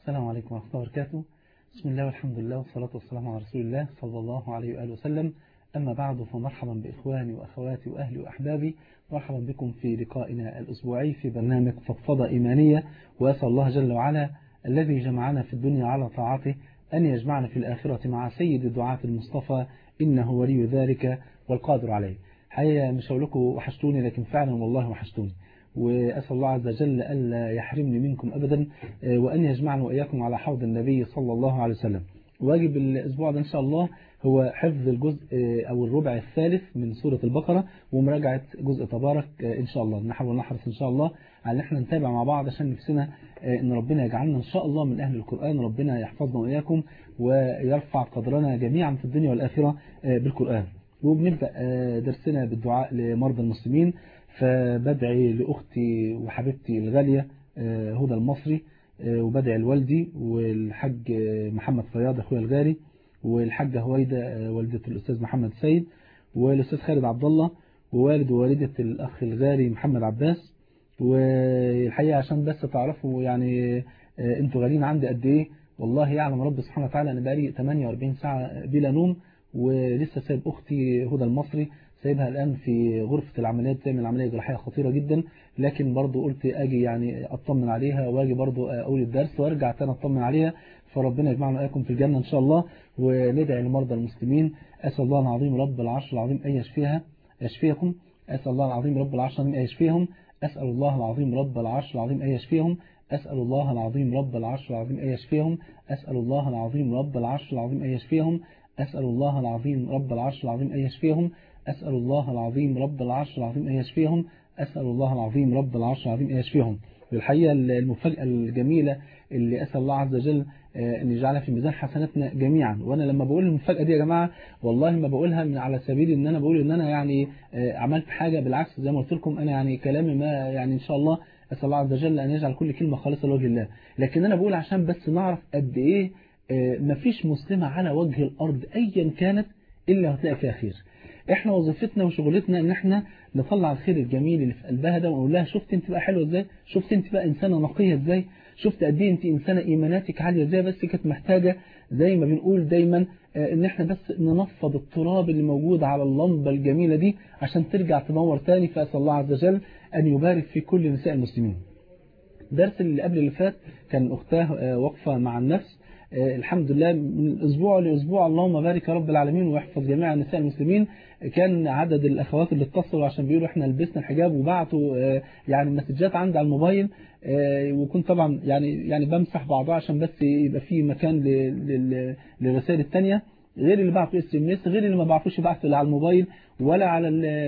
السلام عليكم ورحمة الله وبركاته بسم الله والحمد لله والصلاة والسلام على رسول الله صلى الله عليه وآله وسلم أما بعد فمرحبا بإخواني وأخواتي وأهلي وأحبابي مرحبا بكم في لقائنا الأسبوعي في برنامج فضفضة إيمانية وأسأل الله جل وعلا الذي جمعنا في الدنيا على طاعته أن يجمعنا في الآخرة مع سيد الدعاة المصطفى إنه ولي ذلك والقادر عليه حقيقة مش هقول لكم وحشتوني لكن فعلا والله وحشتوني وأسأل الله عز وجل ألا يحرمني منكم أبدا وأن يجمعنا وإياكم على حوض النبي صلى الله عليه وسلم واجب الأسبوع ده إن شاء الله هو حفظ الجزء أو الربع الثالث من سورة البقرة ومراجعة جزء تبارك إن شاء الله نحاول نحرص إن شاء الله على ان احنا نتابع مع بعض عشان نفسنا ان ربنا يجعلنا ان شاء الله من اهل القرآن ربنا يحفظنا واياكم ويرفع قدرنا جميعا في الدنيا والآخرة بالقرآن وبنبدأ درسنا بالدعاء لمرضى المسلمين فبدعي لأختي وحبيبتي الغالية هدى المصري وبدعي لوالدي والحاج محمد فياض أخويا الغالي والحاجة هويدة والدة الأستاذ محمد سيد والأستاذ خالد عبد الله ووالد ووالدة الأخ الغالي محمد عباس والحقيقة عشان بس تعرفوا يعني انتوا غاليين عندي قد ايه والله يعلم رب سبحانه وتعالى انا بقالي 48 ساعة بلا نوم ولسه سايب اختي هدى المصري سايبها الآن في غرفة العمليات بتعمل عملية جراحية خطيرة جدا لكن برضو قلت أجي يعني أطمن عليها وأجي برضو أقول الدرس وأرجع تاني أطمن عليها فربنا يجمعنا وإياكم في الجنة إن شاء الله وندعي لمرضى المسلمين أسأل الله العظيم رب العرش العظيم أن يشفيها يشفيكم أسأل الله العظيم رب العرش العظيم أن يشفيهم أسأل الله العظيم رب العرش العظيم أن يشفيهم أسأل الله العظيم رب العرش العظيم أن يشفيهم أسأل الله العظيم رب العرش العظيم أن يشفيهم أسأل الله العظيم رب العرش العظيم أن يشفيهم أسأل الله العظيم رب العرش العظيم أن يشفيهم أسأل الله العظيم رب العرش العظيم أن يشفيهم والحقيقة المفاجأة الجميلة اللي أسأل الله عز وجل أن يجعلها في ميزان حسناتنا جميعا وأنا لما بقول المفاجأة دي يا جماعة والله ما بقولها من على سبيل أن أنا بقول أن أنا يعني عملت حاجة بالعكس زي ما قلت لكم أنا يعني كلامي ما يعني إن شاء الله أسأل الله عز وجل أن يجعل كل كلمة خالصة لوجه الله لكن أنا بقول عشان بس نعرف قد إيه مفيش مسلمة على وجه الأرض أيا كانت إلا هتلاقي فيها خير احنا وظيفتنا وشغلتنا ان احنا نطلع الخير الجميل اللي في قلبها ده ونقول لها شفت انت بقى حلوه ازاي شفت انت بقى انسانه نقيه ازاي شفت قد ايه انت انسانه ايماناتك عاليه ازاي بس كانت محتاجه زي ما بنقول دايما ان احنا بس ننفض التراب اللي موجود على اللمبه الجميله دي عشان ترجع تنور تاني فاسال الله عز وجل ان يبارك في كل نساء المسلمين الدرس اللي قبل اللي فات كان اختاه واقفه مع النفس الحمد لله من الأسبوع لأسبوع اللهم بارك يا رب العالمين ويحفظ جميع النساء المسلمين كان عدد الأخوات اللي اتصلوا عشان بيقولوا احنا لبسنا الحجاب وبعتوا يعني مسجات عندي على الموبايل وكنت طبعا يعني يعني بمسح بعضها عشان بس يبقى في مكان للرسائل الثانية غير اللي بعتوا اس ام اس غير اللي ما بعرفوش يبعتوا لا على الموبايل ولا على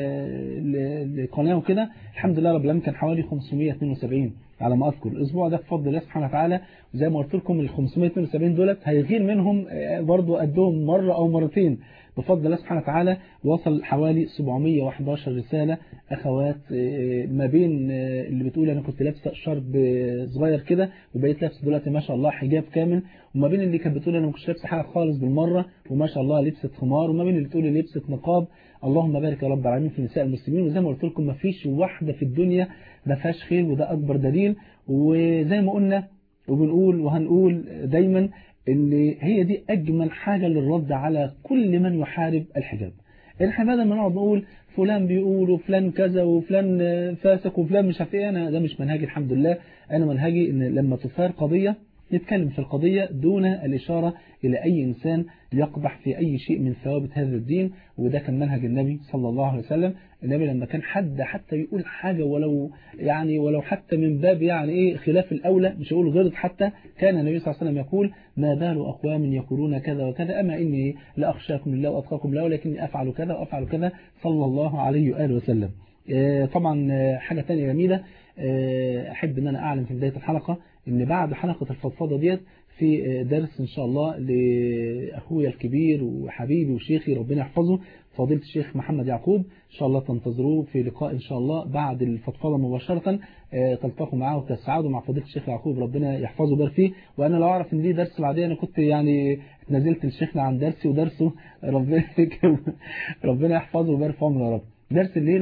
القناه وكده الحمد لله رب العالمين كان حوالي 572 على ما اذكر الاسبوع ده بفضل الله سبحانه وتعالى زي ما قلت لكم ال 572 دولت هيغير منهم برضو قدهم مره او مرتين بفضل الله سبحانه وتعالى وصل حوالي 711 رسالة أخوات ما بين اللي بتقول أنا كنت لابسة شرب صغير كده وبقيت لابسة دلوقتي ما شاء الله حجاب كامل وما بين اللي كانت بتقول أنا ما كنتش لابسة حاجة خالص بالمرة وما شاء الله لبست خمار وما بين اللي بتقول لي لبست نقاب اللهم بارك يا رب العالمين في نساء المسلمين وزي ما قلت لكم ما فيش واحدة في الدنيا ما فيهاش خير وده أكبر دليل وزي ما قلنا وبنقول وهنقول دايما ان هي دي اجمل حاجة للرد على كل من يحارب الحجاب احنا بدل ما نقعد نقول فلان بيقول وفلان كذا وفلان فاسق وفلان مش عارف ايه انا ده مش منهجي الحمد لله انا منهجي ان لما تثار قضية نتكلم في القضية دون الإشارة إلى أي إنسان يقبح في أي شيء من ثوابت هذا الدين وده كان منهج النبي صلى الله عليه وسلم النبي لما كان حد حتى يقول حاجة ولو يعني ولو حتى من باب يعني إيه خلاف الأولى مش يقول غلط حتى كان النبي صلى الله عليه وسلم يقول ما بال أقوام يقولون كذا وكذا أما إني لأخشاكم لله وأتقاكم له ولكني أفعل كذا وأفعل كذا صلى الله عليه وآله وسلم طبعا حاجة تانية جميلة أحب أن أنا أعلن في بداية الحلقة أن بعد حلقة الفضفضة ديت في درس إن شاء الله لأخويا الكبير وحبيبي وشيخي ربنا يحفظه فضيلة الشيخ محمد يعقوب إن شاء الله تنتظروه في لقاء إن شاء الله بعد الفضفضة مباشرة تلتقوا معاه وتسعدوا مع فضيلة الشيخ يعقوب ربنا يحفظه ويبارك فيه وأنا لو أعرف إن ليه درس بعدين أنا كنت يعني نزلت لشيخنا عن درسي ودرسه ربنا ربنا يحفظه ويبارك في عمره يا رب درس الليلة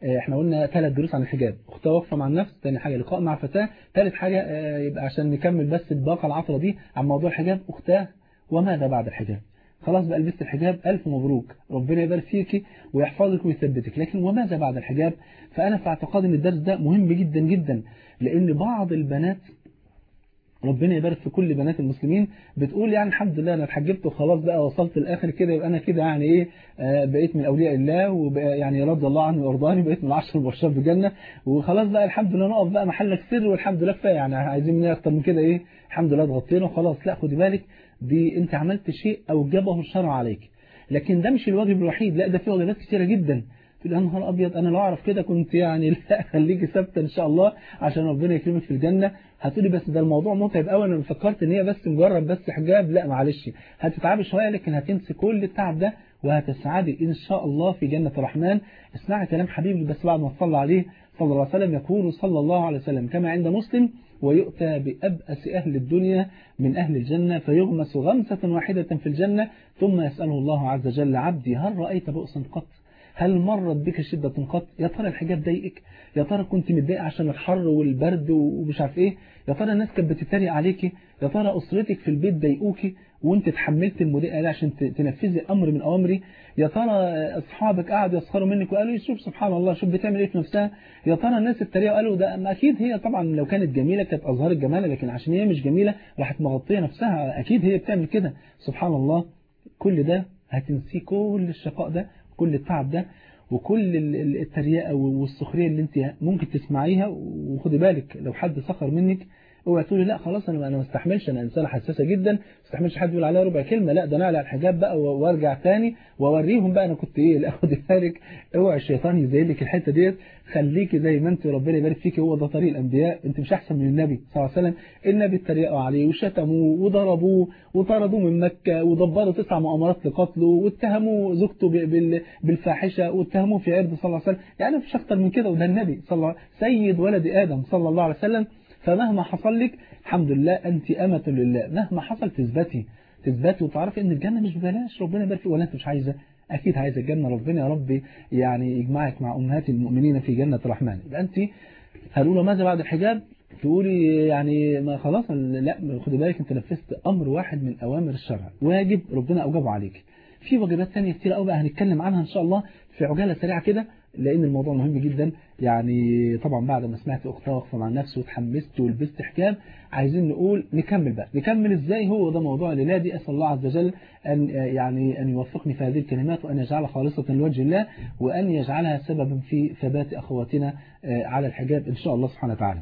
احنا قلنا ثلاث دروس عن الحجاب اختها واقفه مع النفس ثاني حاجه لقاء مع فتاه ثالث حاجه يبقى عشان نكمل بس الباقه العطره دي عن موضوع الحجاب اختها وماذا بعد الحجاب خلاص بقى لبست الحجاب ألف مبروك ربنا يبارك فيك ويحفظك ويثبتك لكن وماذا بعد الحجاب فأنا في اعتقاد أن الدرس ده مهم جدا جدا لأن بعض البنات ربنا يبارك في كل بنات المسلمين بتقول يعني الحمد لله انا اتحجبت وخلاص بقى وصلت الاخر كده يبقى انا كده يعني ايه آه بقيت من اولياء الله وبقى يعني رضي الله عني وارضاني بقيت من العشر المبشرين بالجنه وخلاص بقى الحمد لله نقف بقى محلك سر والحمد لله كفايه يعني عايزين مني اكتر من كده ايه الحمد لله اتغطينا وخلاص لا خدي بالك دي انت عملت شيء اوجبه الشرع عليك لكن ده مش الواجب الوحيد لا ده في واجبات كتيره جدا تقول يا نهار ابيض انا لو اعرف كده كنت يعني لا خليكي ثابته ان شاء الله عشان ربنا يكرمك في الجنه هتقولي بس ده الموضوع متعب قوي انا فكرت ان هي بس مجرد بس حجاب لا معلش هتتعبي شويه لكن هتنسي كل التعب ده وهتسعدي ان شاء الله في جنه الرحمن اسمعي كلام حبيبي بس بعد ما تصلى عليه صلى الله عليه وسلم يقول صلى الله عليه وسلم كما عند مسلم ويؤتى بأبأس أهل الدنيا من أهل الجنة فيغمس غمسة واحدة في الجنة ثم يسأله الله عز وجل عبدي هل رأيت بؤسا قط هل مرت بك شدة قط يا ترى الحجاب ضايقك يا ترى كنت متضايق عشان الحر والبرد ومش عارف ايه يا ترى الناس كانت بتتريق عليكي يا ترى أسرتك في البيت ضايقوكي وانت تحملت المضايقة دي عشان تنفذي أمر من أوامري يا ترى أصحابك قعدوا يسخروا منك وقالوا شوف سبحان الله شوف بتعمل ايه في نفسها يا ترى الناس اتريقوا قالوا ده ما أكيد هي طبعا لو كانت جميلة كانت أظهرت جمالها لكن عشان هي مش جميلة راحت مغطية نفسها أكيد هي بتعمل كده سبحان الله كل ده هتنسيه كل الشقاء ده كل التعب ده وكل التريقة والسخرية اللي انت ممكن تسمعيها وخدي بالك لو حد سخر منك اوعي تقولي لا خلاص انا انا ما استحملش انا انسانه حساسه جدا ما استحملش حد يقول عليها ربع كلمه لا ده انا اعلى الحجاب بقى وارجع تاني واوريهم بقى انا كنت ايه لا خدي بالك اوعي الشيطان يزين لك الحته ديت خليكي زي ما انت وربنا يبارك فيكي هو ده طريق الانبياء انت مش احسن من النبي صلى الله عليه وسلم النبي اتريقوا عليه وشتموه وضربوه وطردوه من مكه ودبروا تسع مؤامرات لقتله واتهموا زوجته بالفاحشه واتهموه في عرض صلى الله عليه وسلم يعني مفيش اكتر من كده وده النبي صلى الله سيد ولد ادم صلى الله عليه وسلم فمهما حصل لك الحمد لله أنت أمة لله مهما حصل تثبتي تثبتي وتعرفي ان الجنة مش ببلاش ربنا يبارك فيك ولا انت مش عايزة أكيد عايزة الجنة ربنا يا رب يعني يجمعك مع أمهات المؤمنين في جنة الرحمن يبقى أنت هنقول ماذا بعد الحجاب تقولي يعني ما خلاص لا خدي بالك انت نفذت أمر واحد من أوامر الشرع واجب ربنا أوجبه عليك في واجبات ثانيه كتير قوي بقى هنتكلم عنها إن شاء الله في عجالة سريعة كده لأن الموضوع مهم جدا يعني طبعا بعد ما سمعت أختها واقفة مع نفسي وتحمست ولبست حجاب عايزين نقول نكمل بقى نكمل إزاي هو ده موضوع الليلة دي أسأل الله عز وجل أن يعني أن يوفقني في هذه الكلمات وأن يجعلها خالصة لوجه الله وأن يجعلها سببا في ثبات أخواتنا على الحجاب إن شاء الله سبحانه وتعالى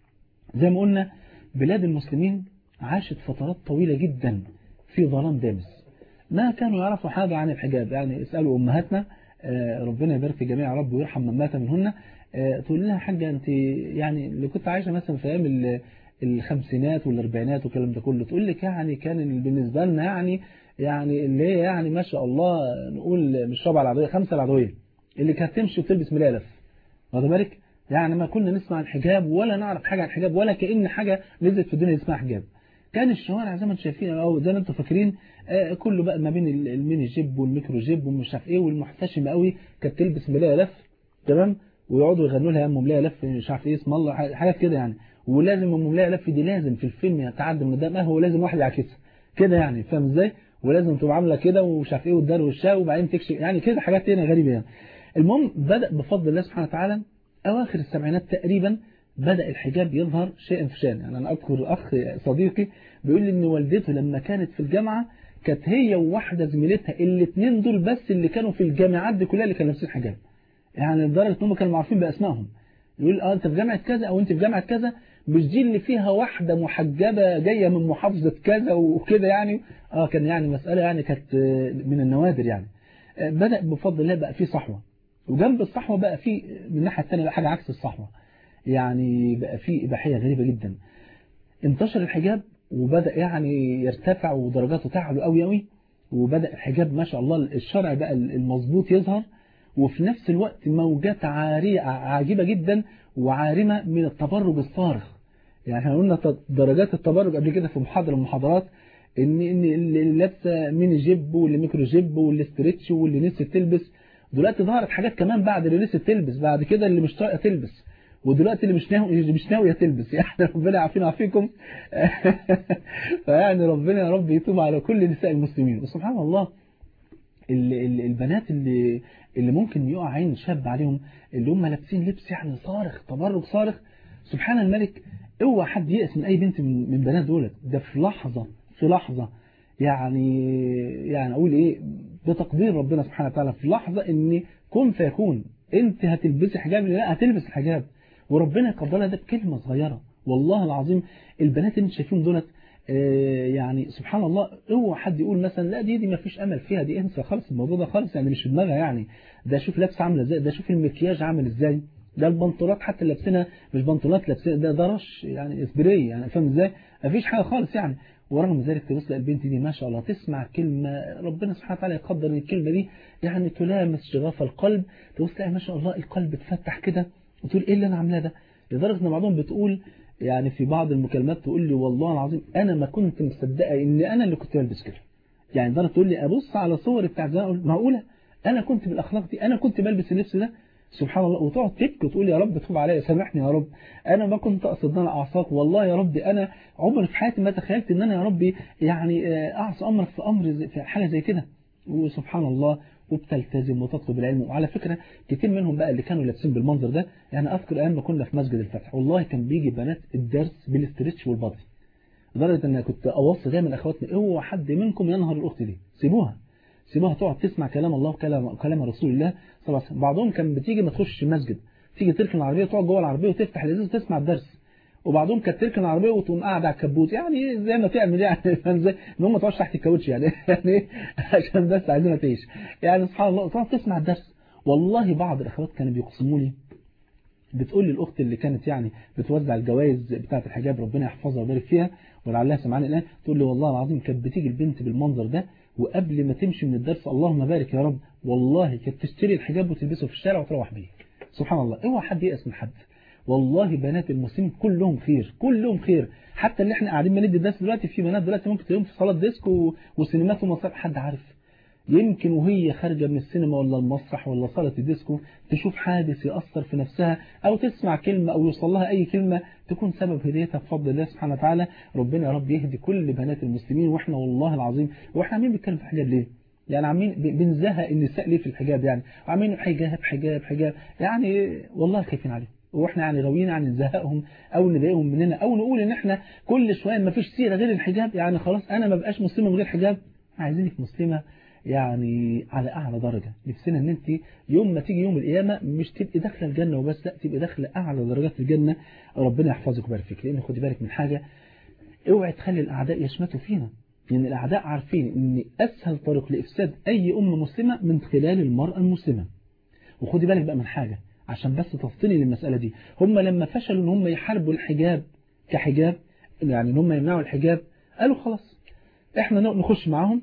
زي ما قلنا بلاد المسلمين عاشت فترات طويلة جدا في ظلام دامس ما كانوا يعرفوا حاجة عن الحجاب يعني اسألوا أمهاتنا ربنا يبارك في جميع رب ويرحم من مات منهن تقول لها حاجة أنت يعني اللي كنت عايشة مثلا في أيام الخمسينات والأربعينات والكلام ده كله تقول لك يعني كان بالنسبة لنا يعني يعني اللي هي يعني ما شاء الله نقول مش رابعة العدوية خمسة العدوية اللي كانت تمشي وتلبس ملالف واخد بالك يعني ما كنا نسمع الحجاب ولا نعرف حاجة عن الحجاب ولا كأن حاجة نزلت في الدنيا اسمها حجاب كان الشوارع زي ما انتم شايفين او زي ما انتم فاكرين آه كله بقى ما بين الميني جيب والميكرو جيب ومش عارف ايه والمحتشمه قوي كانت تلبس ملايه لف تمام ويقعدوا يغنوا لها يا ام ملايه لف مش عارف ايه اسم الله حاجات كده يعني ولازم ام ملايه لف دي لازم في الفيلم يتعدى من قدام هو لازم واحد يعكسها كده يعني فاهم ازاي ولازم تبقى عامله كده ومش عارف ايه وتدار وشها وبعدين تكشف يعني كده حاجات هنا غريبه يعني المهم بدا بفضل الله سبحانه وتعالى اواخر السبعينات تقريبا بدأ الحجاب يظهر شيئا فشان يعني أنا أذكر أخ صديقي بيقول لي إن والدته لما كانت في الجامعة كانت هي وواحدة زميلتها الاثنين دول بس اللي كانوا في الجامعات دي كلها اللي كانوا لابسين حجاب يعني لدرجة إنهم كانوا معروفين بأسمائهم يقول اه أنت في جامعة كذا أو أنت في جامعة كذا مش دي اللي فيها واحدة محجبة جاية من محافظة كذا وكده يعني اه كان يعني مسألة يعني كانت من النوادر يعني بدأ بفضل الله بقى في صحوة وجنب الصحوة بقى في من الناحية الثانية بقى حاجة عكس الصحوة يعني بقى في إباحية غريبة جدا انتشر الحجاب وبدأ يعني يرتفع ودرجاته تعلو قوي قوي وبدأ الحجاب ما شاء الله الشرع بقى المظبوط يظهر وفي نفس الوقت موجات عارية عجيبة جدا وعارمة من التبرج الصارخ يعني احنا قلنا درجات التبرج قبل كده في محاضرة من المحاضرات ان ان اللي لابسه ميني جيب واللي ميكرو جيب واللي ستريتش واللي نسيت تلبس دلوقتي ظهرت حاجات كمان بعد اللي لسه تلبس بعد كده اللي مش طايقه تلبس ودلوقتي اللي مش ناوي اللي مش ناويه تلبس يعني ربنا يعافينا ويعافيكم فيعني ربنا يا رب يتوب على كل نساء المسلمين وسبحان الله البنات اللي اللي ممكن يقع عين شاب عليهم اللي هم لابسين لبس يعني صارخ تبرج صارخ سبحان الملك اوعى حد يأس من اي بنت من من بنات دولت ده في لحظة في لحظة يعني يعني اقول ايه بتقدير ربنا سبحانه وتعالى في لحظة ان كن فيكون انت هتلبسي حجاب لا هتلبس الحجاب وربنا يقدرها ده بكلمة صغيرة والله العظيم البنات اللي انت شايفين دولت يعني سبحان الله اوعى حد يقول مثلا لا دي دي ما فيش امل فيها دي انسى خالص الموضوع ده خالص يعني مش في دماغها يعني ده شوف لابسه عامله ازاي ده شوف المكياج عامل ازاي ده البنطلونات حتى اللي لابسينها مش بنطلونات لابسينها ده ده رش يعني اسبري يعني فاهم ازاي ما فيش حاجه خالص يعني ورغم ذلك تبص البنت دي ما شاء الله تسمع كلمة ربنا سبحانه وتعالى يقدر ان الكلمة دي يعني تلامس شغاف القلب تبص تلاقي ما شاء الله القلب اتفتح كده وتقول ايه اللي انا عاملاه ده لدرجة ان بعضهم بتقول يعني في بعض المكالمات تقول لي والله العظيم انا ما كنت مصدقه ان انا اللي كنت بلبس كده يعني درجة تقول لي ابص على صور بتاع زمان اقول معقوله انا كنت بالاخلاق دي انا كنت بلبس اللبس ده سبحان الله وتقعد تبكي وتقول يا رب تتوب عليا سامحني يا رب انا ما كنت اقصد ان انا اعصاك والله يا رب انا عمري في حياتي ما تخيلت ان انا يا ربي يعني اعصى امرك في امر زي في حاجه زي كده وسبحان الله وبتلتزم وتطلب العلم وعلى فكرة كتير منهم بقى اللي كانوا لابسين بالمنظر ده يعني أذكر أيام ما كنا في مسجد الفتح والله كان بيجي بنات الدرس بالاسترتش والبادي لدرجة أن كنت أوصي دايما أخواتنا اوعى حد منكم ينهر الأخت دي سيبوها سيبوها تقعد تسمع كلام الله وكلام كلام رسول الله صلى الله عليه وسلم بعضهم كان بتيجي ما تخش المسجد تيجي تركن العربية وتقعد جوه العربية وتفتح الازاز وتسمع الدرس وبعضهم كانت تركن العربيه وتقوم قاعده على الكبوت يعني زي ما تعمل يعني فاهم ازاي ان هم ما تقعدش تحت الكاوتش يعني يعني عشان بس عايزينها تعيش يعني سبحان الله تقعد تسمع الدرس والله بعض الاخوات كانوا بيقسموا لي بتقول لي الاخت اللي كانت يعني بتوزع الجوائز بتاعه الحجاب ربنا يحفظها ويبارك فيها ولعلها سمعاني الان تقول لي والله العظيم كانت بتيجي البنت بالمنظر ده وقبل ما تمشي من الدرس اللهم بارك يا رب والله كانت تشتري الحجاب وتلبسه في الشارع وتروح بيه سبحان الله اوعى حد يأس من حد والله بنات المسلمين كلهم خير كلهم خير حتى اللي احنا قاعدين بندي الدرس دلوقتي في بنات دلوقتي ممكن تلاقيهم في صالات ديسكو وسينمات ومسرح حد عارف يمكن وهي خارجه من السينما ولا المسرح ولا صاله الديسكو تشوف حادث يأثر في نفسها او تسمع كلمه او يوصل لها اي كلمه تكون سبب هدايتها بفضل الله سبحانه وتعالى ربنا يا رب يهدي كل بنات المسلمين واحنا والله العظيم واحنا عاملين بنتكلم في حجاب ليه يعني عاملين بنزهق النساء ليه في الحجاب يعني وعاملين حجاب حجاب حجاب يعني والله خايفين عليهم واحنا يعني غاويين يعني نزهقهم او نضايقهم مننا او نقول ان احنا كل شويه ما فيش سيره غير الحجاب يعني خلاص انا ما بقاش مسلمه من غير حجاب عايزينك مسلمه يعني على اعلى درجه نفسنا ان انت يوم ما تيجي يوم القيامه مش تبقي داخله الجنه وبس لا تبقي داخله اعلى درجات الجنه ربنا يحفظك ويبارك فيك لان خدي بالك من حاجه اوعي تخلي الاعداء يشمتوا فينا لان يعني الاعداء عارفين ان اسهل طريق لافساد اي ام مسلمه من خلال المراه المسلمه وخدي بالك بقى من حاجه عشان بس تفصلي للمسألة دي هم لما فشلوا ان هم يحاربوا الحجاب كحجاب يعني ان هم يمنعوا الحجاب قالوا خلاص احنا نخش معاهم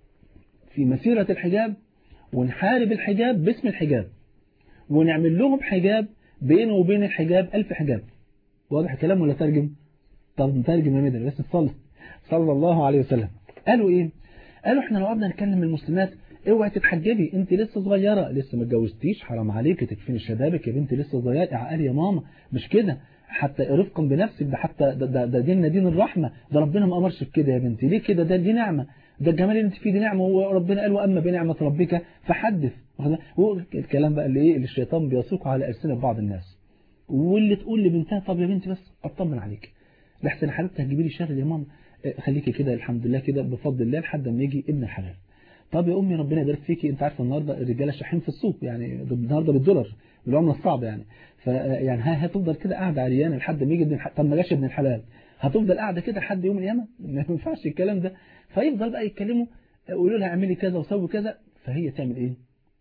في مسيرة الحجاب ونحارب الحجاب باسم الحجاب ونعمل لهم حجاب بينه وبين الحجاب ألف حجاب واضح الكلام ولا ترجم طب نترجم يا مدر بس تصلي صلى الله عليه وسلم قالوا ايه قالوا احنا لو قعدنا نكلم المسلمات اوعي تتحجبي انت لسه صغيرة لسه ما اتجوزتيش حرام عليك تكفيني شبابك يا بنت لسه صغيرة عقل يا ماما مش كده حتى رفقا بنفسك ده حتى ده, ده, ده ديننا دين الرحمة ده ربنا ما امرش بكده يا بنتي ليه كده ده دي نعمة ده الجمال اللي انت فيه دي نعمة وربنا قال واما بنعمة ربك فحدث هو الكلام بقى اللي ايه اللي الشيطان بيسوقه على ألسنة بعض الناس واللي تقول لبنتها طب يا بنتي بس اطمن عليك لحسن حضرتك هتجيبي لي شغل يا ماما خليكي كده الحمد لله كده بفضل الله لحد ما يجي ابن الحلال طب يا امي ربنا يبارك فيكي انت عارفه النهارده الرجاله شاحين في السوق يعني النهارده بالدولار بالعمله الصعبه يعني فيعني ها هتفضل كده قاعده عريانه لحد ما يجي ابن الحلال طب ما جاش ابن الحلال هتفضل قاعده كده لحد يوم القيامه ما ينفعش الكلام ده فيفضل بقى يتكلموا يقولوا لها اعملي كذا وسوي كذا فهي تعمل ايه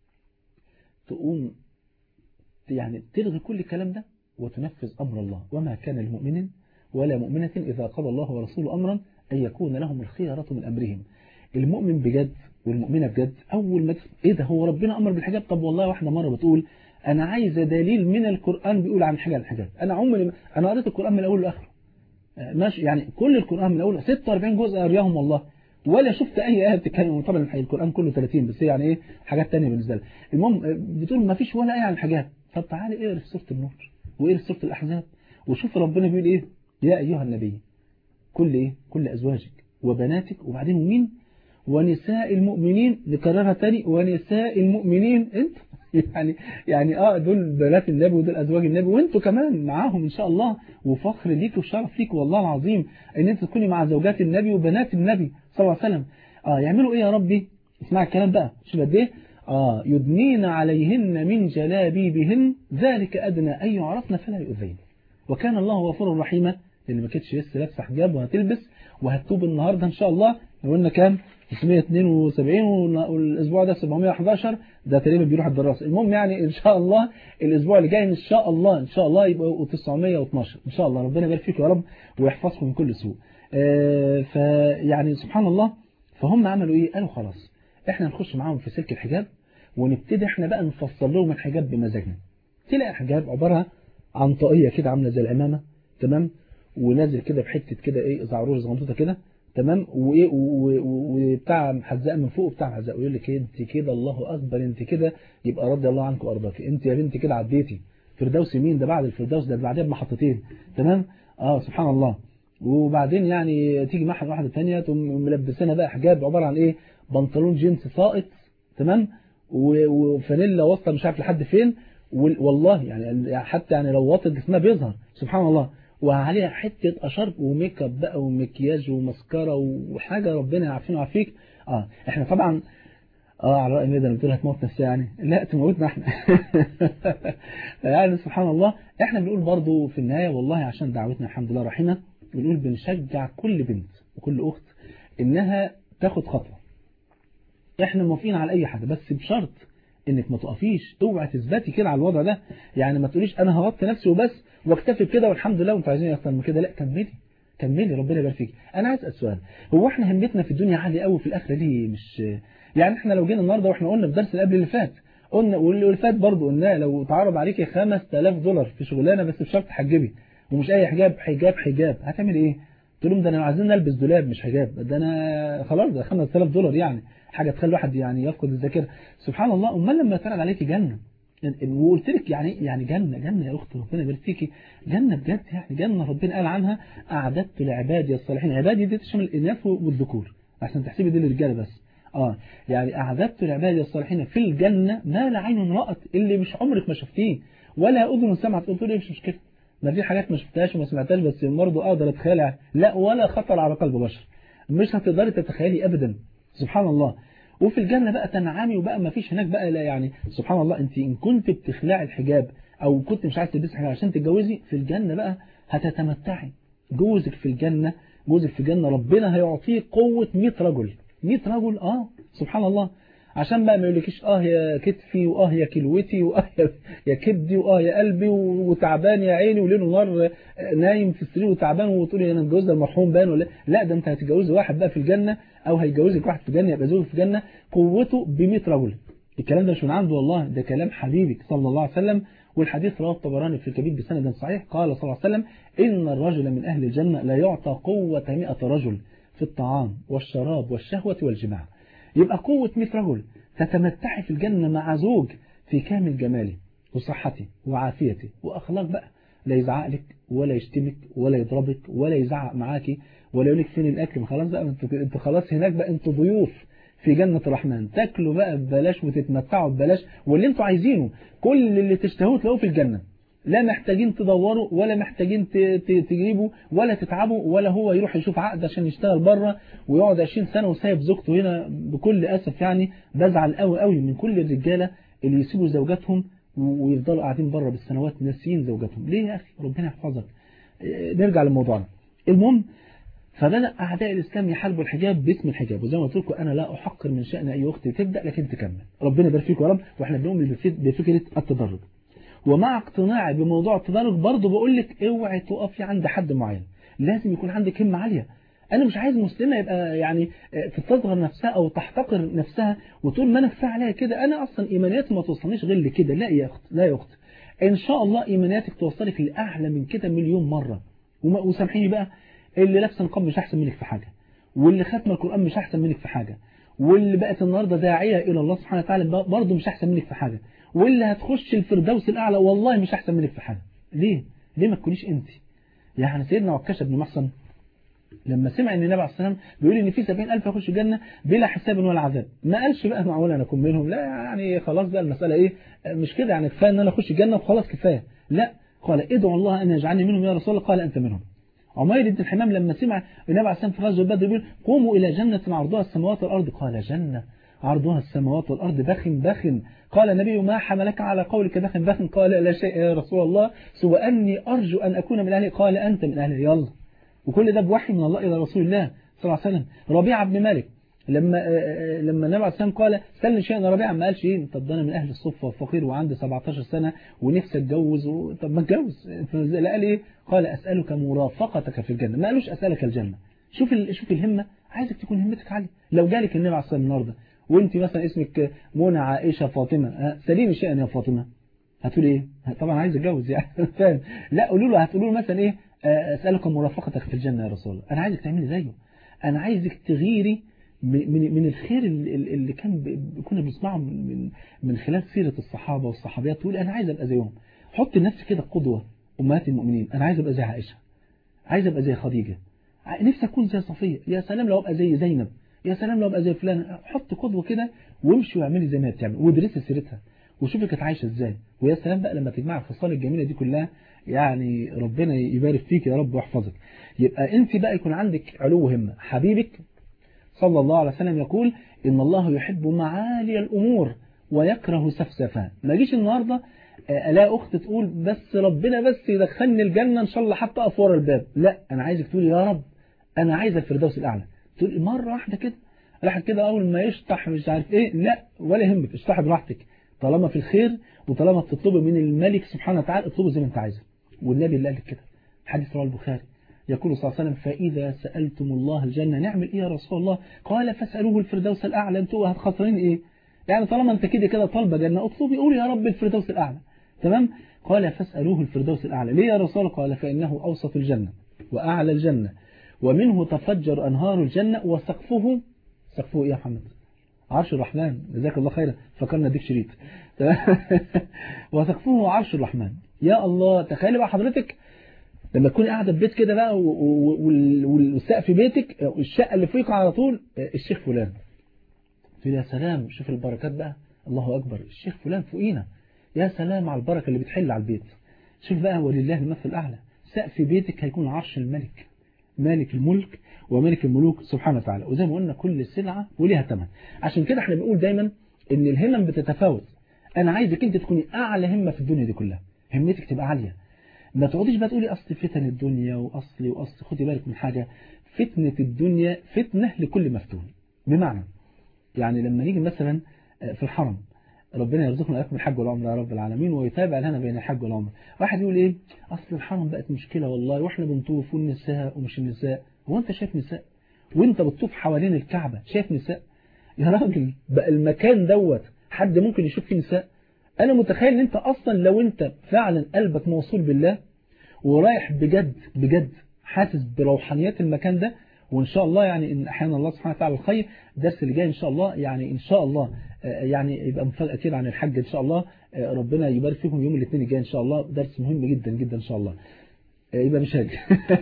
تقوم يعني تلغي كل الكلام ده وتنفذ امر الله وما كان لمؤمن ولا مؤمنه اذا قضى الله ورسوله امرا ان يكون لهم الخيره من امرهم المؤمن بجد والمؤمنة بجد أول ما تسمع إيه ده هو ربنا أمر بالحجاب طب والله واحدة مرة بتقول أنا عايزة دليل من القرآن بيقول عن حاجة الحجاب أنا عمري أنا قريت القرآن من الأول لآخره ماشي يعني كل القرآن من الأول 46 جزء قريهم والله ولا شفت اي ايه بتتكلم طبعا القران كله 30 بس يعني ايه حاجات ثانيه بالنسبه لي المهم بتقول ما فيش ولا ايه عن الحجاب طب تعالى اقرا في سوره النور واقرا في سوره الاحزاب وشوف ربنا بيقول ايه يا ايها النبي كل ايه كل ازواجك وبناتك وبعدين مين ونساء المؤمنين نكررها تاني ونساء المؤمنين انت يعني يعني اه دول بنات النبي ودول ازواج النبي وانتوا كمان معاهم ان شاء الله وفخر ليك وشرف ليك والله العظيم ان انت تكوني مع زوجات النبي وبنات النبي صلى الله عليه وسلم اه يعملوا ايه يا ربي اسمع الكلام بقى شوف قد ايه اه يدنين عليهن من جلابيبهن ذلك ادنى ان يعرفن فلا يؤذين وكان الله غفورا رحيما اللي ما كانتش لسه لابسه حجاب وهتلبس وهتتوب النهارده ان شاء الله قلنا كام 672 والاسبوع ده 711 ده تقريبا بيروح الدراسه المهم يعني ان شاء الله الاسبوع اللي جاي ان شاء الله ان شاء الله يبقوا 912 ان شاء الله ربنا يبارك فيكم يا رب ويحفظكم من كل سوء آه فيعني سبحان الله فهم عملوا ايه قالوا خلاص احنا نخش معاهم في سلك الحجاب ونبتدي احنا بقى نفصل لهم الحجاب بمزاجنا تلاقي الحجاب عباره عن طاقيه كده عامله زي العمامه تمام ونازل كده بحته كده ايه زعرور زغنطوطه كده تمام وايه وبتاع محزقه من فوق وبتاع محزقه ويقول لك انت كده الله اكبر انت كده يبقى رضي الله عنك وارضاك انت يا بنت كده عديتي فردوس مين ده بعد الفردوس ده بعدها بمحطتين تمام اه سبحان الله وبعدين يعني تيجي معها واحده ثانيه تقوم ملبسنا بقى حجاب عباره عن ايه بنطلون جينز ساقط تمام وفانيلا واصله مش عارف لحد فين والله يعني حتى يعني لو واطت جسمها بيظهر سبحان الله وعليها حتة أشرب وميك اب بقى ومكياج ومسكرة وحاجة ربنا يعافينا ويعافيك اه احنا طبعا اه على رأي ميدان بتقول هتموت نفسها يعني لا تموتنا احنا يعني سبحان الله احنا بنقول برضو في النهاية والله عشان دعوتنا الحمد لله رحمة بنقول بنشجع كل بنت وكل أخت انها تاخد خطوة احنا موافقين على اي حاجة بس بشرط انك ما تقفيش اوعى تثبتي كده على الوضع ده يعني ما تقوليش انا هغطي نفسي وبس واكتفي بكده والحمد لله وانتوا عايزين اكتر من كده لا كملي كملي ربنا يبارك فيك انا عايز اسال سؤال هو احنا همتنا في الدنيا عاليه قوي في الاخره ليه مش يعني احنا لو جينا النهارده واحنا قلنا في درس اللي قبل اللي فات قلنا واللي فات برضه قلنا لو اتعرض عليكي 5000 دولار في شغلانه بس بشرط تحجبي ومش اي حجاب حجاب حجاب هتعمل ايه تقول لهم ده انا عايزين نلبس دولاب مش حجاب ده انا خلاص ده 5000 دولار يعني حاجه تخلي الواحد يعني يفقد الذاكره سبحان الله امال لما يتعرض عليكي جنه وقلت لك يعني يعني جنة جنة يا أخت ربنا يبارك فيكي جنة بجد يعني جنة ربنا قال عنها أعددت لعبادي الصالحين عبادي دي تشمل الإناث والذكور عشان تحسبي دي للرجالة بس اه يعني أعددت لعبادي الصالحين في الجنة ما لا عين رأت اللي مش عمرك ما شفتيه ولا أذن سمعت قلت له مش مشكلة ما في حاجات ما شفتهاش وما سمعتهاش بس برضه أقدر أتخيلها لا ولا خطر على قلب بشر مش هتقدري تتخيلي أبدا سبحان الله وفي الجنة بقى تنعمي وبقى ما فيش هناك بقى لا يعني سبحان الله انت ان كنت بتخلعي الحجاب او كنت مش عايز تلبسي حجاب عشان تتجوزي في الجنة بقى هتتمتعي جوزك في الجنة جوزك في الجنة ربنا هيعطيه قوة 100 رجل 100 رجل اه سبحان الله عشان بقى ما يقولكيش اه يا كتفي واه يا كلوتي واه يا كبدي واه يا قلبي وتعبان يا عيني وليل ونهار نايم في السرير وتعبان وتقولي انا متجوزه المرحوم بان ولا لا ده انت هتتجوزي واحد بقى في الجنه او هيتجوزك واحد في الجنه يبقى زوجك في الجنه قوته ب 100 رجل الكلام ده مش من عنده والله ده كلام حبيبك صلى الله عليه وسلم والحديث رواه الطبراني في الكبير بسند صحيح قال صلى الله عليه وسلم إن الرجل من أهل الجنة لا يعطى قوة 100 رجل في الطعام والشراب والشهوة والجماع يبقى قوة 100 رجل تتمتعي في الجنة مع زوج في كامل جماله وصحته وعافيته وأخلاق بقى لا يزعق لك ولا يشتمك ولا يضربك ولا يزعق معاكي ولا يقول لك فين الأكل ما خلاص بقى انتوا انتوا خلاص هناك بقى انتوا ضيوف في جنة الرحمن تاكلوا بقى ببلاش وتتمتعوا ببلاش واللي انتوا عايزينه كل اللي تشتهوه تلاقوه في الجنة لا محتاجين تدوروا ولا محتاجين تجيبوا ولا تتعبوا ولا هو يروح يشوف عقد عشان يشتغل بره ويقعد 20 سنة وسايب زوجته هنا بكل أسف يعني بزعل قوي قوي من كل الرجالة اللي يسيبوا زوجاتهم ويفضلوا قاعدين بره بالسنوات ناسيين زوجاتهم ليه يا أخي ربنا يحفظك نرجع لموضوعنا المهم فبدأ أعداء الإسلام يحاربوا الحجاب باسم الحجاب وزي ما قلت لكم أنا لا أحقر من شأن أي أخت تبدأ لكن تكمل ربنا يبارك فيك يا رب وإحنا بنؤمن بفكرة التدرج ومع اقتناعي بموضوع التدرج برضه بقول لك اوعي تقفي عند حد معين لازم يكون عندك همة عالية أنا مش عايز مسلمة يبقى يعني تستصغر نفسها أو تحتقر نفسها وتقول ما أنا كفايه عليها كده أنا أصلا إيمانياتي ما توصلنيش غير لكده لا يا أخت لا يا أخت إن شاء الله إيمانياتك توصلك لأعلى من كده مليون مرة وسامحيني بقى اللي لابسه نقاب مش أحسن منك في حاجة واللي ختم القرآن مش أحسن منك في حاجة واللي بقت النهاردة داعية إلى الله سبحانه وتعالى برضه مش أحسن منك في حاجة واللي هتخش الفردوس الأعلى والله مش أحسن منك في حاجة ليه؟ ليه ما تكونيش أنت؟ يعني سيدنا عكاشة بن محصن لما سمع ان النبي عليه الصلاه والسلام بيقول ان في 70000 يخشوا الجنه بلا حساب ولا عذاب ما قالش بقى معقول انا اكون منهم لا يعني خلاص بقى المساله ايه مش كده يعني كفايه ان انا اخش الجنه وخلاص كفايه لا قال ادعو الله ان يجعلني منهم يا رسول الله قال انت منهم عمير بن الحمام لما سمع النبي عليه الصلاه والسلام في غزوه بدر بيقول قوموا الى جنه عرضها السماوات والارض قال جنه عرضها السماوات والارض بخ بخ قال النبي ما حملك على قولك بخ بخ قال لا شيء يا رسول الله سوى اني ارجو ان اكون من اهله قال انت من اهله يلا وكل ده بوحي من الله إلى رسول الله صلى الله عليه وسلم ربيعة بن مالك لما لما النبي عليه الصلاه قال سلني شيئا ربيعة ما قالش ايه طب ده انا من اهل الصفه وفقير وعندي 17 سنه ونفسي اتجوز و... طب ما اتجوز لا قال ايه قال اسالك مرافقتك في الجنه ما قالوش اسالك الجنه شوف ال... شوف الهمه عايزك تكون همتك عاليه لو جالك النبي عليه الصلاه النهارده وانت مثلا اسمك منى عائشه فاطمه سليني شيئا يا فاطمه هتقول ايه طبعا عايز اتجوز يعني فاهم لا قولوا له هتقولوا له مثلا ايه أسألك مرافقتك في الجنة يا رسول الله أنا عايزك تعملي زيه أنا عايزك تغيري من من الخير اللي كان كنا بنسمعه من من خلال سيرة الصحابة والصحابيات تقول أنا عايز أبقى زيهم حط لنفسي كده قدوة أمهات المؤمنين أنا عايز أبقى زي عائشة عايز أبقى زي خديجة نفسي أكون زي صفية يا سلام لو أبقى زي زينب يا سلام لو أبقى زي فلان حط قدوة كده وامشي واعملي زي ما هي بتعمل وادرسي سيرتها وشوفي كانت عايشة ازاي ويا سلام بقى لما تجمع الخصال الجميلة دي كلها يعني ربنا يبارك فيك يا رب ويحفظك يبقى انت بقى يكون عندك علو همة حبيبك صلى الله عليه وسلم يقول إن الله يحب معالي الأمور ويكره سفسفان ما جيش النهاردة ألاقي أخت تقول بس ربنا بس يدخلني الجنة إن شاء الله حتى أقف ورا الباب لا أنا عايزك تقول يا رب أنا عايز الفردوس الأعلى تقول مرة واحدة كده راح كده أول ما يشطح مش عارف إيه لا ولا يهمك اشطح براحتك طالما في الخير وطالما بتطلبي من الملك سبحانه وتعالى اطلبي زي ما انت عايزه والنبي اللي قال لك كده حديث رواه البخاري يقول صلى الله عليه وسلم فإذا سألتم الله الجنة نعمل إيه يا رسول الله قال فاسألوه الفردوس الأعلى انتوا هتخسرين إيه يعني طالما انت كده كده طالبة جنة اطلبي قولي يا رب الفردوس الأعلى تمام قال فاسألوه الفردوس الأعلى ليه يا رسول الله قال فإنه أوسط الجنة وأعلى الجنة ومنه تفجر أنهار الجنة وسقفه سقفه إيه يا محمد عرش الرحمن جزاك الله خيرا فكرنا اديك شريط وسقفه عرش الرحمن يا الله تخيل بقى حضرتك لما تكوني قاعده في بيت كده بقى والسقف بيتك الشقه اللي فوقك على طول الشيخ فلان تقول يا سلام شوف البركات بقى الله اكبر الشيخ فلان فوقينا يا سلام على البركه اللي بتحل على البيت شوف بقى ولله المثل الاعلى سقف بيتك هيكون عرش الملك مالك الملك وملك الملوك سبحانه وتعالى وزي ما قلنا كل سلعة وليها ثمن عشان كده احنا بنقول دايما ان الهمم بتتفاوت انا عايزك انت تكوني اعلى همة في الدنيا دي كلها همتك تبقى عالية ما تقعديش بقى تقولي اصل فتن الدنيا واصلي واصل خدي بالك من حاجة فتنة الدنيا فتنة لكل مفتون بمعنى يعني لما نيجي مثلا في الحرم ربنا يرزقنا لكم الحج والعمره يا رب العالمين ويتابع لنا بين الحج والعمره واحد يقول ايه اصل الحرم بقت مشكله والله واحنا بنطوف والنساء ومش النساء هو انت شايف نساء وانت بتطوف حوالين الكعبه شايف نساء يا راجل بقى المكان دوت حد ممكن يشوف فيه نساء انا متخيل ان انت اصلا لو انت فعلا قلبك موصول بالله ورايح بجد بجد حاسس بروحانيات المكان ده وإن شاء الله يعني إن أحيانا الله سبحانه وتعالى الخير الدرس اللي جاي إن شاء الله يعني إن شاء الله يعني يبقى مفاجأة كده عن الحج إن شاء الله ربنا يبارك فيكم يوم الاثنين الجاي إن شاء الله درس مهم جدا جدا إن شاء الله يبقى مش هاجي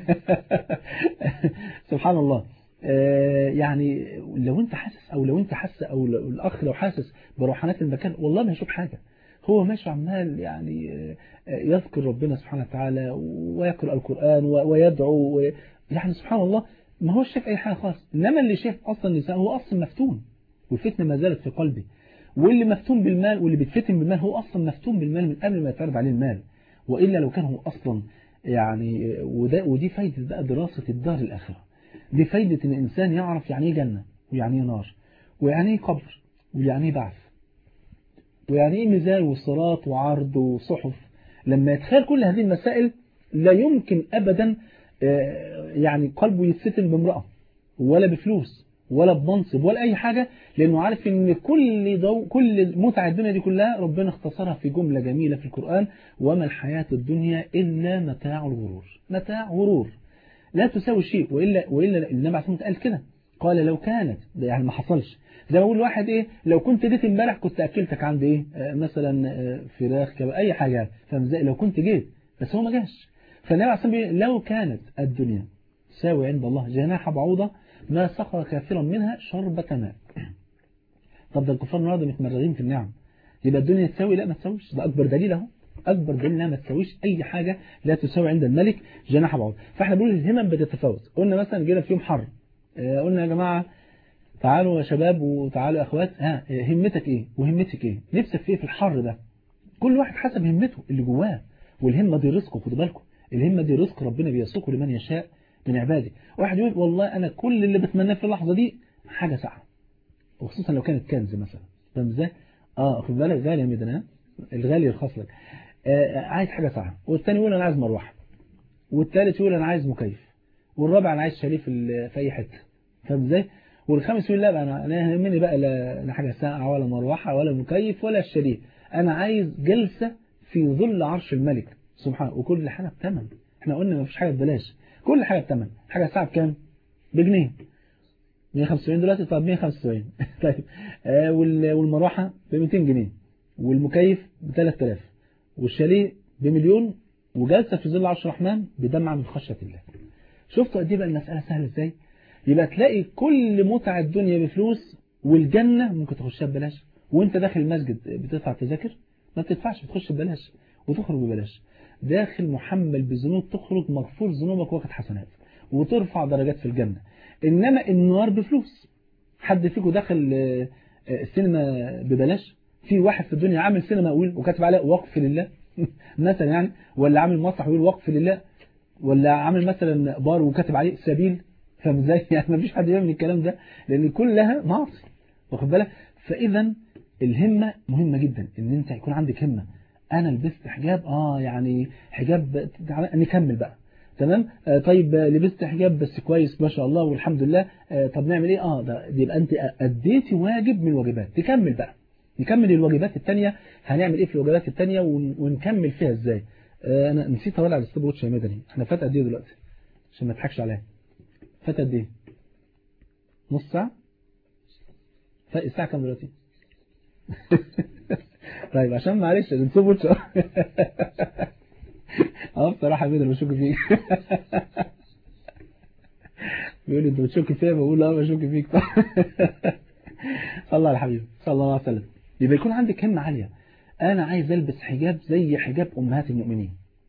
سبحان الله يعني لو انت حاسس او لو انت حاسس او الاخ لو حاسس بروحانات المكان والله ما هيشوف حاجة هو ماشي عمال يعني يذكر ربنا سبحانه وتعالى ويقرأ القرآن ويدعو يعني سبحان الله ما هو شايف اي حاجة خالص انما اللي شايف اصلا النساء هو اصلا مفتون والفتنة ما زالت في قلبي واللي مفتون بالمال واللي بيتفتن بالمال هو اصلا مفتون بالمال من قبل ما يتعرض عليه المال والا لو كان هو اصلا يعني وده ودي فايدة بقى دراسة الدار الآخرة دي فايدة ان الانسان يعرف يعني ايه جنة ويعني ايه نار ويعني ايه قبر ويعني ايه بعث ويعني ايه ميزان وصراط وعرض وصحف لما يتخيل كل هذه المسائل لا يمكن ابدا يعني قلبه يتفتن بامرأة ولا بفلوس ولا بمنصب ولا أي حاجة لأنه عارف إن كل دو كل متع الدنيا دي كلها ربنا اختصرها في جملة جميلة في القرآن وما الحياة الدنيا إلا متاع الغرور متاع غرور لا تساوي شيء وإلا وإلا النبي عليه الصلاة قال كده قال لو كانت ده يعني ما حصلش زي ما بقول واحد ايه لو كنت جيت امبارح كنت اكلتك عند ايه آه مثلا آه فراخ كباب اي حاجه فاهم ازاي لو كنت جيت بس هو ما جاش فالنبي عليه الصلاه والسلام لو كانت الدنيا تساوي عند الله جناح بعوضه ما سقى كافرا منها شربة ماء طب ده الكفار النهارده متمرغين في النعم يبقى الدنيا تساوي لا ما تساويش ده اكبر دليل اهو اكبر دليل انها ما تساويش اي حاجه لا تساوي عند الملك جناح بعوض فاحنا بنقول الهمم بتتفاوت قلنا مثلا جينا في يوم حر قلنا يا جماعه تعالوا يا شباب وتعالوا يا اخوات ها همتك ايه وهمتك ايه نفسك في ايه في الحر ده كل واحد حسب همته اللي جواه والهمه دي رزقه خدوا بالكم الهمه دي رزق ربنا بيسوقه لمن يشاء من عباده واحد يقول والله انا كل اللي بتمناه في اللحظه دي حاجه ساعه وخصوصا لو كانت كنز مثلا فاهم ازاي اه خد بالك غالي يا ميدان الغالي يرخص لك آه عايز حاجه ساعه والثاني يقول انا عايز مروحه والثالث يقول انا عايز مكيف والرابع انا عايز شاليه في في اي حته فاهم ازاي والخامس يقول لا انا انا يهمني بقى لا حاجه ساعه ولا مروحه ولا مكيف ولا الشاليه انا عايز جلسه في ظل عرش الملك سبحانه وكل حاجه بثمن احنا قلنا ما فيش حاجه ببلاش كل حاجه بثمن حاجه ساعه بكام بجنيه 175 دلوقتي طب 175 طيب آه والمروحه ب 200 جنيه والمكيف ب 3000 والشاليه بمليون وجلسه في ظل عرش الرحمن بدمعه من خشيه الله شفتوا قد ايه بقى المساله سهله ازاي يبقى تلاقي كل متع الدنيا بفلوس والجنه ممكن تخشها ببلاش وانت داخل المسجد بتدفع تذاكر ما بتدفعش بتخش ببلاش وتخرج ببلاش داخل محمل بذنوب تخرج مغفور ذنوبك واخد حسنات وترفع درجات في الجنة إنما النار بفلوس حد فيكم دخل السينما ببلاش في واحد في الدنيا عامل سينما يقول وكاتب عليها وقف لله مثلا يعني ولا عامل مسرح ويقول وقف لله ولا عامل مثلا بار وكاتب عليه سبيل فاهم ازاي يعني ما فيش حد يعمل الكلام ده لان كلها معصيه واخد بالك فاذا الهمه مهمه جدا ان انت يكون عندك همه انا لبست حجاب اه يعني حجاب نكمل بقى تمام آه طيب لبست حجاب بس كويس ما شاء الله والحمد لله آه طب نعمل ايه اه ده يبقى انت اديتي واجب من الواجبات تكمل بقى نكمل الواجبات الثانيه هنعمل ايه في الواجبات الثانيه ونكمل فيها ازاي آه انا نسيت اقول على الستوب واتش يا مدني احنا فات قد ايه دلوقتي عشان ما تضحكش عليا فات قد ايه نص ساعه فات الساعه كام دلوقتي طيب عشان معلش الستوب واتش اه بصراحة بيقدر بشك فيك بيقول لي انت بتشك فيا بقول اه بشك فيك صلى الله على الحبيب صلى الله عليه وسلم يبقى يكون عندك همة عالية انا عايز البس حجاب زي حجاب امهات المؤمنين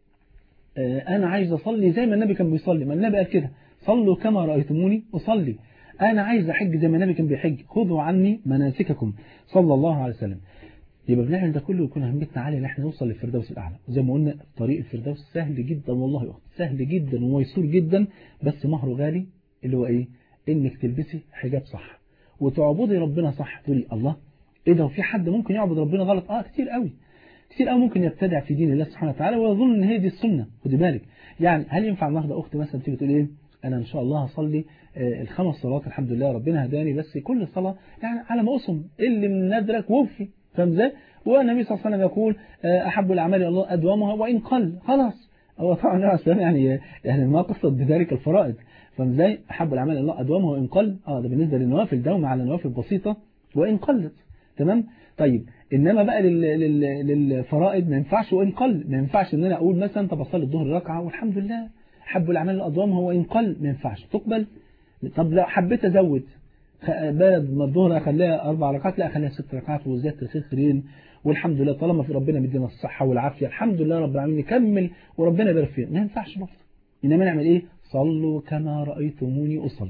انا عايز اصلي زي ما النبي كان بيصلي ما النبي قال كده صلوا كما رأيتموني اصلي انا عايز احج زي ما النبي كان بيحج خذوا عني مناسككم صلى الله عليه وسلم يبقى بنعمل ده كله يكون همتنا عاليه ان احنا نوصل للفردوس الاعلى زي ما قلنا طريق الفردوس سهل جدا والله يا اخت سهل جدا وميسور جدا بس مهره غالي اللي هو ايه انك تلبسي حجاب صح وتعبدي ربنا صح تقولي الله ايه ده وفي حد ممكن يعبد ربنا غلط اه كتير قوي كتير قوي ممكن يبتدع في دين الله سبحانه وتعالى ويظن ان هي دي السنه خدي بالك يعني هل ينفع النهارده اخت مثلا تيجي تقول ايه انا ان شاء الله هصلي الخمس صلوات الحمد لله ربنا هداني بس كل صلاه يعني على ما اقسم اللي من ندرك وفي فاهم ازاي والنبي صلى الله عليه وسلم يقول احب الاعمال الى الله ادومها وان قل خلاص هو طبعا النبي صلى يعني يعني ما قصد بذلك الفرائض فاهم ازاي احب الاعمال الى الله ادومها وان قل اه ده بالنسبه للنوافل دوم على نوافل بسيطه وان قلت تمام طيب انما بقى لل... لل... للفرائض ما ينفعش وان قل ما ينفعش ان انا اقول مثلا طب اصلي الظهر ركعه والحمد لله احب الاعمال الادومها وان قل ما ينفعش تقبل طب لو حبيت ازود بدل ما الظهر اخليها اربع ركعات لا اخليها ست ركعات وزياده الخير خيرين والحمد لله طالما في ربنا مدينا الصحه والعافيه الحمد لله رب العالمين نكمل وربنا يبارك فينا ما ينفعش برضه انما نعمل ايه صلوا كما رايتموني اصلي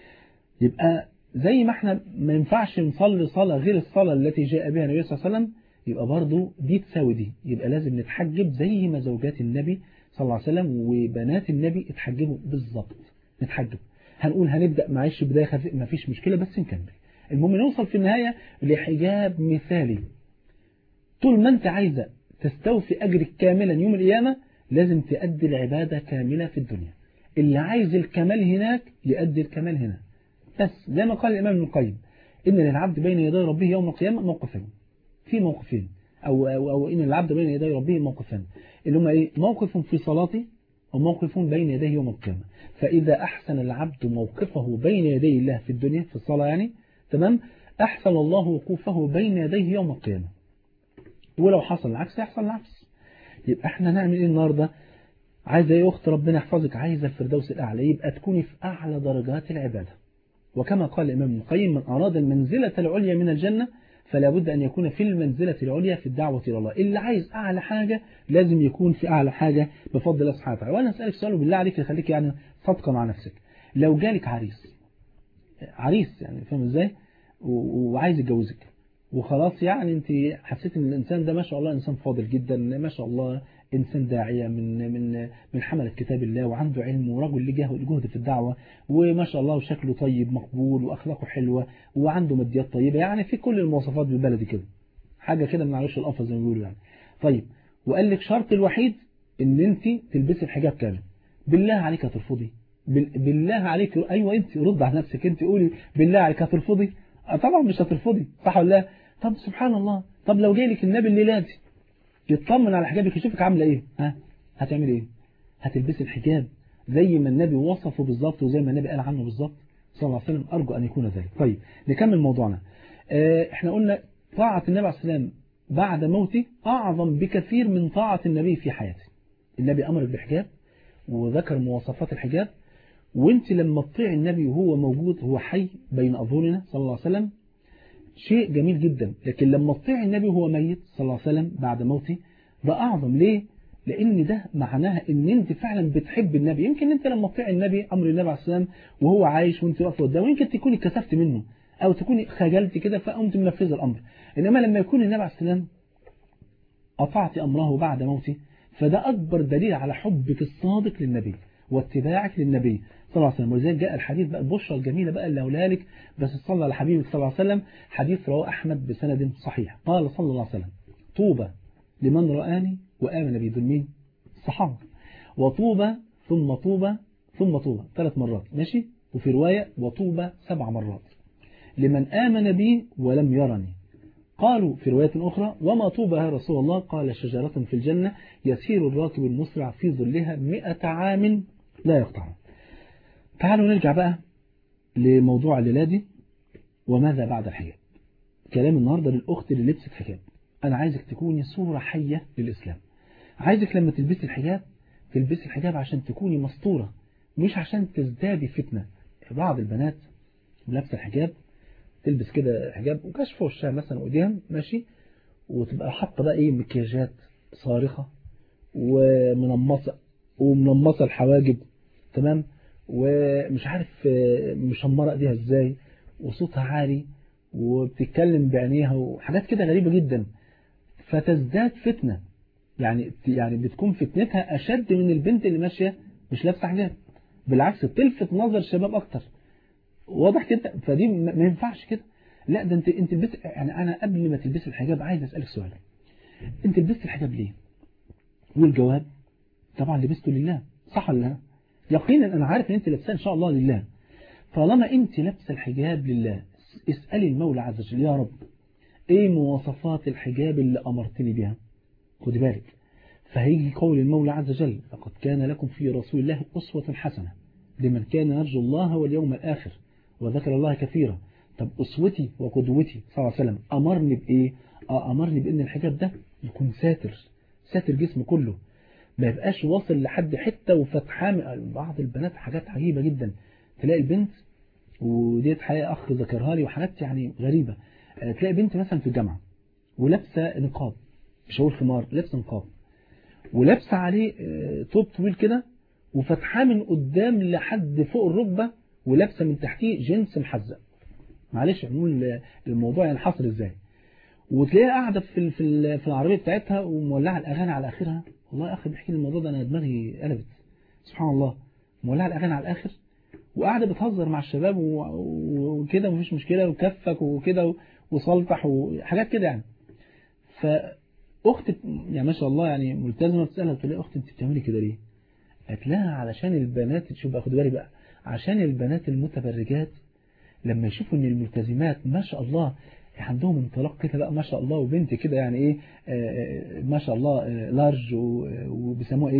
يبقى زي ما احنا ما ينفعش نصلي صلاه غير الصلاه التي جاء بها النبي صلى الله عليه وسلم يبقى برضه دي تساوي دي يبقى لازم نتحجب زي ما زوجات النبي صلى الله عليه وسلم وبنات النبي اتحجبوا بالظبط نتحجب هنقول هنبدأ معيش بداية خفيفة ما فيش مشكلة بس نكمل المهم نوصل في النهاية لحجاب مثالي طول ما انت عايزة تستوفي أجرك كاملا يوم القيامة لازم تأدي العبادة كاملة في الدنيا اللي عايز الكمال هناك يأدي الكمال هنا بس زي ما قال الإمام ابن القيم إن للعبد بين يدي ربه يوم القيامة موقفين في موقفين أو, أو, أو إن العبد بين يدي ربه موقفين اللي هما إيه موقف في صلاتي وموقف بين يديه يوم القيامة فإذا أحسن العبد موقفه بين يدي الله في الدنيا في الصلاة يعني تمام أحسن الله وقوفه بين يديه يوم القيامة ولو حصل العكس يحصل العكس يبقى احنا نعمل ايه النهاردة عايزة ايه اخت ربنا يحفظك عايزة الفردوس الأعلى يبقى تكوني في أعلى درجات العبادة وكما قال الإمام ابن القيم من أراد المنزلة العليا من الجنة فلا بد أن يكون في المنزلة العليا في الدعوة إلى الله اللي عايز أعلى حاجة لازم يكون في أعلى حاجة بفضل الله سبحانه وتعالى وأنا أسألك سؤال بالله عليك يخليك يعني صادقة مع نفسك لو جالك عريس عريس يعني فاهم إزاي وعايز يتجوزك وخلاص يعني انت حسيت ان الانسان ده ما شاء الله انسان فاضل جدا ما شاء الله انسان داعيه من من من حمله كتاب الله وعنده علم ورجل له جهد في الدعوه وما شاء الله وشكله طيب مقبول واخلاقه حلوه وعنده ماديات طيبه يعني في كل المواصفات بالبلدي كده حاجه كده من عروش القفا زي ما بيقولوا يعني طيب وقال لك شرط الوحيد ان انت تلبسي الحجاب كامل بالله عليك هترفضي بالله عليك ايوه انت رد على نفسك انت قولي بالله عليك هترفضي طبعا مش هترفضي صح ولا لا طب سبحان الله طب لو جاي لك النبي الليله دي يطمن على حجابك يشوفك عامله ايه ها هتعمل ايه هتلبسي الحجاب زي ما النبي وصفه بالظبط وزي ما النبي قال عنه بالظبط صلى الله عليه وسلم ارجو ان يكون ذلك طيب نكمل موضوعنا اه احنا قلنا طاعه النبي عليه السلام بعد موته اعظم بكثير من طاعه النبي في حياته النبي امرك بحجاب وذكر مواصفات الحجاب وانت لما تطيع النبي وهو موجود هو حي بين اظهرنا صلى الله عليه وسلم شيء جميل جدا لكن لما تطيع النبي وهو ميت صلى الله عليه وسلم بعد موته ده أعظم ليه؟ لأن ده معناها إن أنت فعلا بتحب النبي يمكن أنت لما تطيع النبي أمر النبي عليه السلام وهو عايش وأنت واقفه قدامه يمكن تكوني كسفت منه أو تكوني خجلت كده فقمت منفذ الأمر إنما لما يكون النبي عليه السلام أطعت أمره بعد موته فده أكبر دليل على حبك الصادق للنبي واتباعك للنبي صلى الله عليه وسلم ولذلك جاء الحديث بقى البشرى الجميلة بقى اللي أولها لك بس صلى على حبيبك صلى الله عليه وسلم حديث رواه أحمد بسند صحيح قال صلى الله عليه وسلم طوبى لمن رآني وآمن بي دول مين الصحابة وطوبى ثم طوبى ثم طوبى ثلاث مرات ماشي وفي رواية وطوبى سبع مرات لمن آمن بي ولم يرني قالوا في رواية أخرى وما طوبى يا رسول الله قال شجرة في الجنة يسير الراكب المسرع في ظلها مئة عام لا يقطعها تعالوا نرجع بقى لموضوع الليلة دي وماذا بعد الحجاب كلام النهاردة للأخت اللي لبست حجاب أنا عايزك تكوني صورة حية للإسلام عايزك لما تلبسي الحجاب تلبسي الحجاب عشان تكوني مسطورة مش عشان تزدادي فتنة بعض البنات لابسه الحجاب تلبس كده حجاب وكشف وشها مثلا وايديها ماشي وتبقى حاطه بقى ايه مكياجات صارخه ومنمصه ومنمصه الحواجب تمام ومش عارف مشمره ايديها ازاي وصوتها عالي وبتتكلم بعينيها وحاجات كده غريبه جدا فتزداد فتنه يعني يعني بتكون فتنتها اشد من البنت اللي ماشيه مش لابسه حجاب بالعكس بتلفت نظر الشباب اكتر واضح كده فدي ما ينفعش كده لا ده انت انت لبست يعني انا قبل ما تلبسي الحجاب عايز اسالك سؤال انت لبست الحجاب ليه والجواب طبعا لبسته لله صح ولا لا يقينا انا عارف ان انت لابساه ان شاء الله لله طالما انت لابسه الحجاب لله اسالي المولى عز وجل يا رب ايه مواصفات الحجاب اللي امرتني بها خدي بالك فهيجي قول المولى عز وجل لقد كان لكم في رسول الله أسوة حسنة لمن كان يرجو الله واليوم الآخر وذكر الله كثيرا طب أسوتي وقدوتي صلى الله عليه وسلم أمرني بإيه آه أمرني بأن الحجاب ده يكون ساتر ساتر جسم كله ما يبقاش واصل لحد حتة وفتحاه بعض البنات حاجات عجيبة جدا تلاقي البنت وديت حقيقة أخ ذكرها لي وحاجات يعني غريبة تلاقي بنت مثلا في الجامعة ولابسة نقاب مش هقول خمار لابسة نقاب ولابسه عليه توب طويل كده وفتحاه من قدام لحد فوق الركبه ولابسه من تحتيه جنس محزق معلش نقول الموضوع ينحصر ازاي وتلاقيها قاعده في في في العربيه بتاعتها ومولعه الاغاني على اخرها والله يا اخي بيحكي لي الموضوع ده انا دماغي قلبت سبحان الله مولعه الاغاني على الاخر وقاعده بتهزر مع الشباب وكده ومفيش مشكله وكفك وكده وصلتح وحاجات كده يعني ف اخت يعني ما شاء الله يعني ملتزمه بتسالها تقول لها اخت انت بتعملي كده ليه قالت لها علشان البنات شوف بقى خد بالي بقى عشان البنات المتبرجات لما يشوفوا ان الملتزمات ما شاء الله عندهم انطلاق كده بقى ما شاء الله وبنت كده يعني ايه آه ما شاء الله آه لارج وبيسموها ايه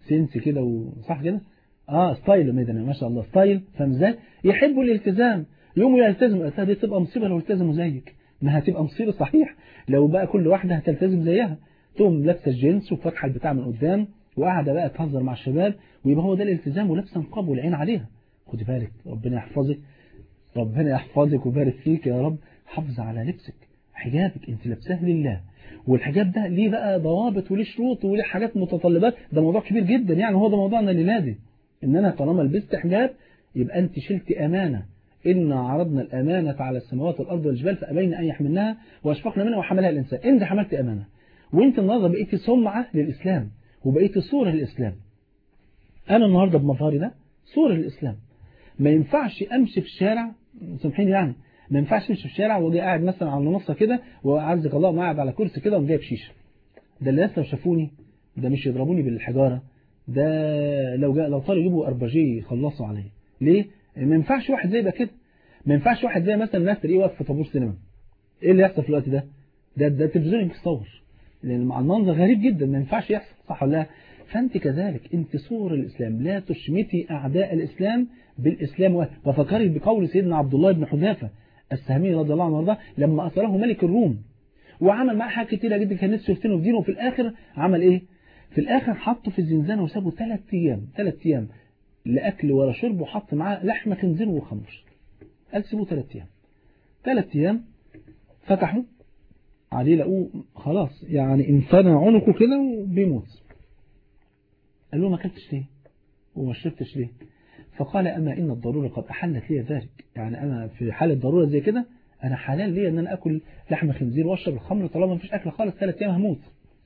سنس كده وصح كده اه ستايل مدني ما شاء الله ستايل فاهم ازاي يحبوا الالتزام يوم يلتزم دي تبقى مصيبه لو التزموا زيك ما هتبقى مصيبه صحيح لو بقى كل واحده هتلتزم زيها تقوم لابسه الجينز وفاتحه البتاع من قدام وقاعده بقى تهزر مع الشباب ويبقى هو ده الالتزام ولابسه نقاب والعين عليها خدي بالك ربنا يحفظك ربنا يحفظك ويبارك فيك يا رب حافظ على لبسك حجابك انت لابساه لله والحجاب ده ليه بقى ضوابط وليه شروط وليه حاجات متطلبات ده موضوع كبير جدا يعني هو ده موضوعنا الليله دي ان انا طالما لبست حجاب يبقى انت شلت امانه إن عرضنا الأمانة على السماوات والأرض والجبال فأبين أن يحملنها وأشفقنا منها وحملها الإنسان أنت حملت أمانة وأنت النهاردة بقيت سمعة للإسلام وبقيت صورة للإسلام أنا النهاردة بمظهري ده صورة للإسلام ما ينفعش أمشي في الشارع سامحيني يعني ما ينفعش أمشي في الشارع وأجي قاعد مثلا على المنصة كده وأعزك الله ما قاعد على كرسي كده وجايب شيشة ده اللي الناس لو شافوني ده مش يضربوني بالحجارة ده لو جاء لو طاروا يجيبوا أرباجي يخلصوا عليا ليه؟ ما ينفعش واحد زي ده كده ما ينفعش واحد زي مثلا الناس تلاقيه واقف في طابور سينما ايه اللي يحصل في الوقت ده ده ده التلفزيون يتصور لان مع المنظر غريب جدا ما ينفعش يحصل صح ولا لا فانت كذلك انت صور الاسلام لا تشمتي اعداء الاسلام بالاسلام وفكري بقول سيدنا عبد الله بن حذافه السهمي رضي الله عنه وارضاه لما اسره ملك الروم وعمل معاه حاجات كتيره جدا كان نفسه يفتنه في دينه وفي الاخر عمل ايه في الاخر حطه في الزنزانه وسابه ثلاث ايام ثلاث ايام لاكل ولا شرب وحط معاه لحمه خنزير وخمر قال سيبوه ثلاث ايام ثلاث ايام فتحوا عليه لقوه خلاص يعني انفنى عنقه كده وبيموت قال له ما اكلتش ليه وما شربتش ليه فقال اما ان الضروره قد احلت لي ذلك يعني انا في حاله ضروره زي كده انا حلال لي ان انا اكل لحم خنزير واشرب الخمر طالما ما فيش اكل خالص ثلاث ايام هموت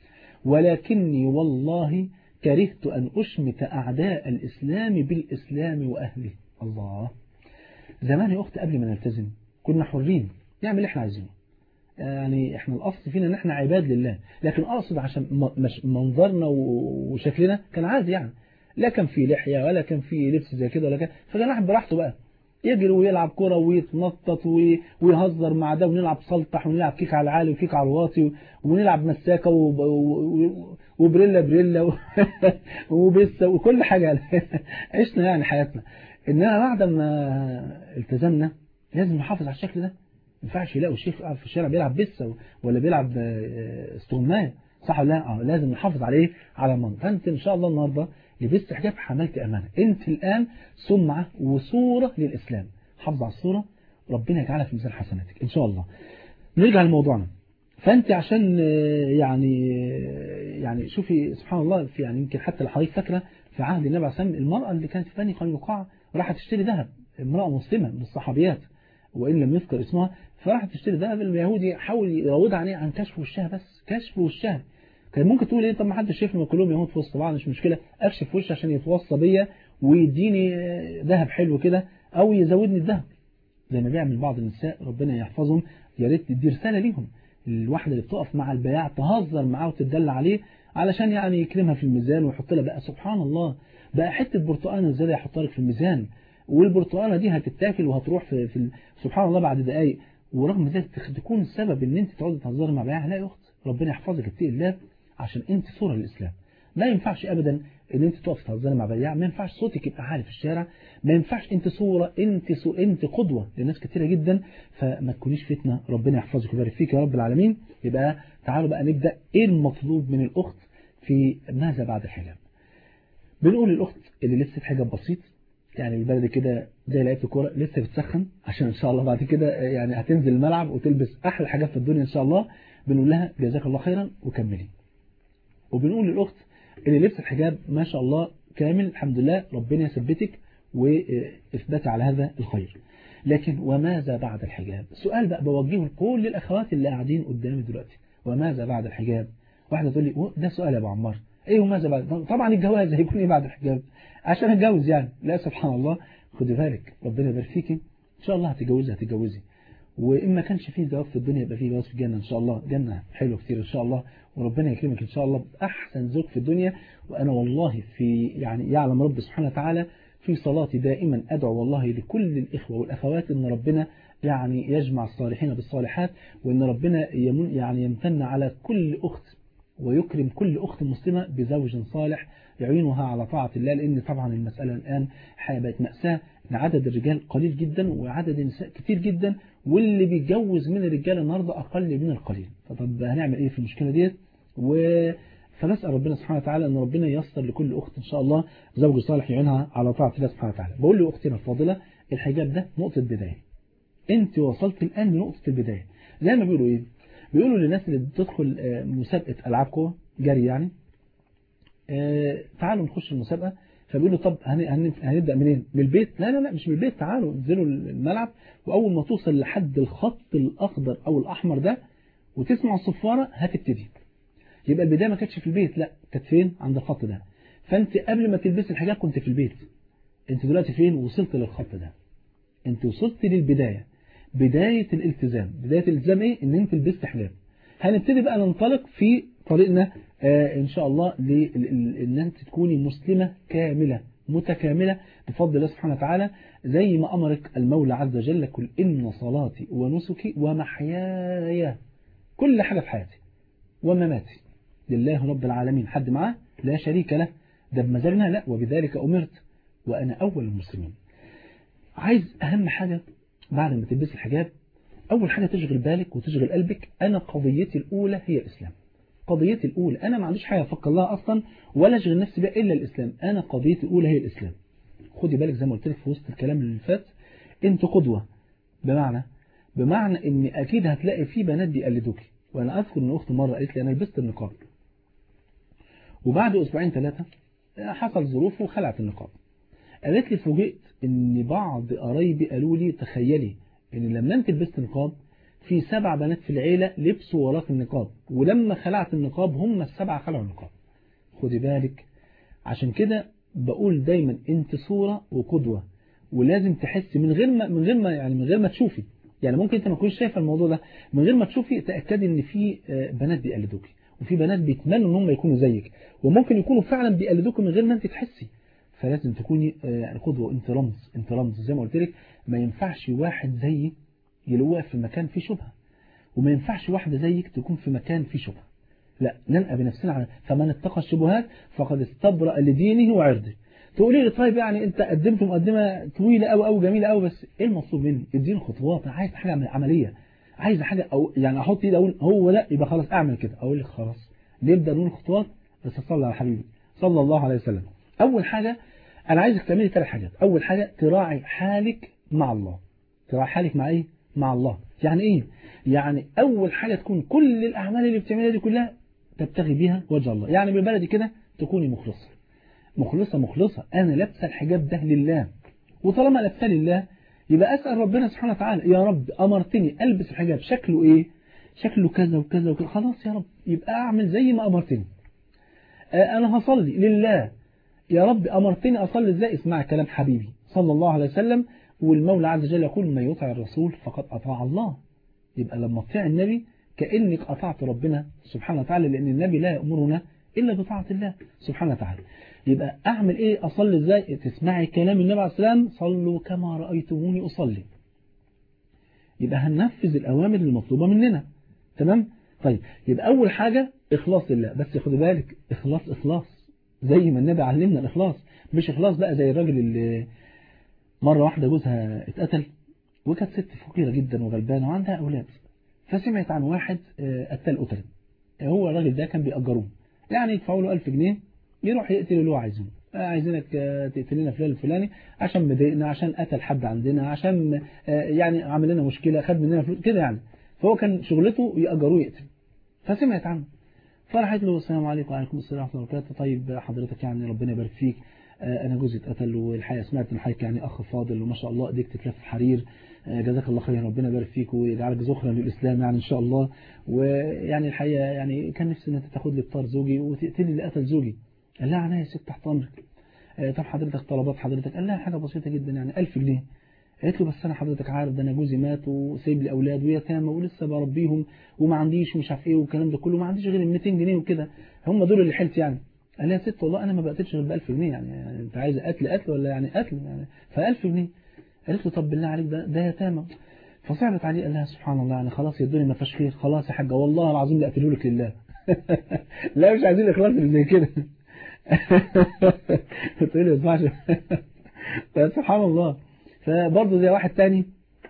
ولكني والله كرهت أن أشمت أعداء الإسلام بالإسلام وأهله الله زمان يا أخت قبل ما نلتزم كنا حرين نعمل اللي احنا عايزينه يعني احنا الأصل فينا ان احنا عباد لله لكن أقصد عشان منظرنا وشكلنا كان عادي يعني لا كان في لحية ولا كان في لبس زي كده ولا كان فكان واحد براحته بقى يجري ويلعب كرة ويتنطط ويهزر مع ده ونلعب سلطح ونلعب كيك على العالي وكيك على الواطي ونلعب مساكة وبريلا بريلا وبسة وكل حاجة عشنا يعني حياتنا إننا بعد ما التزمنا لازم نحافظ على الشكل ده ما ينفعش يلاقوا الشيخ قاعد في الشارع بيلعب بسة ولا بيلعب استغماية صح ولا لا اه لازم نحافظ عليه على المنطقة فانت ان شاء الله النهارده لبست حجاب حملت امانه انت الان سمعه وصوره للاسلام حافظ على الصوره ربنا يجعلها في ميزان حسناتك ان شاء الله نرجع لموضوعنا فانت عشان يعني يعني شوفي سبحان الله في يعني يمكن حتى لحضرتك فاكره في عهد النبي عليه الصلاه والسلام المراه اللي كانت في بني قينقاع راحت تشتري ذهب امراه مسلمه من الصحابيات وان لم يذكر اسمها فراحت تشتري ذهب اليهودي حاول يراودها عن عن كشف وشها بس كشف وشها كان ممكن تقول ايه طب ما حدش شايفني كلهم يهود في وسط بعض مش مشكله اكشف وشي عشان يتوصى بيا ويديني ذهب حلو كده او يزودني الذهب زي ما بيعمل بعض النساء ربنا يحفظهم يا ريت تدي رساله ليهم الواحده اللي بتقف مع البياع تهزر معاه وتدل عليه علشان يعني يكرمها في الميزان ويحط لها بقى سبحان الله بقى حته برتقانه ازاي يحطها لك في الميزان والبرتقانه دي هتتاكل وهتروح في, في سبحان الله بعد دقائق ورغم ذلك تكون السبب ان انت تقعدي تهزري مع بياع لا يا اخت ربنا يحفظك اتقي الله عشان انت صورة للإسلام ما ينفعش أبدا ان انت تقف تهزري مع بياع ما ينفعش صوتك يبقى عالي في الشارع ما ينفعش انت صورة انت سو انت قدوة لناس كتيرة جدا فما تكونيش فتنة ربنا يحفظك ويبارك فيك يا رب العالمين يبقى تعالوا بقى نبدأ ايه المطلوب من الأخت في ماذا بعد الحجاب بنقول للأخت اللي لسه حجاب بسيط يعني البلد كده زي لعيبه الكوره لسه بتسخن عشان ان شاء الله بعد كده يعني هتنزل الملعب وتلبس احلى حاجات في الدنيا ان شاء الله بنقول لها جزاك الله خيرا وكملي وبنقول للأخت اللي لبس الحجاب ما شاء الله كامل الحمد لله ربنا يثبتك وإثبات على هذا الخير لكن وماذا بعد الحجاب سؤال بقى بوجهه لكل الأخوات اللي قاعدين قدامي دلوقتي وماذا بعد الحجاب واحدة تقول لي ده سؤال يا أبو عمار ايه وماذا بعد طبعا الجواز هيكون ايه بعد الحجاب عشان اتجوز يعني لا سبحان الله خدي بالك ربنا يبارك فيكي ان شاء الله هتتجوزي هتتجوزي وإن ما كانش فيه جواز في الدنيا يبقى فيه جواز في الجنة إن شاء الله جنة حلوة كتير إن شاء الله وربنا يكرمك إن شاء الله بأحسن زوج في الدنيا وأنا والله في يعني يعلم رب سبحانه وتعالى في صلاتي دائما أدعو والله لكل الإخوة والأخوات إن ربنا يعني يجمع الصالحين بالصالحات وإن ربنا يمن يعني يمتن على كل أخت ويكرم كل أخت مسلمة بزوج صالح يعينها على طاعة الله لأن طبعا المسألة الآن بقت مأساة إن عدد الرجال قليل جدا وعدد النساء كتير جدا واللي بيتجوز من الرجال النهاردة أقل من القليل فطب هنعمل إيه في المشكلة ديت و فنسأل ربنا سبحانه وتعالى أن ربنا ييسر لكل أخت إن شاء الله زوج صالح يعينها على طاعة الله سبحانه وتعالى بقول لأختنا الفاضلة الحجاب ده نقطة بداية أنت وصلت الآن لنقطة البداية زي ما بيقولوا إيه بيقولوا للناس اللي بتدخل مسابقة ألعاب قوة جري يعني تعالوا نخش المسابقة فبيقولوا طب هنبدأ منين من البيت لا لا لا مش من البيت تعالوا انزلوا الملعب وأول ما توصل لحد الخط الأخضر أو الأحمر ده وتسمع الصفارة هتبتدي يبقى البداية ما كانتش في البيت لا كانت فين عند الخط ده فانت قبل ما تلبس الحجاب كنت في البيت انت دلوقتي فين وصلت للخط ده انت وصلت للبداية بداية الالتزام بداية الالتزام ايه ان انت لبست حجاب هنبتدي بقى ننطلق في طريقنا آه ان شاء الله لان انت تكوني مسلمة كاملة متكاملة بفضل الله سبحانه وتعالى زي ما أمرك المولى عز وجل كل إن صلاتي ونسكي ومحياي كل حاجة في حياتي ومماتي لله رب العالمين حد معاه لا شريك له ده بمزاجنا لا وبذلك أمرت وأنا أول المسلمين عايز أهم حاجة بعد ما تلبس الحجاب أول حاجة تشغل بالك وتشغل قلبك أنا قضيتي الأولى هي الإسلام قضيتي الأولى أنا ما عنديش حاجة أفكر لها أصلا ولا أشغل نفسي بها إلا الإسلام أنا قضيتي الأولى هي الإسلام خدي بالك زي ما قلت لك في وسط الكلام اللي فات أنت قدوة بمعنى بمعنى إن أكيد هتلاقي في بنات بيقلدوكي وأنا أذكر إن أختي مرة قالت لي أنا لبست النقاب وبعد أسبوعين ثلاثة حصل ظروف وخلعت النقاب قالت لي فوجئت إن بعض قرايبي قالوا لي تخيلي إن لما أنت لبست نقاب في سبع بنات في العيلة لبسوا وراك النقاب ولما خلعت النقاب هم السبعة خلعوا النقاب خدي بالك عشان كده بقول دايما انت صورة وقدوة ولازم تحسي من غير ما من غير ما يعني من غير ما تشوفي يعني ممكن انت ما تكونش شايفه الموضوع ده من غير ما تشوفي تاكدي ان في بنات بيقلدوكي وفي بنات بيتمنوا ان هم يكونوا زيك وممكن يكونوا فعلا بيقلدوك من غير ما انت تحسي فلازم تكوني يعني قدوه انت رمز انت رمز زي ما قلت لك ما ينفعش واحد زيي يلوقف في مكان فيه شبهه وما ينفعش واحدة زيك تكون في مكان فيه شبهه لا ننقى بنفسنا على فمن اتقى الشبهات فقد استبرأ لدينه وعرضه تقولي لي طيب يعني انت قدمت مقدمة طويلة قوي قوي جميلة قوي بس ايه المطلوب مني اديني خطوات انا عايز حاجة عملية عايز حاجة او يعني احط ايدي اقول هو لا يبقى خلاص اعمل كده اقول لك خلاص نبدا نقول خطوات بس صلى على حبيبي صلى الله عليه وسلم اول حاجة انا عايزك تعملي ثلاث حاجات اول حاجة تراعي حالك مع الله تراعي حالك مع ايه مع الله يعني ايه يعني اول حاجة تكون كل الاعمال اللي بتعملها دي كلها تبتغي بيها وجه الله يعني بالبلدي كده تكوني مخلصة مخلصة مخلصة انا لابسه الحجاب ده لله وطالما لابسه لله يبقى اسال ربنا سبحانه وتعالى يا رب امرتني البس الحجاب شكله ايه شكله كذا وكذا وكذا خلاص يا رب يبقى اعمل زي ما امرتني انا هصلي لله يا رب امرتني اصلي ازاي اسمع كلام حبيبي صلى الله عليه وسلم والمولى عز وجل يقول من يطع الرسول فقد أطاع الله يبقى لما تطيع النبي كأنك أطعت ربنا سبحانه وتعالى لأن النبي لا يأمرنا إلا بطاعة الله سبحانه وتعالى يبقى أعمل إيه أصلي إزاي تسمعي كلام النبي عليه السلام صلوا كما رأيتموني أصلي يبقى هننفذ الأوامر المطلوبة مننا تمام طيب يبقى أول حاجة إخلاص لله بس خدي بالك إخلاص إخلاص زي ما النبي علمنا الإخلاص مش إخلاص بقى زي الراجل اللي مرة واحدة جوزها اتقتل وكانت ست فقيرة جدا وغلبانة وعندها أولاد فسمعت عن واحد قتل قتل هو الراجل ده كان بيأجروه يعني يدفعوا له 1000 جنيه يروح يقتل اللي هو عايزه عايزينك تقتل لنا فلان الفلاني عشان مضايقنا عشان قتل حد عندنا عشان يعني عمل لنا مشكلة خد مننا فلوس كده يعني فهو كان شغلته يأجروه يقتل فسمعت عنه فراحت له السلام عليكم وعليكم السلام ورحمة الله وبركاته طيب حضرتك يعني ربنا يبارك فيك انا جوزي اتقتل والحقيقه سمعت ان حضرتك يعني اخ فاضل وما شاء الله ايديك تتلف حرير جزاك الله خير ربنا يبارك فيك ويجعلك ذخرا للاسلام يعني ان شاء الله ويعني الحقيقه يعني كان نفسي ان انت تاخد لي بطار زوجي وتقتلي اللي قتل زوجي قال لها عناية يا ست تحت امرك طب حضرتك طلبات حضرتك قال لها حاجه بسيطه جدا يعني 1000 جنيه قالت له بس انا حضرتك عارف ده انا جوزي مات وسايب لي اولاد ويتامى ولسه بربيهم وما عنديش ومش عارف ايه والكلام ده كله ما عنديش غير ال 200 جنيه وكده هم دول اللي حلت يعني قال لها يا ست والله انا ما بقتلش غير ب 1000 جنيه يعني, يعني انت عايزه قتل قتل ولا يعني قتل يعني ف 1000 جنيه قالت له طب بالله عليك ده ده يتامى فصعبت عليه قال لها سبحان الله يعني خلاص يدوني ما فيش خير خلاص يا حاجه والله العظيم لا اقتله لك لله لا مش عايزين الاخلاص اللي زي كده تقول لي ما ينفعش فسبحان الله فبرضه زي واحد تاني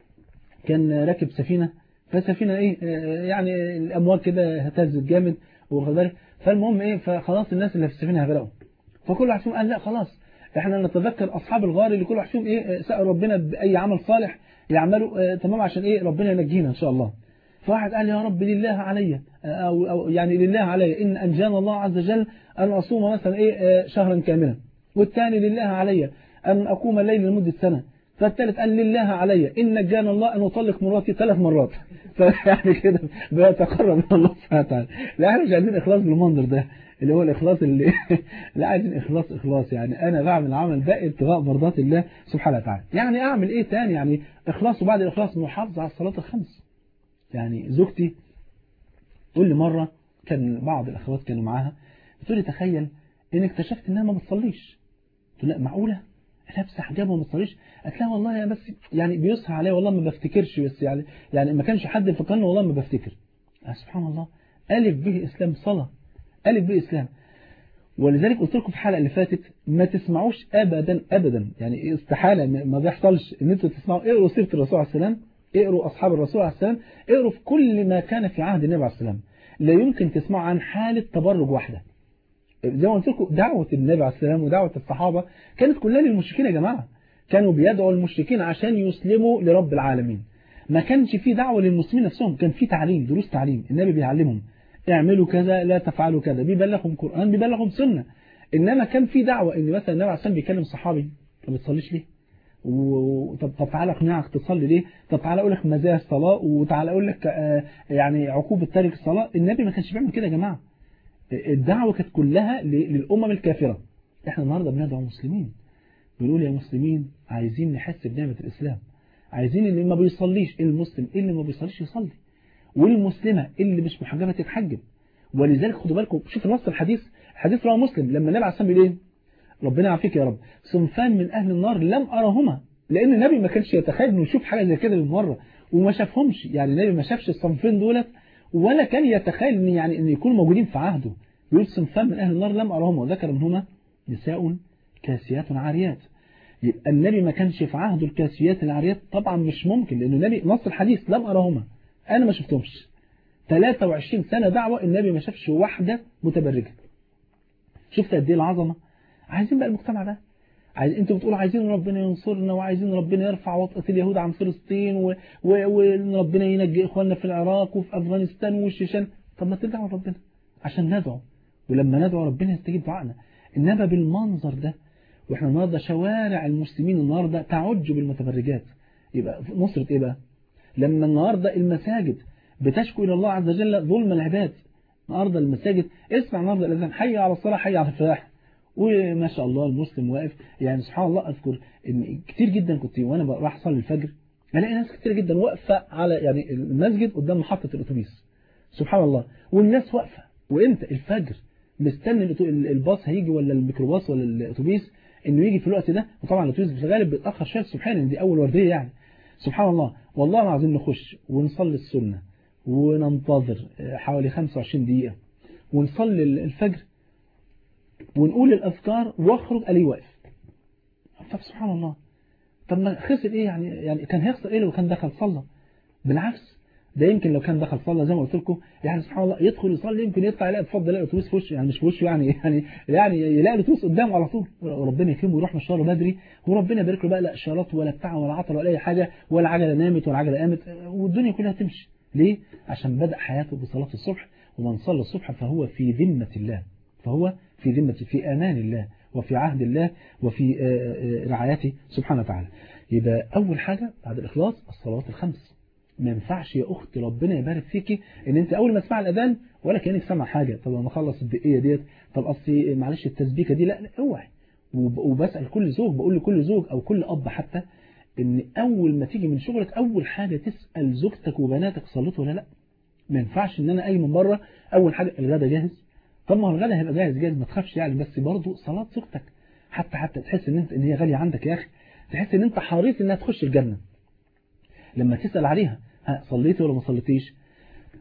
كان راكب سفينة فالسفينة ايه يعني الامواج كده هتزت جامد واخد بالك فالمهم ايه فخلاص الناس اللي في السفينة هيغرقوا فكل واحد فيهم قال لا خلاص احنا نتذكر اصحاب الغار اللي كل واحد فيهم ايه سأل ربنا باي عمل صالح يعملوا اه تمام عشان ايه ربنا ينجينا ان شاء الله فواحد قال يا رب لله علي أو, أو يعني لله علي إن أنجانا الله عز وجل أن أصوم مثلا إيه شهرا كاملا والثاني لله علي أن أقوم الليل لمدة سنة فالثالث قال لله علي إن نجانا الله أن أطلق مراتي ثلاث مرات فيعني كده بيتقرب من الله سبحانه وتعالى لا احنا مش عايزين إخلاص بالمنظر ده اللي هو الإخلاص اللي لا عايزين إخلاص إخلاص يعني أنا بعمل عمل ده ابتغاء مرضات الله سبحانه وتعالى يعني أعمل إيه تاني يعني إخلاص وبعد الإخلاص محافظة على الصلاة الخمس يعني زوجتي تقول لي مرة كان بعض الأخوات كانوا معاها بتقول لي تخيل إن اكتشفت إنها ما بتصليش قلت لا معقولة لابسه حجاب وما بتصليش قالت لها والله يا بس يعني بيصحى عليا والله ما بفتكرش بس يعني يعني ما كانش حد يفكرني والله ما بفتكر سبحان الله ألف به إسلام صلاة ألف به إسلام ولذلك قلت لكم في الحلقة اللي فاتت ما تسمعوش أبدا أبدا يعني استحالة ما بيحصلش إن أنتوا تسمعوا اقروا سيرة الرسول عليه السلام اقروا أصحاب الرسول عليه السلام اقروا في كل ما كان في عهد النبي عليه السلام لا يمكن تسمعوا عن حالة تبرج واحدة زي ما قلت لكم دعوة النبي عليه السلام ودعوة الصحابة كانت كلها للمشركين يا جماعة كانوا بيدعوا المشركين عشان يسلموا لرب العالمين ما كانش في دعوة للمسلمين نفسهم كان في تعليم دروس تعليم النبي بيعلمهم اعملوا كذا لا تفعلوا كذا بيبلغهم قرآن بيبلغهم سنة إنما كان في دعوة إن مثلا النبي عليه السلام بيكلم صحابي ما بتصليش ليه وطب طب تعالى اقنعك تصلي ليه طب تعالى اقول لك مزايا الصلاه وتعالى اقول لك يعني عقوبه تارك الصلاه النبي ما كانش بيعمل كده يا جماعه الدعوه كانت كلها للامم الكافره احنا النهارده بندعو مسلمين بنقول يا مسلمين عايزين نحس بنعمه الاسلام عايزين اللي ما بيصليش المسلم اللي ما بيصليش يصلي والمسلمه اللي مش محجبه تتحجب ولذلك خدوا بالكم شوف نص الحديث حديث رواه مسلم لما النبي عليه الصلاه والسلام بيقول ربنا يعافيك يا رب صنفان من أهل النار لم أرهما لأن النبي ما كانش يتخيل إنه يشوف حاجة زي كده بالمرة وما شافهمش يعني النبي ما شافش الصنفين دولت ولا كان يتخيل إن يعني إن يكونوا موجودين في عهده بيقول صنفان من أهل النار لم أرهما وذكر منهما نساء كاسيات عاريات يبقى النبي ما كانش في عهده الكاسيات العاريات طبعا مش ممكن لأن النبي نص الحديث لم أرهما أنا ما شفتهمش 23 سنة دعوة النبي ما شافش واحدة متبرجة شفت قد ايه العظمه عايزين بقى المجتمع ده عايز انتوا بتقولوا عايزين ربنا ينصرنا وعايزين ربنا يرفع وطأة اليهود عن فلسطين و... و... وان ربنا ينجي اخواننا في العراق وفي افغانستان والشيشان طب ما تدعوا ربنا عشان ندعو ولما ندعو ربنا يستجيب دعائنا انما بالمنظر ده واحنا النهارده شوارع المسلمين النهارده تعج بالمتبرجات يبقى نصرة ايه بقى لما النهارده المساجد بتشكو الى الله عز وجل ظلم العباد النهارده المساجد اسمع النهارده الاذان حي على الصلاه حي على الفلاح وما شاء الله المسلم واقف يعني سبحان الله أذكر إن كتير جدا كنت وأنا راح أصلي الفجر ألاقي ناس كتير جدا واقفة على يعني المسجد قدام محطة الأتوبيس سبحان الله والناس واقفة وإمتى الفجر مستني الباص هيجي ولا الميكروباص ولا الأتوبيس إنه يجي في الوقت ده وطبعا الأتوبيس في الغالب بيتأخر شوية سبحان الله دي أول وردية يعني سبحان الله والله العظيم نخش ونصلي السنة وننتظر حوالي 25 دقيقة ونصلي الفجر ونقول الأذكار واخرج أليه واقف طب سبحان الله طب ما خسر إيه يعني يعني كان هيخسر إيه لو كان دخل صلى بالعكس ده يمكن لو كان دخل صلى زي ما قلت لكم يعني سبحان الله يدخل يصلي يمكن يطلع يلاقي اتفضل يلاقي الاتوبيس في وشه يعني مش في وشه يعني يعني يعني يلاقي الاتوبيس قدامه على طول وربنا يكرمه ويروح مشواره بدري وربنا يبارك له بقى لا اشارات ولا بتاع ولا عطل ولا اي حاجه ولا عجله نامت ولا عجله قامت والدنيا كلها تمشي ليه؟ عشان بدأ حياته بصلاة الصبح ومن صلى الصبح فهو في ذمة الله فهو في ذمة في أمان الله وفي عهد الله وفي رعايته سبحانه وتعالى يبقى أول حاجة بعد الإخلاص الصلاة الخمس ما ينفعش يا أختي ربنا يبارك فيكي إن أنت أول ما تسمع الأذان ولا كأنك سمع حاجة طب لما أخلص الدقيقة ديت طب أصلي معلش التسبيكة دي لا لا اوعي وبسأل كل زوج بقول لكل زوج أو كل أب حتى إن أول ما تيجي من شغلك أول حاجة تسأل زوجتك وبناتك صليتوا ولا لا ما ينفعش إن أنا أي من بره أول حاجة الغدا جاهز طب ما الغدا هيبقى جاهز جاهز ما تخافش يعني بس برضه صلاة زوجتك حتى حتى تحس ان انت ان هي غالية عندك يا اخي تحس ان انت حريص انها تخش الجنة لما تسأل عليها ها صليتي ولا ما صليتيش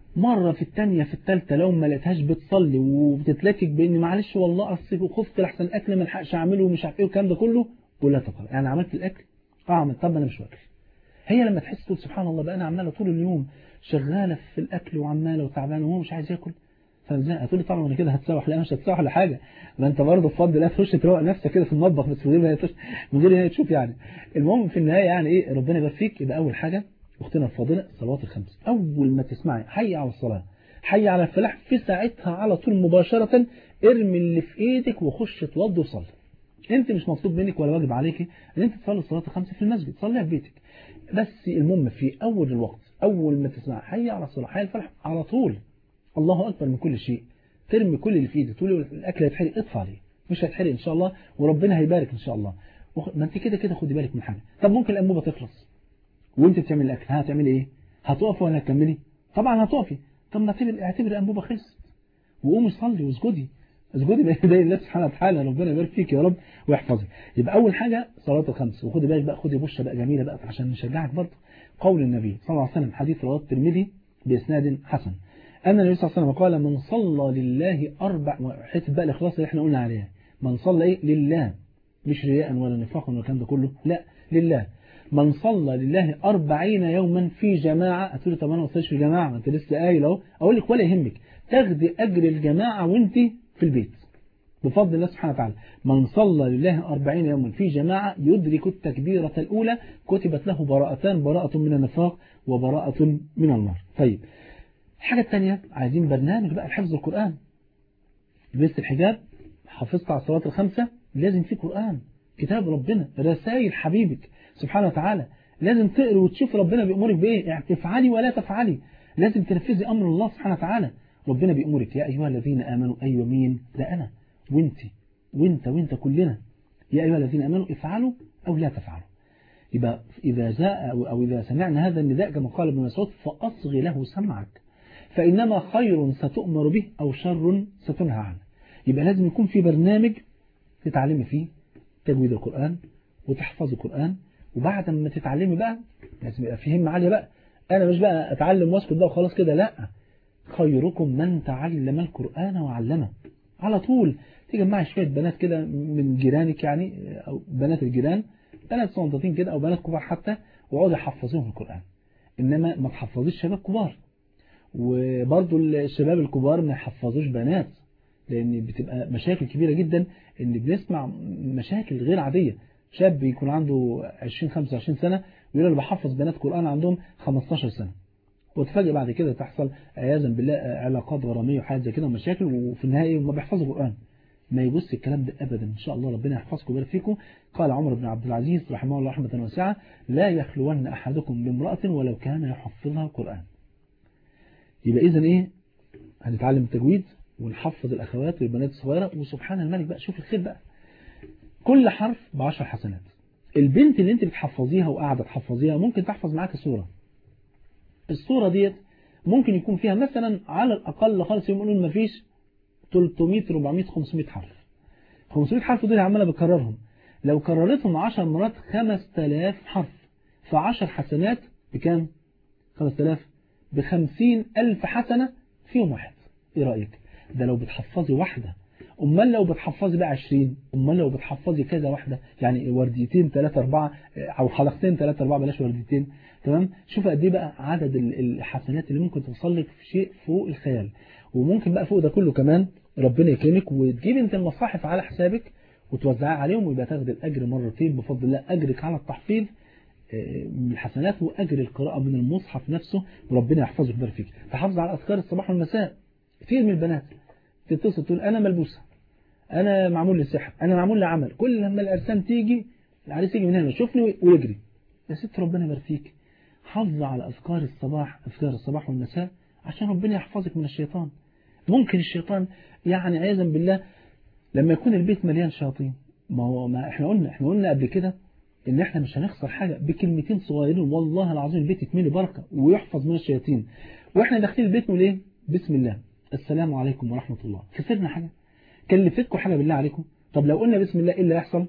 مرة في الثانيه في الثالثه لو ما لقيتهاش بتصلي وبتتلكك بان معلش والله اصل خفت لحسن الاكل ما الحقش اعمله ومش عارف ايه والكلام ده كله ولا تقرا يعني عملت الاكل اه عملت طب انا مش واكل هي لما تحس تقول سبحان الله بقى انا عماله طول اليوم شغاله في الاكل وعماله وتعبانه وهو مش عايز ياكل فازاي هتقول لي طبعا انا كده هتسوح لا مش هتسوح ولا حاجه ما انت برضه بفضل الله تخش تروق نفسك كده في المطبخ بس من غير من غير هي تشوف يعني المهم في النهايه يعني ايه ربنا يبارك فيك يبقى اول حاجه اختنا الفاضله الصلوات الخمس اول ما تسمعي حي على الصلاه حي على الفلاح في ساعتها على طول مباشره ارمي اللي في ايدك وخش اتوضى وصلي انت مش مطلوب منك ولا واجب عليك ان انت تصلي الصلاه الخمس في المسجد صليها في بيتك بس المهم في اول الوقت اول ما تسمع حي على الصلاه حي الفلاح على طول الله اكبر من كل شيء ترمي كل اللي في ايدك تقول الاكل هيتحرق اطفى عليه مش هيتحرق ان شاء الله وربنا هيبارك ان شاء الله ما انت كده كده خدي بالك من حاجه طب ممكن الانبوبه تخلص وانت بتعمل الاكل هتعملي ايه هتقفي ولا هتكملي طبعا هتقفي طب ما اعتبر الانبوبه خلصت وقومي صلي واسجدي اسجدي بين يدي الله سبحانه وتعالى ربنا يبارك فيك يا رب ويحفظك يبقى اول حاجه صلاه الخمس وخدي بالك بقى خدي بشه بقى جميله بقى عشان نشجعك برضه قول النبي صلى الله عليه وسلم حديث رواه الترمذي باسناد حسن أن النبي صلى الله عليه وسلم قال من صلى لله أربع حته بقى الإخلاص اللي احنا قلنا عليها من صلى إيه لله مش رياء ولا نفاق ولا الكلام ده كله لا لله من صلى لله أربعين يوما في جماعة هتقولي طب أنا ما وصلتش في جماعة ما أنت لسه قايل أهو أقول لك ولا يهمك تاخدي أجر الجماعة وأنت في البيت بفضل الله سبحانه وتعالى من صلى لله أربعين يوما في جماعة يدرك التكبيرة الأولى كتبت له براءتان براءة من النفاق وبراءة من النار طيب الحاجة الثانية عايزين برنامج بقى لحفظ القرآن لبست الحجاب حافظت على الصلوات الخمسة لازم في قرآن كتاب ربنا رسائل حبيبك سبحانه وتعالى لازم تقري وتشوف ربنا بيأمرك بإيه يعني تفعلي ولا تفعلي لازم تنفذي أمر الله سبحانه وتعالى ربنا بيأمرك يا أيها الذين آمنوا أيوة مين ده أنا وانت وانت وانت كلنا يا أيها الذين آمنوا افعلوا أو لا تفعلوا يبقى إذا جاء أو إذا سمعنا هذا النداء كما قال ابن مسعود فأصغ له سمعك فإنما خير ستؤمر به أو شر ستنهى عنه يبقى لازم يكون في برنامج تتعلمي فيه تجويد القرآن وتحفظ القرآن وبعد ما تتعلمي بقى لازم يبقى في همة عالية بقى أنا مش بقى أتعلم واسكت ده وخلاص كده لا خيركم من تعلم القرآن وعلمه على طول تجمعي شوية بنات كده من جيرانك يعني أو بنات الجيران بنات صنطتين كده أو بنات كبار حتى وقعدوا يحفظوهم القرآن إنما ما تحفظيش شباب كبار وبرضو الشباب الكبار ما يحفظوش بنات لأن بتبقى مشاكل كبيرة جدا إن بنسمع مشاكل غير عادية شاب يكون عنده 20-25 سنة ويقول أنا بحفظ بنات قرآن عندهم 15 سنة وتفاجئ بعد كده تحصل عياذا بالله علاقات غرامية وحاجات زي كده ومشاكل وفي النهاية ما بيحفظوا قرآن ما يبص الكلام ده أبدا إن شاء الله ربنا يحفظكم ويبارك فيكم قال عمر بن عبد العزيز رحمه الله رحمة واسعة لا يخلون أحدكم بامرأة ولو كان يحفظها القرآن يبقى إذا إيه هنتعلم التجويد ونحفظ الأخوات والبنات الصغيرة وسبحان الملك بقى شوف الخير بقى كل حرف بعشر حسنات البنت اللي انت بتحفظيها وقاعدة تحفظيها ممكن تحفظ معاك سورة الصورة ديت ممكن يكون فيها مثلا على الأقل خالص يقولون ما فيش 300 400 500 حرف 500 حرف دول عمالة بكررهم لو كررتهم 10 مرات 5000 حرف ف 10 حسنات بكام 5000 ب 50000 حسنة فيهم واحد ايه رأيك ده لو بتحفظي واحدة امال لو بتحفظي بقى 20 امال لو بتحفظي كذا واحدة يعني ورديتين 3 4 او حلقتين 3 4 بلاش ورديتين تمام شوف قد ايه بقى عدد الحسنات اللي ممكن توصل لك في شيء فوق الخيال وممكن بقى فوق ده كله كمان ربنا يكرمك وتجيب انت المصاحف على حسابك وتوزعها عليهم ويبقى تاخد الاجر مرتين بفضل الله اجرك على التحفيظ من الحسنات واجر القراءة من المصحف نفسه وربنا يحفظك ويبارك فيك تحافظ على اذكار الصباح والمساء كتير من البنات تتصل تقول انا ملبوسه انا معمول للسحر انا معمول لعمل كل لما الارسام تيجي العريس يجي من هنا يشوفني ويجري يا ست ربنا يبارك فيك حافظ على اذكار الصباح اذكار الصباح والمساء عشان ربنا يحفظك من الشيطان ممكن الشيطان يعني عياذا بالله لما يكون البيت مليان شياطين ما هو ما احنا قلنا احنا قلنا قبل كده ان احنا مش هنخسر حاجة بكلمتين صغيرين والله العظيم البيت يتملي بركة ويحفظ من الشياطين واحنا داخلين البيت نقول ايه بسم الله السلام عليكم ورحمة الله خسرنا حاجة كلفتكم حاجة بالله عليكم طب لو قلنا بسم الله ايه اللي يحصل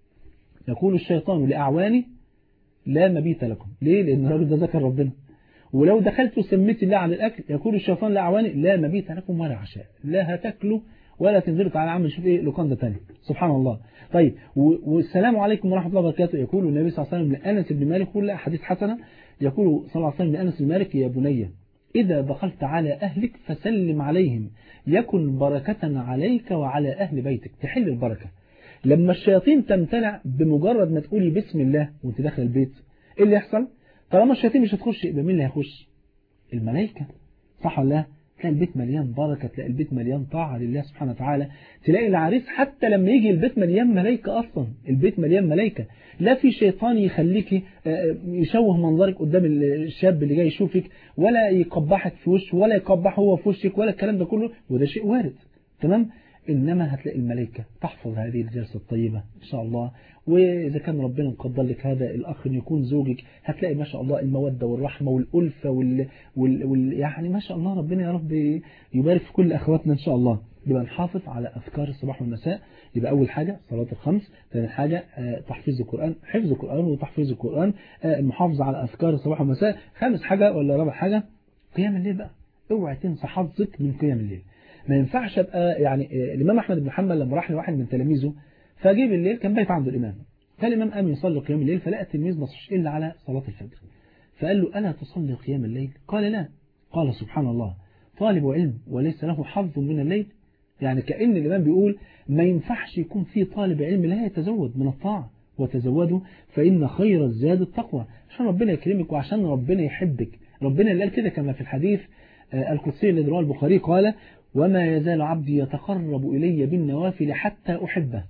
يقول الشيطان لأعواني لا مبيت لكم ليه لأن الراجل ده ذكر ربنا ولو دخلت وسميت الله على الأكل يقول الشيطان لأعواني لا مبيت لكم ولا عشاء لا هتاكلوا ولا تنزلوا تعالى عم نشوف ايه لوكاندا تاني سبحان الله طيب والسلام عليكم ورحمة الله وبركاته يقول النبي صلى الله عليه وسلم لأنس بن مالك يقول لا حديث حسنة يقول صلى الله عليه وسلم لأنس بن مالك يا بني إذا دخلت على أهلك فسلم عليهم يكن بركة عليك وعلى أهل بيتك تحل البركة لما الشياطين تمتنع بمجرد ما تقولي بسم الله وانت داخل البيت ايه اللي يحصل طالما الشياطين مش هتخش يبقى مين اللي هيخش الملائكة صح ولا لا تلاقي البيت مليان بركة تلاقي البيت مليان طاعة لله سبحانه وتعالى تلاقي العريس حتى لما يجي البيت مليان ملائكة أصلا البيت مليان ملائكة لا في شيطان يخليك يشوه منظرك قدام الشاب اللي جاي يشوفك ولا يقبحك في وشه ولا يقبح هو في وشك ولا الكلام ده كله وده شيء وارد تمام إنما هتلاقي الملائكة تحفظ هذه الجلسة الطيبة إن شاء الله وإذا كان ربنا مقدر لك هذا الأخ أن يكون زوجك هتلاقي ما شاء الله المودة والرحمة والألفة وال... وال... وال... يعني ما شاء الله ربنا يا رب يبارك في كل أخواتنا إن شاء الله يبقى نحافظ على أذكار الصباح والمساء يبقى أول حاجة صلاة الخمس ثاني حاجة تحفيظ القرآن حفظ القرآن وتحفيظ القرآن المحافظة على أذكار الصباح والمساء خامس حاجة ولا رابع حاجة قيام الليل بقى اوعى تنسى حظك من قيام الليل ما ينفعش ابقى يعني الإمام أحمد بن حنبل لما راح لواحد من تلاميذه فجيب الليل كان بايت عنده الإمام فالإمام قام يصلي قيام الليل فلقى التلميذ ما صحش إلا على صلاة الفجر فقال له ألا تصلي قيام الليل قال لا قال سبحان الله طالب علم وليس له حظ من الليل يعني كأن الإمام بيقول ما ينفعش يكون في طالب علم لا يتزود من الطاعة وتزودوا فإن خير الزاد التقوى عشان ربنا يكرمك وعشان ربنا يحبك ربنا اللي قال كده كما في الحديث القدسي الذي رواه البخاري قال وما يزال عبدي يتقرب إلي بالنوافل حتى أحبه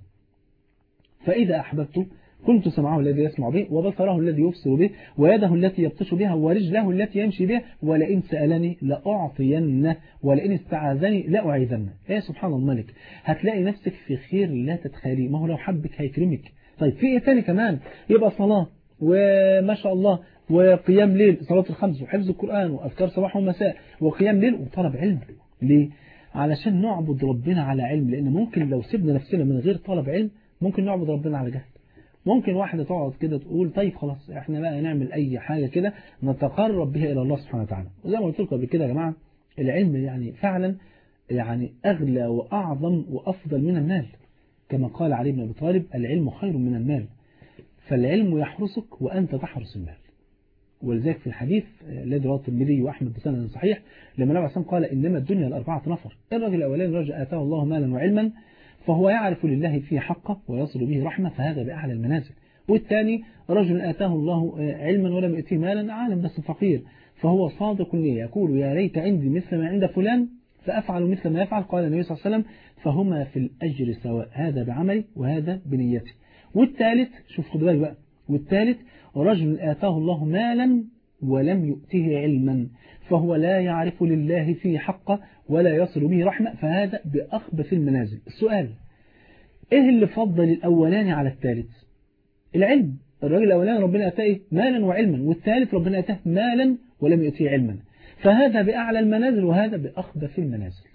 فإذا أحببته كنت سمعه الذي يسمع به وبصره الذي يبصر به ويده التي يبطش بها ورجله التي يمشي بها ولئن سألني لأعطينه ولئن استعاذني لأعيذنه يا سبحان الملك هتلاقي نفسك في خير لا تتخيليه ما هو لو حبك هيكرمك طيب في ايه تاني كمان يبقى صلاة وما شاء الله وقيام ليل صلاة الخمس وحفظ القرآن وأذكار صباح ومساء وقيام ليل وطلب علم ليه؟ علشان نعبد ربنا على علم لأن ممكن لو سيبنا نفسنا من غير طلب علم ممكن نعبد ربنا على جهل ممكن واحدة تقعد كده تقول طيب خلاص احنا بقى نعمل أي حاجة كده نتقرب بها إلى الله سبحانه وتعالى وزي ما قلت لكم قبل كده يا جماعة العلم يعني فعلا يعني أغلى وأعظم وأفضل من المال كما قال علي بن أبي طالب العلم خير من المال فالعلم يحرسك وأنت تحرس المال ولذلك في الحديث الذي رواه الترمذي واحمد بسند صحيح لما النبي عليه قال انما الدنيا الاربعه نفر الرجل الاولاني رجل اتاه الله مالا وعلما فهو يعرف لله فيه حقه ويصل به رحمه فهذا باعلى المنازل والثاني رجل اتاه الله علما ولم يؤتيه مالا عالم بس فقير فهو صادق لي يقول يا ليت عندي مثل ما عند فلان فافعل مثل ما يفعل قال النبي صلى الله عليه وسلم فهما في الاجر سواء هذا بعملي وهذا بنيتي والثالث شوف خد بالك بقى والثالث رجل آتاه الله مالا ولم يؤته علما فهو لا يعرف لله فيه حقه ولا يصل به رحمة فهذا بأخبث المنازل السؤال إيه اللي فضل الأولاني على الثالث العلم الرجل الأولاني ربنا أتاه مالا وعلما والثالث ربنا أتاه مالا ولم يؤته علما فهذا بأعلى المنازل وهذا بأخبث المنازل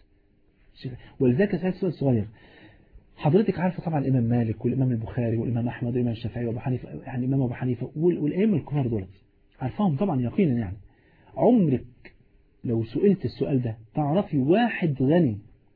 ولذلك سألت سؤال صغير حضرتك عارفة طبعا الإمام مالك والإمام البخاري والإمام أحمد والإمام الشافعي وأبو حنيفة يعني الإمام أبو حنيفة والأئمة الكبار دولت عارفاهم طبعا يقينا يعني عمرك لو سئلت السؤال ده تعرفي واحد غني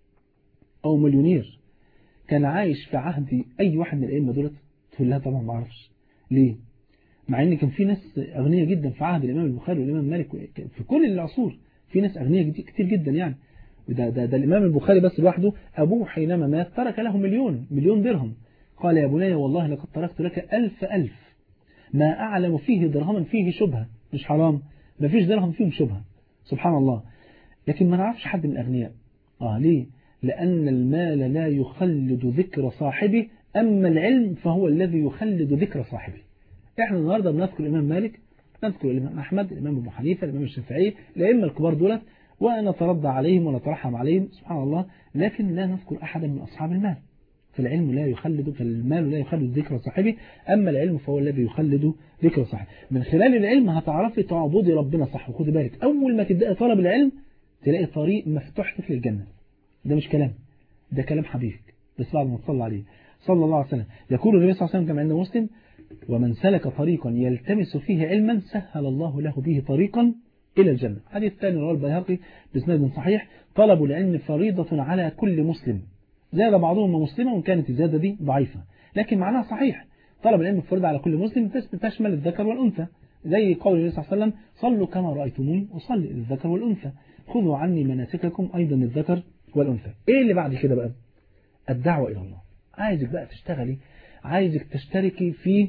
أو مليونير كان عايش في عهد أي واحد من الأئمة دولت تقول لها طبعا ما أعرفش ليه مع ان كان في ناس أغنياء جدا في عهد الإمام البخاري والإمام مالك في كل العصور في ناس أغنياء كتير جدا يعني ده, ده, ده الإمام البخاري بس لوحده أبوه حينما مات ترك له مليون مليون درهم قال يا بني والله لقد تركت لك ألف ألف ما أعلم فيه درهما فيه شبهة مش حرام ما فيش درهم فيهم شبهة سبحان الله لكن ما نعرفش حد من الأغنياء آه ليه لأن المال لا يخلد ذكر صاحبه أما العلم فهو الذي يخلد ذكر صاحبه احنا النهاردة بنذكر الإمام مالك نذكر الإمام أحمد الإمام أبو حنيفة الإمام الشافعي الأئمة الكبار دولت ونترضى عليهم ونترحم عليهم سبحان الله لكن لا نذكر أحدا من أصحاب المال فالعلم لا يخلد فالمال لا يخلد ذكر صاحبه أما العلم فهو الذي يخلد ذكر صاحبه من خلال العلم هتعرفي تعبدي ربنا صح وخدي بالك أول ما تبدأي طلب العلم تلاقي طريق مفتوح لك للجنة ده مش كلام ده كلام حبيبك بس بعد ما تصلى عليه صلى الله عليه وسلم يقول النبي صلى الله عليه وسلم كما عند مسلم ومن سلك طريقا يلتمس فيه علما سهل الله له به طريقا إلى الجنة حديث ثاني رواه البيهقي بإسناد صحيح طلب العلم فريضة على كل مسلم زاد بعضهم مسلمة وإن كانت الزيادة دي ضعيفة لكن معناها صحيح طلب العلم فريضة على كل مسلم تشمل الذكر والأنثى زي قول النبي صلى الله عليه وسلم صلوا كما رأيتموني وصلي الذكر والأنثى خذوا عني مناسككم أيضا الذكر والأنثى إيه اللي بعد كده بقى الدعوة إلى الله عايزك بقى تشتغلي عايزك تشتركي في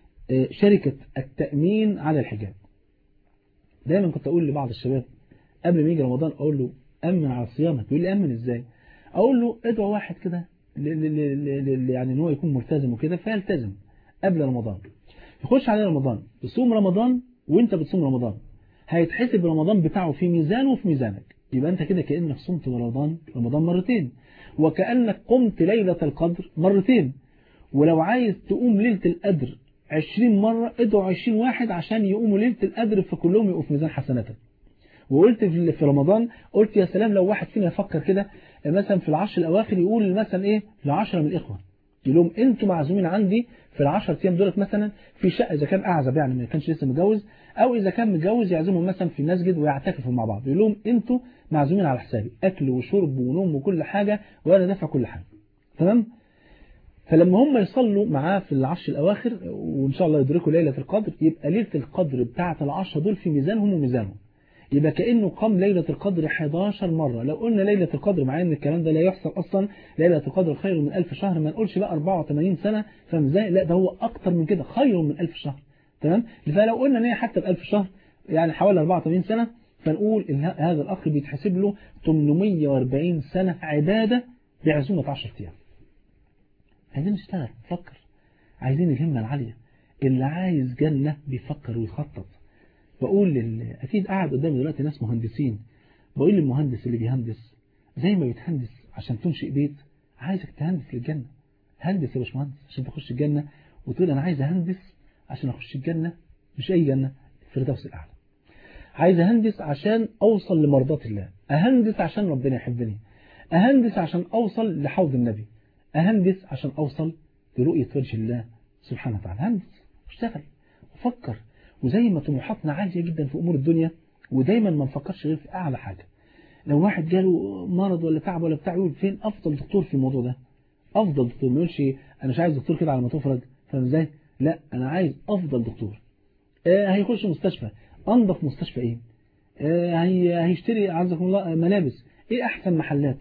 شركة التأمين على الحجاب دايما كنت أقول لبعض الشباب قبل ما يجي رمضان أقول له أمن على صيامك يقول لي أمن إزاي أقول له ادعو واحد كده يعني ان هو يكون ملتزم وكده فيلتزم قبل رمضان يخش عليه رمضان يصوم رمضان وانت بتصوم رمضان هيتحسب رمضان بتاعه في ميزانه وفي ميزانك يبقى انت كده كأنك صمت رمضان رمضان مرتين وكأنك قمت ليلة القدر مرتين ولو عايز تقوم ليلة القدر 20 مرة ادعو 20 واحد عشان يقوموا ليلة القدر فكلهم يقفوا في ميزان حسناتك وقلت في رمضان قلت يا سلام لو واحد فينا يفكر كده مثلا في العشر الأواخر يقول مثلا إيه لعشرة من الإخوة يقول لهم أنتوا معزومين عندي في العشر أيام دولت مثلا في شقة إذا كان أعزب يعني ما كانش لسه متجوز أو إذا كان متجوز يعزمهم مثلا في مسجد ويعتكفوا مع بعض يقول لهم أنتوا معزومين على حسابي أكل وشرب ونوم وكل حاجة وأنا دافع كل حاجة تمام فلما هم يصلوا معاه في العشر الأواخر وإن شاء الله يدركوا ليلة القدر يبقى ليلة القدر بتاعة العشرة دول في ميزانهم وميزانهم يبقى كأنه قام ليلة القدر 11 مرة لو قلنا ليلة القدر مع ان الكلام ده لا يحصل أصلا ليلة القدر خير من ألف شهر ما نقولش بقى 84 سنة فاهم ازاي لا ده هو أكتر من كده خير من ألف شهر تمام فلو قلنا ان هي حتى بألف شهر يعني حوالي 84 سنة فنقول إن هذا الأخ بيتحسب له 840 سنة عبادة بعزومة 10 أيام عايزين نشتغل نفكر عايزين الهمة العالية اللي عايز جنة بيفكر ويخطط بقول لل... أكيد قاعد قدامي دلوقتي ناس مهندسين بقول للمهندس اللي بيهندس زي ما بيتهندس عشان تنشئ بيت عايزك تهندس للجنة هندس يا باشمهندس عشان تخش الجنة وتقول أنا عايز أهندس عشان أخش الجنة مش أي جنة الفردوس الأعلى عايز أهندس عشان أوصل لمرضاة الله أهندس عشان ربنا يحبني أهندس عشان أوصل لحوض النبي أهندس عشان أوصل لرؤية وجه الله سبحانه وتعالى هندس اشتغل وفكر وزي ما طموحاتنا عالية جدا في أمور الدنيا ودايما ما نفكرش غير في أعلى حاجة لو واحد جاله مرض ولا تعب ولا بتاع يقول فين أفضل دكتور في الموضوع ده أفضل دكتور ما يقولش أنا مش عايز دكتور كده على ما تفرج فاهم ازاي لا أنا عايز أفضل دكتور آه هيخش مستشفى أنظف مستشفى إيه آه هي هيشتري عزكم الله ملابس إيه أحسن محلات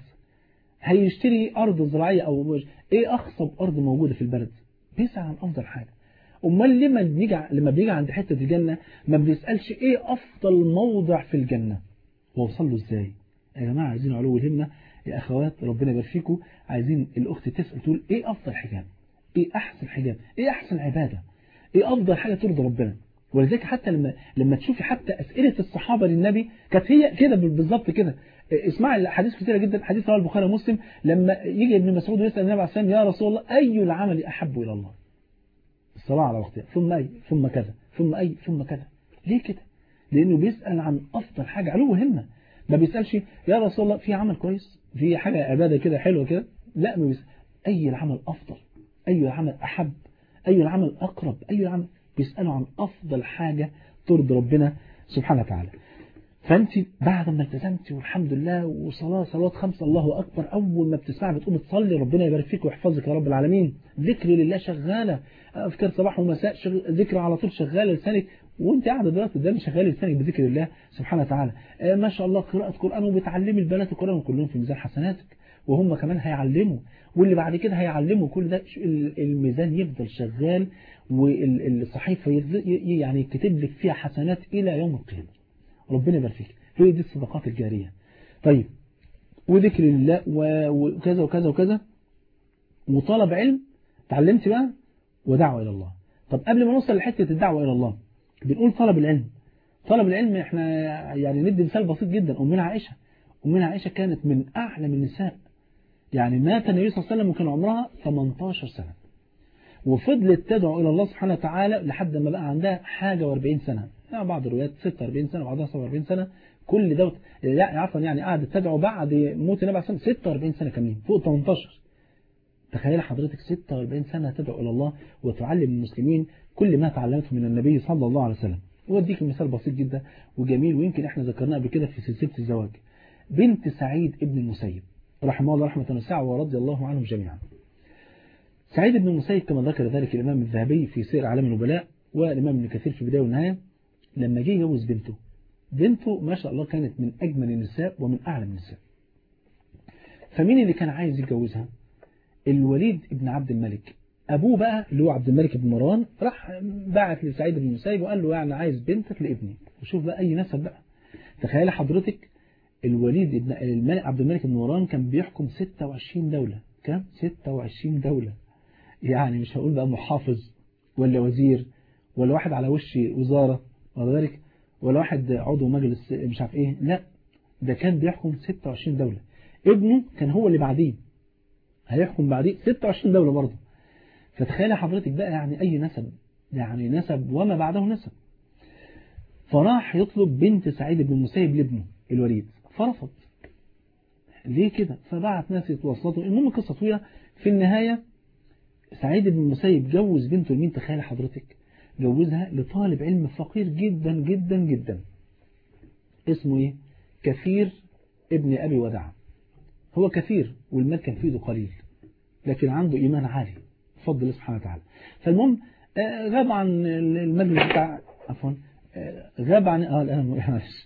هيشتري أرض زراعية أو إيه أخصب أرض موجودة في البلد بيسعى عن أفضل حاجة امال لما بنيجي لما بيجي عند حته الجنه ما بنسالش ايه افضل موضع في الجنه واوصل له ازاي يا جماعه عايزين علو الهمه يا اخوات ربنا يبارك فيكم عايزين الاخت تسال تقول ايه افضل حجاب ايه احسن حجاب ايه احسن عباده ايه افضل حاجه ترضي ربنا ولذلك حتى لما لما تشوفي حتى اسئله الصحابه للنبي كانت هي كده بالظبط كده اسمع الحديث كثيره جدا حديث رواه البخاري ومسلم لما يجي ابن مسعود يسال النبي عليه الصلاه والسلام يا رسول الله اي العمل احب الى الله الصلاة على وقتها ثم أي ثم كذا ثم أي ثم كذا ليه كده لأنه بيسأل عن أفضل حاجة علو همة ما بيسألش يا رسول الله في عمل كويس في حاجة عبادة كده حلوة كده لا ما بيسأل أي العمل أفضل أي العمل أحب أي العمل أقرب أي العمل بيسألوا عن أفضل حاجة ترضي ربنا سبحانه وتعالى فأنت بعد ما التزمتي والحمد لله وصلاة صلوات خمسة الله أكبر أول ما بتسمع بتقوم تصلي ربنا يبارك فيك ويحفظك يا رب العالمين ذكر لله شغالة أفكار صباح ومساء شغ... ذكر على طول شغالة لسانك وانت قاعدة دلوقتي قدامي شغال لسانك بذكر الله سبحانه وتعالى آه ما شاء الله قراءة قرآن وبتعلمي البنات القرآن كلهم في ميزان حسناتك وهم كمان هيعلموا واللي بعد كده هيعلموا كل ده الميزان يفضل شغال والصحيفة يعني يكتب لك فيها حسنات إلى يوم القيامة ربنا يبارك فيك هي دي الصدقات الجارية طيب وذكر الله وكذا وكذا وكذا وطلب علم تعلمت بقى ودعوة إلى الله طب قبل ما نوصل لحتة الدعوة إلى الله بنقول طلب العلم طلب العلم احنا يعني ندي مثال بسيط جدا أمنا عائشة أمنا عائشة كانت من أعلم النساء يعني مات النبي صلى الله عليه وسلم وكان عمرها 18 سنة وفضلت تدعو إلى الله سبحانه وتعالى لحد ما بقى عندها حاجة و40 سنة يعني بعض الروايات 46 سنة بعضها 47 سنة كل دوت لا عفوا يعني قعدت تدعو بعد موت النبي عليه الصلاة 46 سنة كاملين فوق 18 تخيل حضرتك 46 سنة تدعو إلى الله وتعلم المسلمين كل ما تعلمته من النبي صلى الله عليه وسلم واديك مثال بسيط جدا وجميل ويمكن احنا ذكرناه قبل كده في سلسلة الزواج بنت سعيد ابن المسيب رحمه الله رحمة واسعة ورضي الله عنهم جميعا سعيد بن المسيب كما ذكر ذلك الإمام الذهبي في سير أعلام النبلاء والإمام ابن كثير في البداية والنهاية لما جه يجوز بنته بنته ما شاء الله كانت من أجمل النساء ومن أعلم النساء فمين اللي كان عايز يتجوزها الوليد ابن عبد الملك أبوه بقى اللي هو عبد الملك بن مروان راح بعت لسعيد بن المسيب وقال له يعني عايز بنتك لابني وشوف بقى أي نسب بقى تخيل حضرتك الوليد ابن الملك عبد الملك بن مروان كان بيحكم 26 دولة كام 26 دولة يعني مش هقول بقى محافظ ولا وزير ولا واحد على وش وزارة ولا ذلك ولا واحد عضو مجلس مش عارف ايه لا ده كان بيحكم 26 دولة ابنه كان هو اللي بعديه هيحكم بعديه 26 دولة برضه فتخيل حضرتك بقى يعني أي نسب يعني نسب وما بعده نسب فراح يطلب بنت سعيد بن المسيب لابنه الوليد فرفض ليه كده فبعت ناس يتوسطوا المهم قصة طويلة في النهاية سعيد بن المسيب جوز بنته لمين تخيل حضرتك جوزها لطالب علم فقير جدا جدا جدا اسمه ايه كثير ابن أبي ودع هو كثير والمال كان في ايده قليل لكن عنده إيمان عالي بفضل الله سبحانه وتعالى فالمهم غاب عن المجلس بتاع عفوا غاب عن اه الان معلش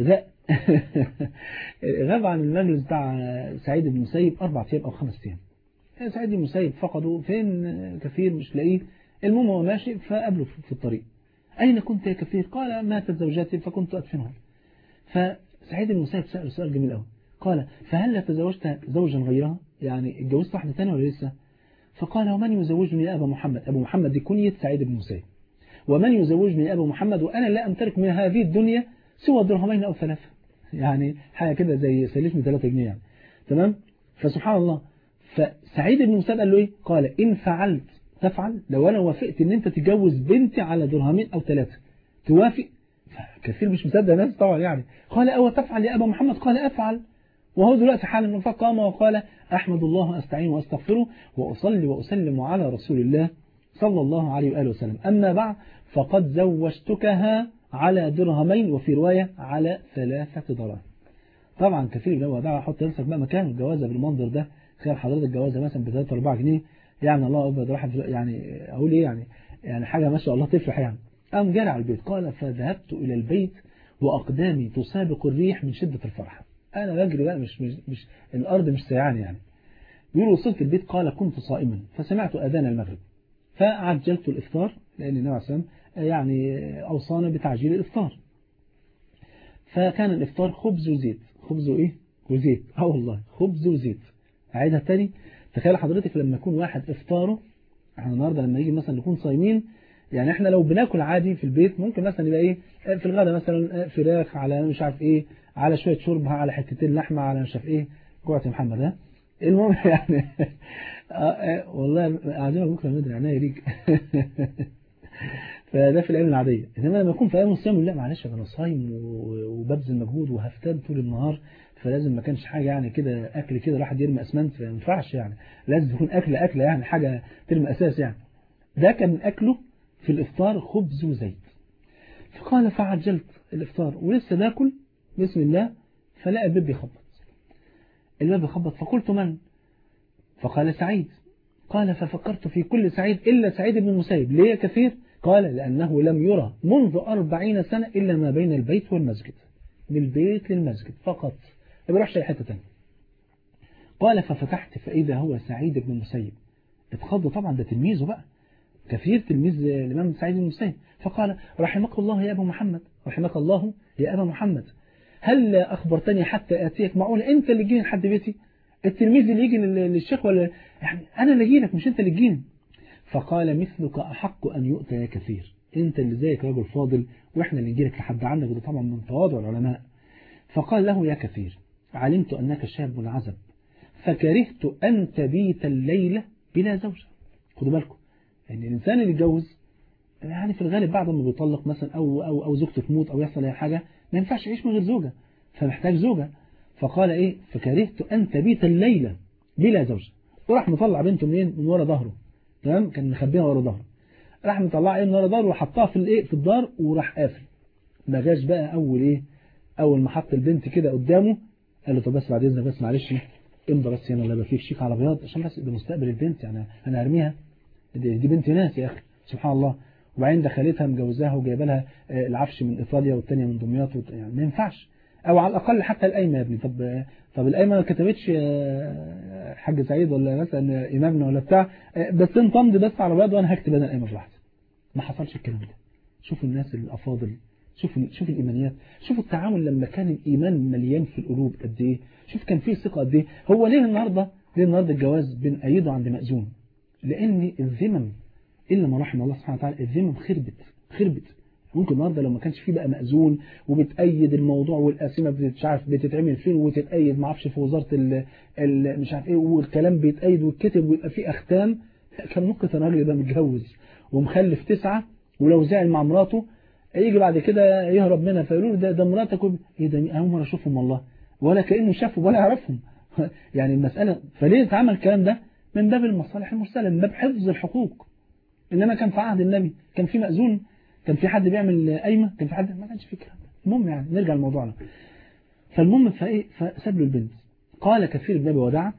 غاب عن المجلس بتاع سعيد بن المسيب اربع ايام او خمس ايام سعيد بن المسيب فقده فين كثير مش لاقيه المهم هو ماشي فقابله في الطريق اين كنت يا كثير قال ماتت زوجاتي فكنت ادفنها فسعيد بن المسيب سأله سؤال جميل قوي قال فهل تزوجت زوجا غيرها يعني اتجوزت واحده ثانيه ولا لسه فقال ومن يزوجني يا أبا محمد أبو محمد دي كنية سعيد بن مسيب ومن يزوجني يا أبا محمد وأنا لا أمتلك من هذه الدنيا سوى درهمين أو ثلاثة يعني حاجة كده زي سليش من ثلاثة جنيه يعني تمام فسبحان الله فسعيد بن مسيب قال له إيه قال إن فعلت تفعل لو أنا وافقت إن أنت تتجوز بنتي على درهمين أو ثلاثة توافق كثير مش مصدق ناس طبعا يعني قال أو تفعل يا أبا محمد قال أفعل وهو دلوقتي حالا فقام وقال أحمد الله أستعين وأستغفره وأصلي وأسلم على رسول الله صلى الله عليه وآله وسلم أما بعد فقد زوجتكها على درهمين وفي رواية على ثلاثة دراهم طبعا كثير من الوداع حط نفسك بقى مكان الجوازة بالمنظر ده تخيل حضرتك جوازة مثلا ب 3 4 جنيه يعني الله أكبر واحد يعني أقول إيه يعني يعني حاجة ما شاء الله تفرح يعني قام جاري على البيت قال فذهبت إلى البيت وأقدامي تسابق الريح من شدة الفرح أنا بجري بقى مش, مش, مش الأرض مش سيعان يعني يقول وصلت البيت قال كنت صائما فسمعت أذان المغرب فعجلت الإفطار لأن النبي عليه الصلاة يعني أوصانا بتعجيل الإفطار فكان الإفطار خبز وزيت خبز وإيه وزيت اه والله خبز وزيت أعيدها تاني تخيل حضرتك لما يكون واحد إفطاره احنا النهاردة لما يجي مثلا نكون صايمين يعني احنا لو بناكل عادي في البيت ممكن مثلا يبقى ايه في الغداء مثلا فراخ على مش عارف ايه على شوية شوربة على حتتين لحمة على مش عارف ايه جوعت يا محمد ها المهم يعني آه والله عايزينك بكره ندري عناية ليك فده في الايام العادية انما لما يكون في ايام الصيام لا معلش انا صايم وببذل مجهود وهفتان طول النهار فلازم ما كانش حاجة يعني كده اكل كده راح يرمي اسمنت ما ينفعش يعني لازم يكون اكل اكله يعني حاجة ترمي اساس يعني ده كان اكله في الافطار خبز وزيت فقال فعجلت الافطار ولسه باكل بسم الله فلقى الباب بيخبط الباب بيخبط فقلت من فقال سعيد قال ففكرت في كل سعيد إلا سعيد بن المسيب ليه كثير قال لأنه لم يرى منذ أربعين سنة إلا ما بين البيت والمسجد من البيت للمسجد فقط ما بيروحش أي حتة تانية قال ففتحت فإذا هو سعيد بن المسيب اتخض طبعا ده تلميذه بقى كثير تلميذ الإمام سعيد بن المسيب فقال رحمك الله يا أبا محمد رحمك الله يا أبا محمد هل أخبرتني حتى آتيك معقول أنت اللي تجيني لحد بيتي التلميذ اللي يجي للشيخ ولا يعني أنا اللي أجيلك مش أنت اللي تجيني فقال مثلك أحق أن يؤتى يا كثير أنت اللي زيك رجل فاضل وإحنا اللي نجيلك لحد عندك وده طبعا من تواضع العلماء فقال له يا كثير علمت أنك شاب عزب فكرهت أن تبيت الليلة بلا زوجة خدوا بالكم يعني الإنسان اللي يتجوز يعني في الغالب بعد ما بيطلق مثلا أو, أو, أو زوجته تموت أو يحصل أي حاجة ما ينفعش يعيش من غير زوجة فمحتاج زوجة فقال إيه فكرهت أن تبيت الليلة بلا زوجة وراح مطلع بنته منين من ورا ظهره تمام كان مخبيها ورا ظهره راح مطلع ايه من ورا دار وحطها في الايه في الدار وراح قافل ما جاش بقى اول ايه اول ما حط البنت كده قدامه قال له طب بس بعد اذنك بس معلش امضى بس هنا ولا فيك شيك على بياض عشان بس ده مستقبل البنت يعني انا هرميها دي, دي بنت ناس يا اخي سبحان الله وبعدين دخلتها مجوزاها وجايبه لها العفش من ايطاليا والثانيه من دمياط يعني ما ينفعش او على الاقل حتى القايمه يا ابني طب طب القايمه ما كتبتش حاج سعيد ولا مثلا امامنا ولا بتاع بس انت امضي بس على بياض وانا هكتب انا القايمه براحتي ما حصلش الكلام ده شوفوا الناس الافاضل شوف شوف الايمانيات شوف التعامل لما كان الايمان مليان في القلوب قد ايه شوف كان فيه ثقه قد ايه هو ليه النهارده ليه النهارده الجواز بنأيده عند مأذون لان الذمم الا ما رحم الله سبحانه وتعالى الذمم خربت خربت ممكن النهارده لو ما كانش فيه بقى مأذون وبتأيد الموضوع والقاسمه مش عارف بتتعمل فين وتتأيد ما اعرفش في وزاره ال ال مش عارف ايه والكلام بيتأيد ويتكتب ويبقى فيه اختام كان ممكن الراجل ده متجوز ومخلف تسعه ولو زعل مع مراته يجي بعد كده يهرب منها فيقولوا له ده ده مراتك ايه ده اول مره اشوفهم والله ولا كانه شافهم ولا يعرفهم يعني المساله فليه اتعمل الكلام ده من باب المصالح المرسله من باب حفظ الحقوق انما كان في عهد النبي كان في مأذون كان في حد بيعمل قايمه كان في حد ما كانش في الكلام ده المهم يعني نرجع لموضوعنا فالمهم فايه فساب له البنت قال كثير بن ابي وداع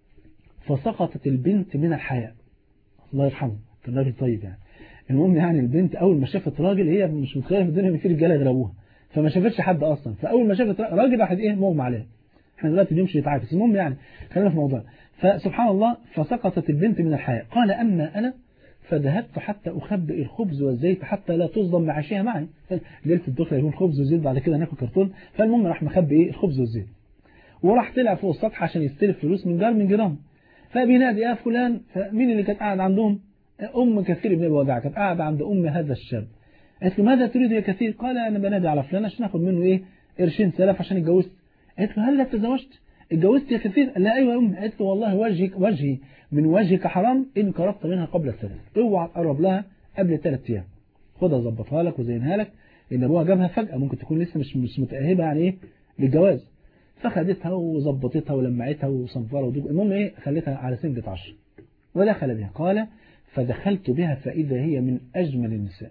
فسقطت البنت من الحياء الله يرحمه كان راجل طيب يعني المهم يعني البنت اول ما شافت راجل هي مش متخيله في الدنيا ان في رجاله يغلبوها فما شافتش حد اصلا فاول ما شافت راجل راحت ايه مغمى عليها احنا دلوقتي بنمشي نتعاكس المهم يعني خلينا في موضوع فسبحان الله فسقطت البنت من الحياء قال اما انا فذهبت حتى اخبئ الخبز والزيت حتى لا تصدم معاشيها معي ليله الدخله يكون خبز وزيت بعد كده ناكل كرتون فالمهم راح مخبي ايه الخبز والزيت وراح طلع فوق السطح عشان يستلف فلوس من جار من جيران فبينادي يا فلان فمين اللي كانت قاعد عندهم أم كثير بن وداع كانت قاعدة عند أم هذا الشاب قالت له ماذا تريد يا كثير قال أنا بنادي على فلان عشان أخذ منه إيه قرشين سلف عشان اتجوزت قالت له هل تزوجت اتجوزت يا كثير قال لا أيوة يا أم قالت له والله وجهك وجهي من وجهك حرام إن قربت منها قبل الثلاث اوعى تقرب لها قبل ثلاث أيام خدها ظبطها لك وزينها لك لأن أبوها جابها فجأة ممكن تكون لسه مش مش متأهبة يعني إيه للجواز فخدتها وظبطتها ولمعتها وصنفرها ودوب المهم إيه خلتها على سنجة عشر ودخل بها قال فدخلت بها فإذا هي من أجمل النساء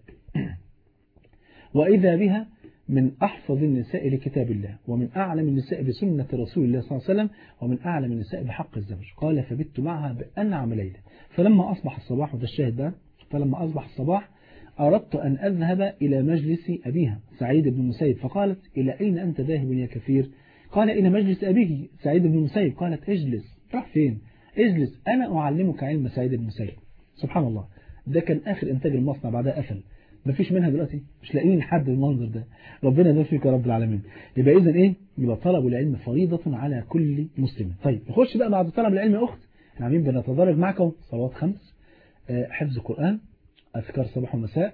وإذا بها من أحفظ النساء لكتاب الله ومن أعلم النساء بسنة رسول الله صلى الله عليه وسلم ومن أعلم النساء بحق الزوج قال فبت معها بأنعم ليلة فلما أصبح الصباح وده الشاهد ده فلما أصبح الصباح أردت أن أذهب إلى مجلس أبيها سعيد بن المسيب فقالت إلى أين أنت ذاهب يا كثير قال إلى مجلس أبيه سعيد بن المسيب قالت اجلس راح فين اجلس أنا أعلمك علم سعيد بن المسيب سبحان الله ده كان آخر إنتاج المصنع بعدها قفل مفيش منها دلوقتي مش لاقيين حد المنظر ده ربنا يدوم فيك يا رب العالمين يبقى إذن إيه يبقى طلب العلم فريضة على كل مسلم طيب نخش بقى بعد طلب العلم يا أخت احنا عاملين بنتدرج معكم صلوات خمس حفظ القرآن أذكار صباح ومساء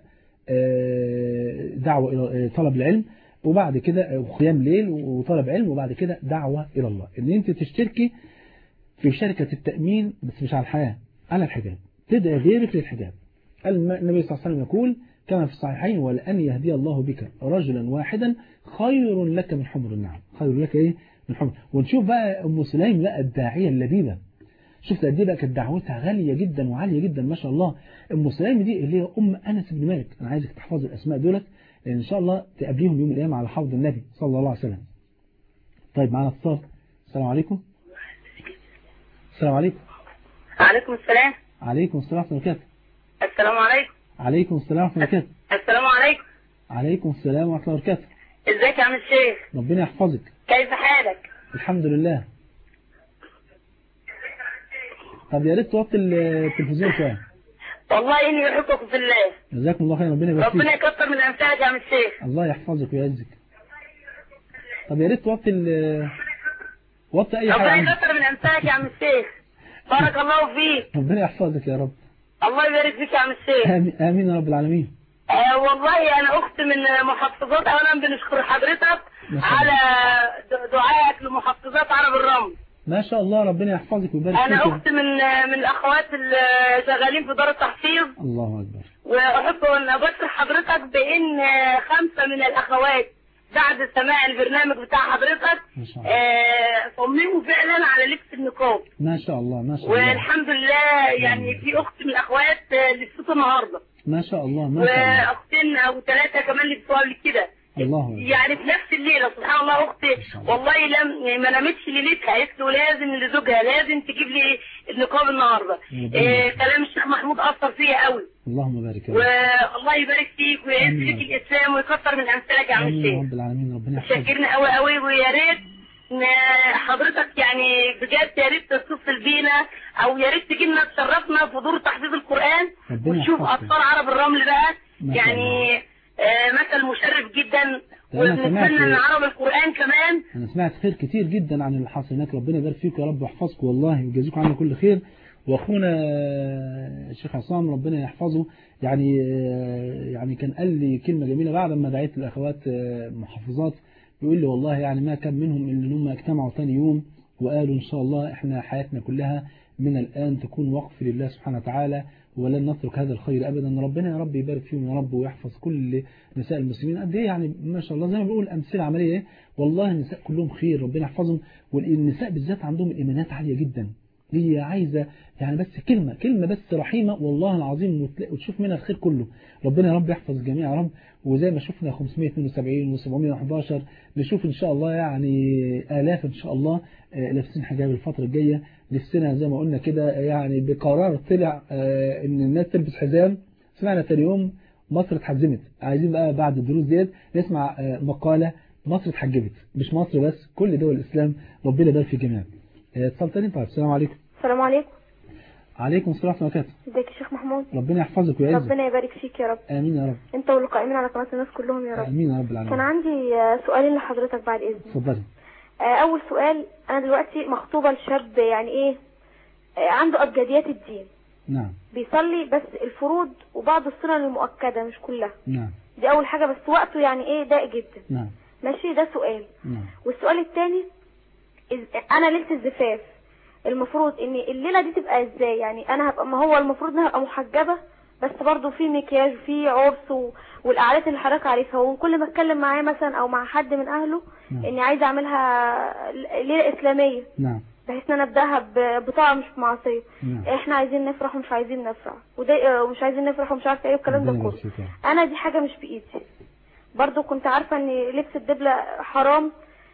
دعوة إلى طلب العلم وبعد كده قيام ليل وطلب علم وبعد كده دعوة إلى الله إن أنت تشتركي في شركة التأمين بس مش على الحياة على الحجاب تدعي غيرك للحجاب النبي صلى الله عليه وسلم يقول كما في الصحيحين ولأن يهدي الله بك رجلا واحدا خير لك من حمر النعم خير لك إيه من حمر ونشوف بقى أم سليم بقى الداعية اللبيبة شفت قد ايه بقى كانت دعوتها غالية جدا وعالية جدا ما شاء الله ام سليم دي اللي هي ام انس بن مالك انا عايزك تحفظ الاسماء دولت لان ان شاء الله تقابليهم يوم القيامه على حوض النبي صلى الله عليه وسلم طيب معانا اتصال السلام عليكم السلام عليكم عليكم السلام عليكم السلام ورحمه الله وبركاته السلام عليكم عليكم السلام ورحمه الله وبركاته السلام عليكم عليكم السلام ورحمه الله وبركاته ازيك يا عم الشيخ ربنا يحفظك كيف حالك الحمد لله طب يا ريت توطي التلفزيون شويه والله اني احبكم في الله جزاكم الله خير ربنا يبارك ربنا فيك يكثر من امثالك يا عم الشيخ الله يحفظك ويعزك طب يا ريت توطي ال وطي اي حاجه ربنا عندك يكثر من امثالك يا عم الشيخ بارك الله فيك ربنا يحفظك يا رب الله يبارك فيك يا عم الشيخ آمين, آمين يا رب العالمين آه والله انا اخت من محفظات اولا بنشكر حضرتك ما شاء الله. على د- دعائك لمحفظات عرب الرمل ما شاء الله ربنا يحفظك ويبارك انا فيك اخت من من الاخوات اللي شغالين في دار التحفيظ الله اكبر واحب ان ابشر حضرتك بان خمسه من الاخوات بعد سماع البرنامج بتاع حضرتك ما شاء الله آه، صمموا فعلا على لبس النقاب ما شاء الله ما شاء الله والحمد لله يعني في اخت من الاخوات آه، لبست النهارده ما شاء الله ما شاء الله واختين او ثلاثه كمان لبسوها قبل كده الله أكبر. يعني في نفس الليله سبحان الله اختي والله لم يعني ما نامتش ليلتها قالت له لازم لزوجها لازم تجيب لي النقاب النهارده ربنا إيه يبارك. كلام الشيخ محمود اثر فيا قوي اللهم بارك يا رب والله يبارك فيك ويعز آمين. فيك الاسلام ويكثر من امثالك يا عم آمين يا الشيخ رب العالمين ربنا يحفظك شاكرنا قوي قوي ويا ريت ن- حضرتك يعني بجد يا ريت تتصل بينا او يا ريت تجي لنا تشرفنا في دور تحفيظ القران ربنا ونشوف يحفظك. اطفال عرب الرمل بقى ما شاء يعني آه، مثل مشرف جدا ده أنا وبنتمنى سمعت- ان عرب القران كمان أنا سمعت خير كتير جدا عن اللي حصل هناك ربنا يبارك فيكم يا رب ويحفظكم والله ويجازيكم عنا كل خير وأخونا الشيخ عصام ربنا يحفظه يعني يعني كان قال لي كلمة جميلة بعد ما دعيت الأخوات محافظات بيقول لي والله يعني ما كان منهم إلا إن هم اجتمعوا ثاني يوم وقالوا إن شاء الله إحنا حياتنا كلها من الآن تكون وقف لله سبحانه وتعالى ولن نترك هذا الخير أبدا ربنا يا رب يبارك فيهم يا رب ويحفظ كل نساء المسلمين قد إيه يعني ما شاء الله زي ما بقول أمثلة عملية إيه والله النساء كلهم خير ربنا يحفظهم والنساء بالذات عندهم الإيمانات عالية جدا هي عايزة يعني بس كلمة كلمة بس رحيمة والله العظيم وتلاقي- وتشوف منها الخير كله ربنا يا رب يحفظ الجميع يا رب وزي ما شفنا 572 و711 نشوف إن شاء الله يعني آلاف إن شاء الله آه، لابسين حجاب الفترة الجاية نفسنا زي ما قلنا كده يعني بقرار طلع آه، إن الناس تلبس حزام سمعنا تاني يوم مصر اتحزمت عايزين بقى بعد الدروس ديت نسمع آه، مقالة مصر اتحجبت مش مصر بس كل دول الإسلام ربنا يبارك في الجميع آه، اتصال تاني طيب السلام عليكم السلام عليكم عليكم السلام ورحمة الله وبركاته ازيك يا شيخ محمود ربنا يحفظك ويعزك ربنا يبارك فيك يا رب آمين يا رب انت والقائمين على قناة الناس كلهم يا رب آمين يا رب كان العالمين عندي آه، سؤالين لحضرتك بعد اذنك اتفضلي آه، اول سؤال انا دلوقتي مخطوبة لشاب يعني ايه آه، عنده ابجديات الدين نعم بيصلي بس الفروض وبعض السنن المؤكدة مش كلها نعم دي اول حاجة بس وقته يعني ايه ضيق جدا نعم ماشي ده سؤال نعم والسؤال الثاني انا ليله الزفاف المفروض ان الليله دي تبقى ازاي يعني انا هبقى ما هو المفروض ان أنا هبقى محجبه بس برضو في مكياج وفي عرس و... والقعدات اللي حضرتك عارفها وكل ما اتكلم معاه مثلا او مع حد من اهله نعم. اني عايزه اعملها ليله اسلاميه نعم بحيث ان انا ابداها ب- بطاعه مش بمعصيه نعم احنا عايزين نفرح ومش عايزين نفرح وده ومش عايزين نفرح ومش عارفه ايه والكلام ده ربنا كله يبارك فيك يا رب. انا دي حاجه مش بايدي برضو كنت عارفه ان لبس الدبله حرام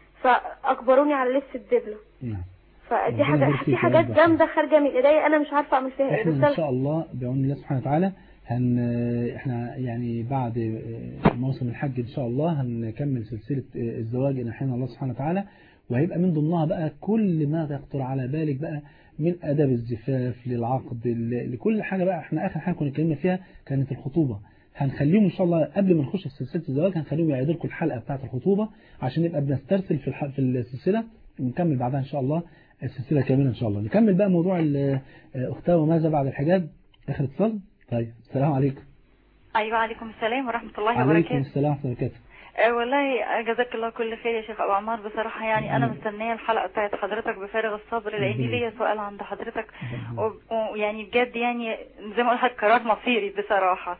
فاجبروني على لبس الدبله نعم فدي ربنا حاجه يبارك فيك في يا حاجات رب. جامده خارجه من ايديا انا مش عارفه اعمل فيها ايه احنا بس ان شاء الله بعون الله سبحانه وتعالى هن احنا يعني بعد آه، موسم الحج ان شاء الله هنكمل سلسلة آه، الزواج ان احيانا الله سبحانه وتعالى وهيبقى من ضمنها بقى كل ما يخطر على بالك بقى من اداب الزفاف للعقد ل- لكل حاجة بقى احنا اخر حاجة كنا اتكلمنا فيها كانت الخطوبة هنخليهم ان شاء الله قبل ما نخش في سلسلة الزواج هنخليهم يعيدوا لكم الحلقة بتاعة الخطوبة عشان نبقى بنسترسل في الح- في السلسلة ونكمل بعدها ان شاء الله السلسلة كاملة ان شاء الله نكمل بقى موضوع ال- آه، اختها وماذا بعد الحجاب اخر اتصال طيب السلام عليكم ايوه عليكم السلام ورحمه الله عليكم وبركاته السلام ورحمة الله وبركاته آه والله جزاك الله كل خير يا شيخ ابو عمار بصراحه يعني انا مستنيه الحلقه بتاعت حضرتك بفارغ الصبر لان ليا سؤال عند حضرتك و- ويعني بجد يعني زي ما قلت قرار مصيري بصراحه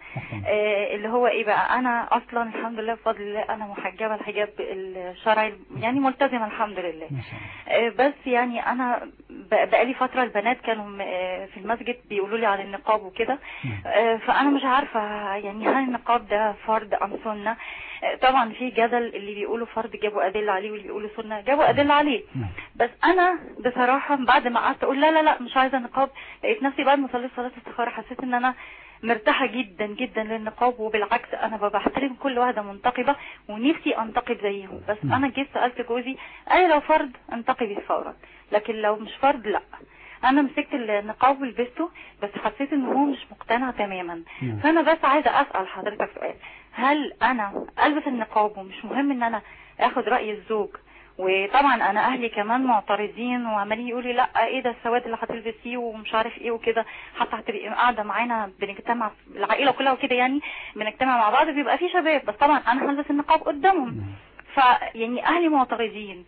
آه اللي هو ايه بقى انا اصلا الحمد لله بفضل الله انا محجبه الحجاب الشرعي يعني ملتزمه الحمد لله ما شاء الله آه، بس يعني انا ب- بقالي فترة البنات كانوا م- آه، في المسجد بيقولوا لي عن النقاب وكده آه، فانا مش عارفة يعني هل النقاب ده فرض ام سنة آه، طبعا في جدل اللي بيقولوا فرض جابوا ادلة عليه واللي بيقولوا سنة جابوا ادلة عليه نعم. بس انا بصراحة بعد ما قعدت اقول لا لا لا مش عايزة نقاب لقيت نفسي بعد ما صليت صلاة استخارة حسيت ان انا مرتاحة جدا جدا للنقاب وبالعكس انا بحترم كل واحدة منتقبة ونفسي انتقب زيهم بس نعم. انا جيت سألت جوزي قال لي لو فرض انتقبي فورا لكن لو مش فرض لا انا مسكت النقاب ولبسته بس حسيت ان هو مش مقتنع تماما نعم. فانا بس عايزة اسأل حضرتك سؤال هل انا البس النقاب ومش مهم ان انا اخد رأي الزوج وطبعا انا اهلي كمان معترضين وعمالين يقولوا لا ايه ده السواد اللي هتلبسيه ومش عارف ايه وكده حتى هتبقي قاعده معانا بنجتمع العائله كلها وكده يعني بنجتمع مع بعض بيبقى في شباب بس طبعا انا هلبس النقاب قدامهم نعم. فيعني اهلي معترضين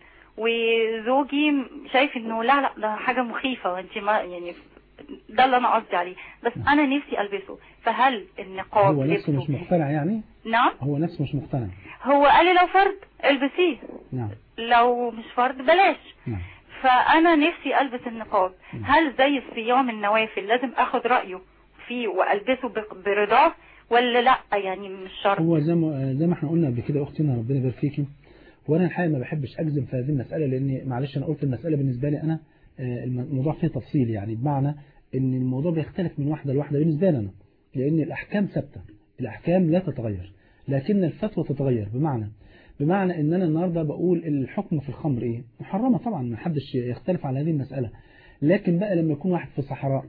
وزوجي شايف انه لا لا ده حاجه مخيفه وانت ما يعني ده اللي انا قصدي عليه بس انا نفسي البسه فهل النقاب هو نفسه مش لبسه مقتنع يعني نعم هو نفسه مش مقتنع هو قال لي لو فرد البسيه نعم لو مش فرد بلاش نعم فانا نفسي البس النقاب هل زي الصيام النوافل لازم اخد رايه فيه والبسه ب- برضاه ولا لا يعني مش شرط هو زي ما زي ما احنا قلنا قبل كده اختنا ربنا يبارك فيكي وانا الحقيقه ما بحبش اجزم في هذه المساله لان معلش انا قلت المساله بالنسبه لي انا آه، الموضوع فيه تفصيل يعني بمعنى ان الموضوع بيختلف من واحده لواحده بالنسبه لي انا لان الاحكام ثابته الاحكام لا تتغير لكن الفتوى تتغير بمعنى بمعنى ان انا النهارده بقول الحكم في الخمر ايه محرمه طبعا ما حدش يختلف على هذه المساله لكن بقى لما يكون واحد في الصحراء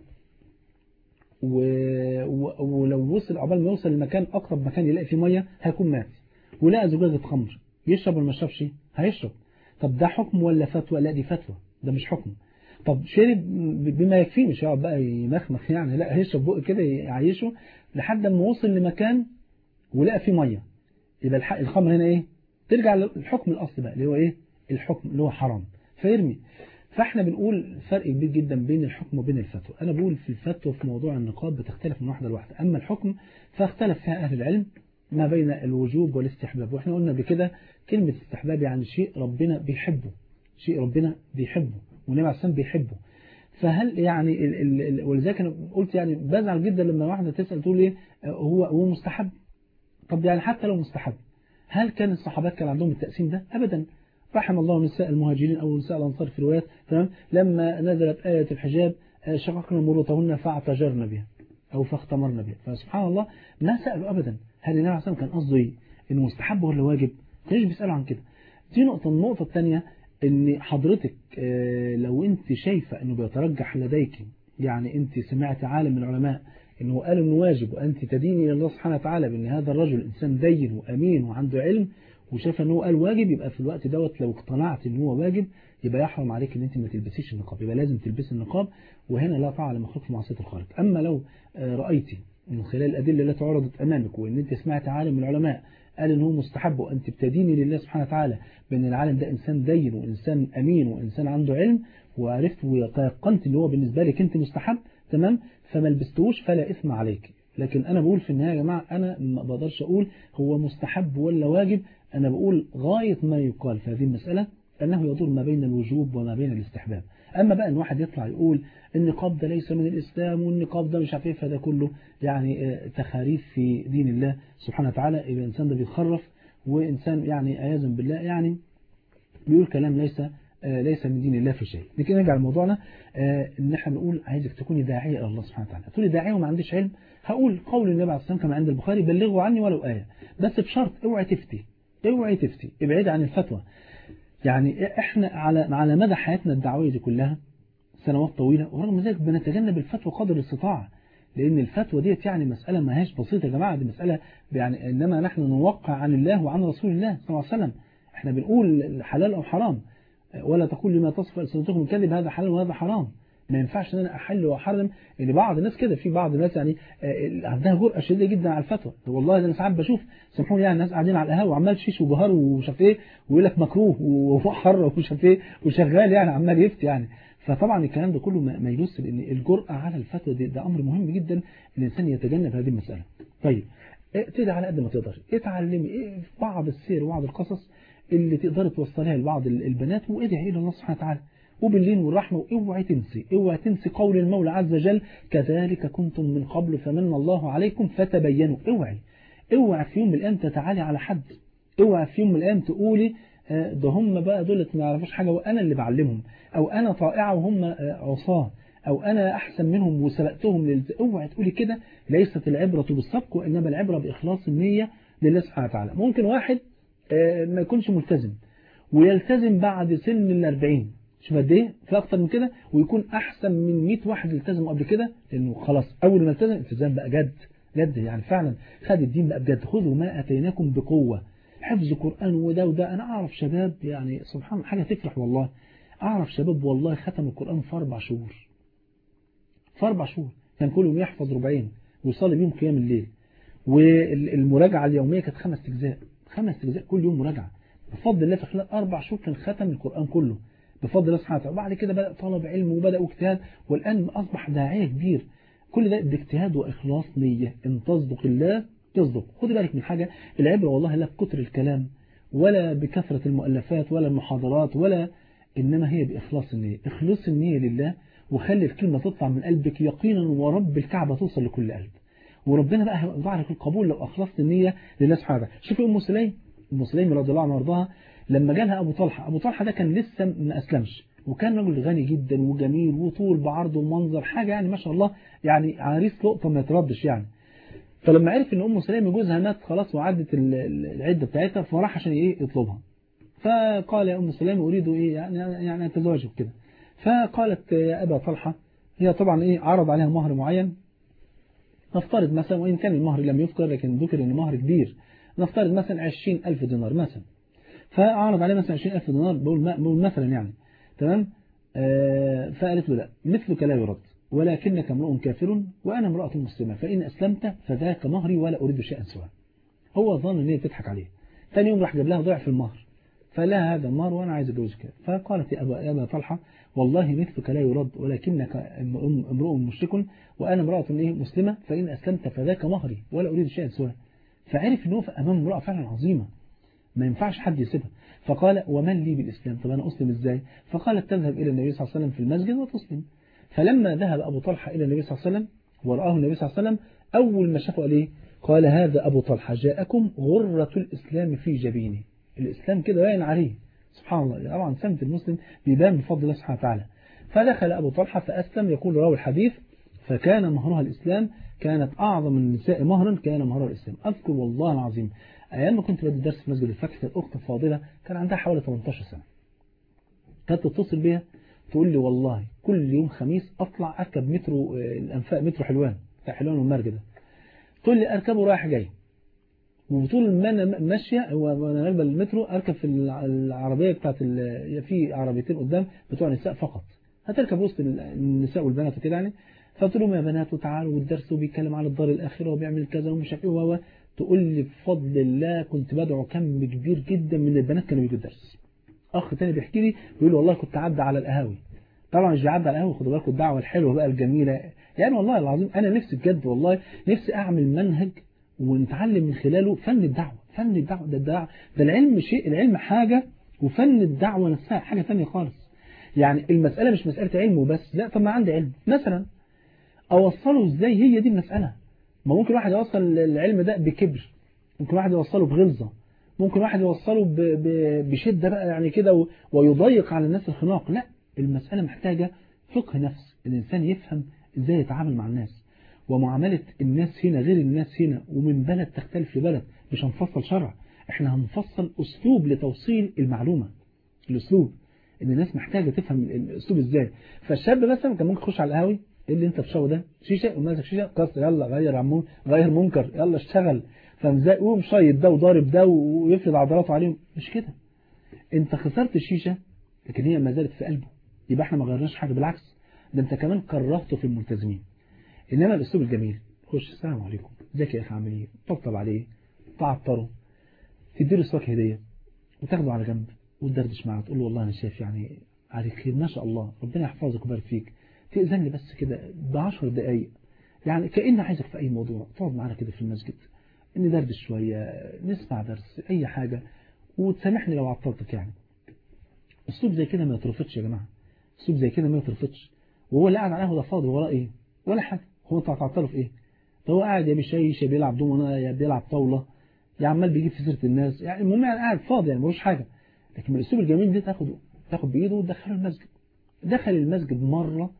و... و... ولو وصل عقبال ما يوصل لمكان اقرب مكان يلاقي فيه ميه هيكون مات ولقى زجاجه خمر يشرب ولا ما يشربش هيشرب طب ده حكم ولا فتوى لا دي فتوى ده مش حكم طب شرب بما يكفيه مش هيقعد بقى يمخمخ يعني لا هيشرب بق كده يعيشه لحد ما وصل لمكان ولقى فيه ميه يبقى الحق الخمر هنا ايه ترجع للحكم الاصلي بقى اللي هو ايه الحكم اللي هو حرام فيرمي فاحنا بنقول فرق كبير جدا بين الحكم وبين الفتوى انا بقول في الفتوى في موضوع النقاب بتختلف من واحده لواحده اما الحكم فاختلف فيها اهل العلم ما بين الوجوب والاستحباب واحنا قلنا بكده كلمه استحباب يعني شيء ربنا بيحبه شيء ربنا بيحبه والنبي عليه الصلاه بيحبه فهل يعني ال ال ال ولذلك انا قلت يعني بزعل جدا لما واحده تسال تقول ايه هو هو مستحب طب يعني حتى لو مستحب هل كان الصحابات كان عندهم التقسيم ده ابدا رحم الله نساء المهاجرين او نساء الانصار في روايات تمام لما نزلت ايه الحجاب شققنا مرتهن فاعتجرنا بها او فاختمرنا بها فسبحان الله ما سالوا ابدا هل النبي عليه الصلاه والسلام كان قصده ايه انه مستحب ولا واجب ليش بيسالوا عن كده دي نقطه النقطه الثانيه ان حضرتك لو انت شايفه انه بيترجح لديك يعني انت سمعت عالم من العلماء انه قال انه واجب وانت تديني الى الله سبحانه وتعالى بان هذا الرجل انسان دين وامين وعنده علم وشايفه ان هو قال واجب يبقى في الوقت دوت لو اقتنعت ان هو واجب يبقى يحرم عليك ان انت ما تلبسيش النقاب يبقى لازم تلبسي النقاب وهنا لا طاعه لمخلوق في معصيه الخالق اما لو رايتي من خلال الادله التي عرضت امامك وان انت سمعت عالم من العلماء قال ان هو مستحب وانت بتديني لله سبحانه وتعالى بان العالم ده انسان دين وانسان امين وانسان عنده علم وعرفت وتيقنت ان هو بالنسبه لك انت مستحب تمام فما لبستوش فلا اثم عليك لكن انا بقول في النهايه يا جماعه انا ما بقدرش اقول هو مستحب ولا واجب انا بقول غايه ما يقال في هذه المساله انه يدور ما بين الوجوب وما بين الاستحباب اما بقى ان واحد يطلع يقول النقاب ده ليس من الاسلام والنقاب ده مش عارف ايه فده كله يعني تخاريف في دين الله سبحانه وتعالى يبقى الانسان ده بيتخرف وانسان يعني عياذا بالله يعني بيقول كلام ليس ليس من دين الله في شيء لكن نرجع لموضوعنا ان احنا بنقول عايزك تكوني داعيه الى الله سبحانه وتعالى تقولي داعيه وما عنديش علم هقول قول النبي عليه الصلاه والسلام كما عند البخاري بلغوا عني ولو ايه بس بشرط اوعي تفتي اوعي تفتي ابعد عن الفتوى يعني احنا على على مدى حياتنا الدعويه دي كلها سنوات طويله ورغم ذلك بنتجنب الفتوى قدر الاستطاعه لان الفتوى ديت يعني مساله ما هيش بسيطه يا جماعه دي مساله يعني انما نحن نوقع عن الله وعن رسول الله صلى الله عليه وسلم احنا بنقول حلال او حرام ولا تقول لما تصف ألسنتكم الكذب هذا حلال وهذا حرام ما ينفعش ان انا احل واحرم ان بعض الناس كده في بعض الناس يعني عندها جرأه شديده جدا على الفتوى والله انا ساعات بشوف سامحوني يعني الناس قاعدين على القهوه وعمال تشيش وجهار ومش عارف ايه ويقول لك مكروه وحر ومش عارف ايه وشغال يعني عمال يفتي يعني فطبعا الكلام ده كله ما يدوس لان الجرأه على الفتوى دي ده امر مهم جدا الانسان يتجنب هذه المساله طيب ابتدي على قد ما تقدر اتعلمي ايه بعض السير وبعض القصص اللي تقدر توصلها لبعض البنات وادعي الى الله سبحانه وتعالى وباللين والرحمة اوعي تنسي اوعي تنسي قول المولى عز وجل كذلك كنتم من قبل فمن الله عليكم فتبينوا اوعي اوعي في يوم من الايام تتعالي على حد اوعي في يوم من الايام تقولي ده هم بقى دولت ما يعرفوش حاجة وانا اللي بعلمهم او انا طائعة وهم عصاه او انا احسن منهم وسبقتهم للز... اوعي تقولي كده ليست العبرة بالسبق وانما العبرة باخلاص النية لله سبحانه وتعالى ممكن واحد ما يكونش ملتزم ويلتزم بعد سن الأربعين شوف قد ايه في اكتر من كده ويكون احسن من 100 واحد التزموا قبل كده لانه خلاص اول ما التزم التزام بقى جد جد يعني فعلا خد الدين بقى بجد خذوا ما اتيناكم بقوه حفظ قران وده وده انا اعرف شباب يعني سبحان الله حاجه تفرح والله اعرف شباب والله ختم القران في اربع شهور في اربع شهور كان كل يوم يحفظ ربعين ويصلي بيهم قيام الليل والمراجعه اليوميه كانت خمس اجزاء خمس اجزاء كل يوم مراجعه بفضل الله في خلال اربع شهور كان ختم القران كله بفضل الله سبحانه وتعالى وبعد كده بدأ طلب علم وبدأ اجتهاد والآن أصبح داعية كبير كل ده باجتهاد وإخلاص نية إن تصدق الله تصدق خد بالك من حاجة العبرة والله لا بكتر الكلام ولا بكثرة المؤلفات ولا المحاضرات ولا إنما هي بإخلاص النية إخلاص النية لله وخلي الكلمة تطلع من قلبك يقينا ورب الكعبة توصل لكل قلب وربنا بقى هيوضع لك القبول لو أخلصت النية لله سبحانه وتعالى شوفي أم سليم أم سليم رضي الله عنها وارضاها لما جالها أبو طلحة أبو طلحة ده كان لسه ما أسلمش وكان رجل غني جدا وجميل وطول بعرض ومنظر حاجة يعني ما شاء الله يعني عريس لقطة ما يتردش يعني فلما عرف ان ام سليم جوزها مات خلاص وعدت العده بتاعتها فراح عشان ايه يطلبها فقال يا ام سليم اريد ايه يعني يعني اتزوجك كده فقالت يا ابا طلحه هي طبعا ايه عرض عليها مهر معين نفترض مثلا وان كان المهر لم يذكر لكن ذكر ان مهر كبير نفترض مثلا 20000 دينار مثلا فعرض عليه مثلا 20000 دينار بقول مثلا يعني تمام آه فقالت له لا مثلك لا يرد ولكنك امرؤ كافر وأنا امرأة مسلمة فإن أسلمت فذاك مهري ولا أريد شيئا سواه هو ظن ان هي بتضحك عليه ثاني يوم راح جاب لها ضعف المهر فلا هذا المهر وأنا عايز أتجوزك فقالت يا أبا, يا أبا طلحة والله مثلك لا يرد ولكنك امرؤ مشرك وأنا امرأة إيه مسلمة فإن أسلمت فذاك مهري ولا أريد شيئا سواه فعرف ان هو أمام امرأة فعلا عظيمة ما ينفعش حد يسيبها فقال ومن لي بالإسلام طب أنا أسلم إزاي فقالت تذهب إلى النبي صلى الله عليه وسلم في المسجد وتسلم فلما ذهب أبو طلحة إلى النبي صلى الله عليه وسلم ورآه النبي صلى الله عليه وسلم أول ما شافه قال إيه قال هذا أبو طلحة جاءكم غرة الإسلام في جبينه الإسلام كده باين عليه سبحان الله طبعا سمت المسلم بيبان بفضل الله سبحانه وتعالى فدخل أبو طلحة فأسلم يقول راوي الحديث فكان مهرها الإسلام كانت أعظم النساء مهرا كان مهرها الإسلام أذكر والله العظيم أيام ما كنت بدي درس في مسجد الفتح الأخت الفاضلة كان عندها حوالي 18 سنة كانت تتصل بيها تقول لي والله كل يوم خميس أطلع أركب مترو الأنفاق مترو حلوان بتاع حلوان والمرج ده تقول لي أركبه رايح جاي وطول ما أنا ماشية وأنا راكبه المترو أركب في العربية بتاعت في عربيتين قدام بتوع نساء فقط هتركب وسط النساء والبنات وكده يعني فتقول لهم يا بنات تعالوا والدرس وبيتكلم عن الدار الآخرة وبيعمل كذا ومش عارف ايه تقول لي بفضل الله كنت بدعو كم كبير جدا من البنات كانوا بيجوا الدرس اخ تاني بيحكي لي بيقول والله كنت عدى على القهاوي طبعا مش بيعدي على القهوه خدوا بالكم الدعوه الحلوه بقى الجميله يعني والله العظيم انا نفسي بجد والله نفسي اعمل منهج ونتعلم من خلاله فن الدعوه فن الدعوه ده الدعوه ده العلم شيء العلم حاجه وفن الدعوه نفسها حاجه ثانيه خالص يعني المساله مش مساله علم وبس لا طب ما عندي علم مثلا اوصله ازاي هي دي المساله ما ممكن واحد يوصل العلم ده بكبر ممكن واحد يوصله بغلظه ممكن واحد يوصله بشدة بقى يعني كده ويضيق على الناس الخناق لا المسألة محتاجة فقه نفس الإنسان يفهم إزاي يتعامل مع الناس ومعاملة الناس هنا غير الناس هنا ومن بلد تختلف لبلد مش هنفصل شرع احنا هنفصل أسلوب لتوصيل المعلومة الأسلوب إن الناس محتاجة تفهم الأسلوب إزاي فالشاب مثلا كان ممكن يخش على القهوي ايه اللي انت بتشربه ده شيشه وماسك شيشه كسر يلا غير عمون غير منكر يلا اشتغل فمزاق ومشيط ده وضارب ده ويفرض عضلاته عليهم مش كده انت خسرت الشيشه لكن هي ما زالت في قلبه يبقى احنا ما غيرناش حاجه بالعكس ده انت كمان كرهته في الملتزمين انما الاسلوب الجميل خش السلام عليكم ازيك يا اخي عامل ايه طبطب عليه تعطره تديله سواك هديه وتاخده على جنب وتدردش معاه تقول له والله انا شايف يعني عليك خير ما شاء الله ربنا يحفظك ويبارك فيك تأذن لي بس كده بعشر دقايق يعني كأن عايزك في أي موضوع تقعد معانا كده في المسجد ندردش شوية نسمع درس أي حاجة وتسامحني لو عطلتك يعني أسلوب زي كده ما يترفضش يا جماعة أسلوب زي كده ما يترفضش وهو اللي قاعد على القهوة ده فاضي وراه إيه ولا حاجة هو أنت هتعطله في إيه ده هو قاعد يا بيشيش يا بيلعب دومنا يا بيلعب طاولة يا عمال بيجيب في سيرة الناس يعني المهم يعني قاعد فاضي يعني ملوش حاجة لكن من الأسلوب الجميل ده تاخده تاخد بإيده وتدخله المسجد دخل المسجد مرة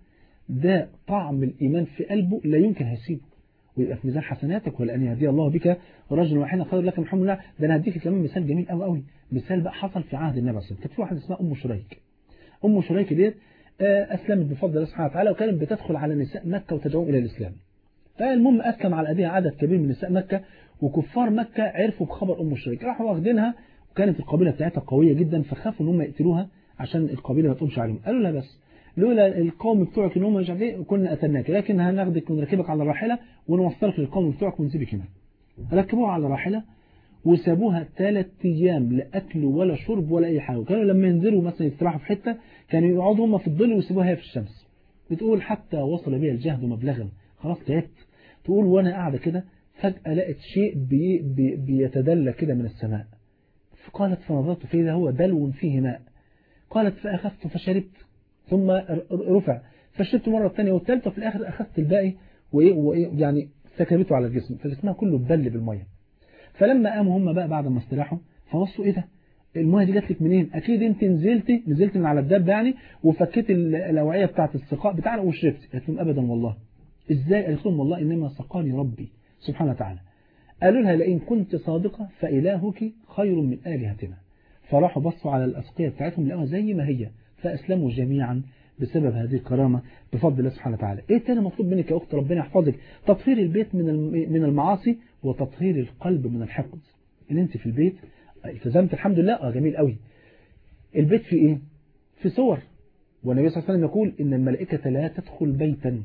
ده طعم الإيمان في قلبه لا يمكن هيسيبه ويبقى في ميزان حسناتك ولأن يهدي الله بك رجل واحدا خير لك من حمل الله ده أنا هديك كمان مثال جميل قوي قوي مثال بقى حصل في عهد النبي صلى الله عليه وسلم كانت في واحدة اسمها أم شريك أم شريك ديت أسلمت بفضل الله سبحانه وتعالى وكانت بتدخل على نساء مكة وتدعوهم إلى الإسلام فالمهم أسلم على أيديها عدد كبير من نساء مكة وكفار مكة عرفوا بخبر أم شريك راحوا واخدينها وكانت القبيلة بتاعتها قوية جدا فخافوا إن هم يقتلوها عشان القبيلة ما تقومش عليهم قالوا لها بس لولا القوم بتوعك ان هم مش عارف ايه كنا قتلناك لكن هناخدك ونركبك على الراحله ونوصلك للقوم بتوعك ونسيبك هنا ركبوها على الراحله وسابوها ثلاث ايام لا اكل ولا شرب ولا اي حاجه وكانوا لما ينزلوا مثلا يستراحوا في حته كانوا يقعدوا هم في الظل ويسيبوها هي في الشمس بتقول حتى وصل بها الجهد مبلغا خلاص تعبت تقول وانا قاعده كده فجاه لقيت شيء بي بي بيتدلى كده من السماء فقالت فنظرت فإذا هو دلو فيه ماء قالت فأخذت فشربت ثم رفع فشربت مرة الثانية والثالثة وفي الآخر أخذت الباقي وإيه وإيه يعني سكبته على الجسم فجسمها كله اتبل بالميه فلما قاموا هم بقى بعد ما استراحوا فبصوا ايه ده الميه دي جات لك منين اكيد انت نزلتي نزلت من على الدب يعني وفكيت الاوعيه بتاعه السقاء بتاعنا وشربت قالت لهم ابدا والله ازاي قالت لهم والله انما سقاني ربي سبحانه وتعالى قالوا لها لئن كنت صادقه فالهك خير من الهتنا فراحوا بصوا على الاسقيه بتاعتهم لقوها زي ما هي فاسلموا جميعا بسبب هذه الكرامة بفضل الله سبحانه وتعالى ايه تاني مطلوب منك يا اخت ربنا يحفظك تطهير البيت من من المعاصي وتطهير القلب من الحقد ان انت في البيت التزمت الحمد لله اه جميل قوي البيت في ايه في صور والنبي صلى الله عليه وسلم يقول ان الملائكة لا تدخل بيتا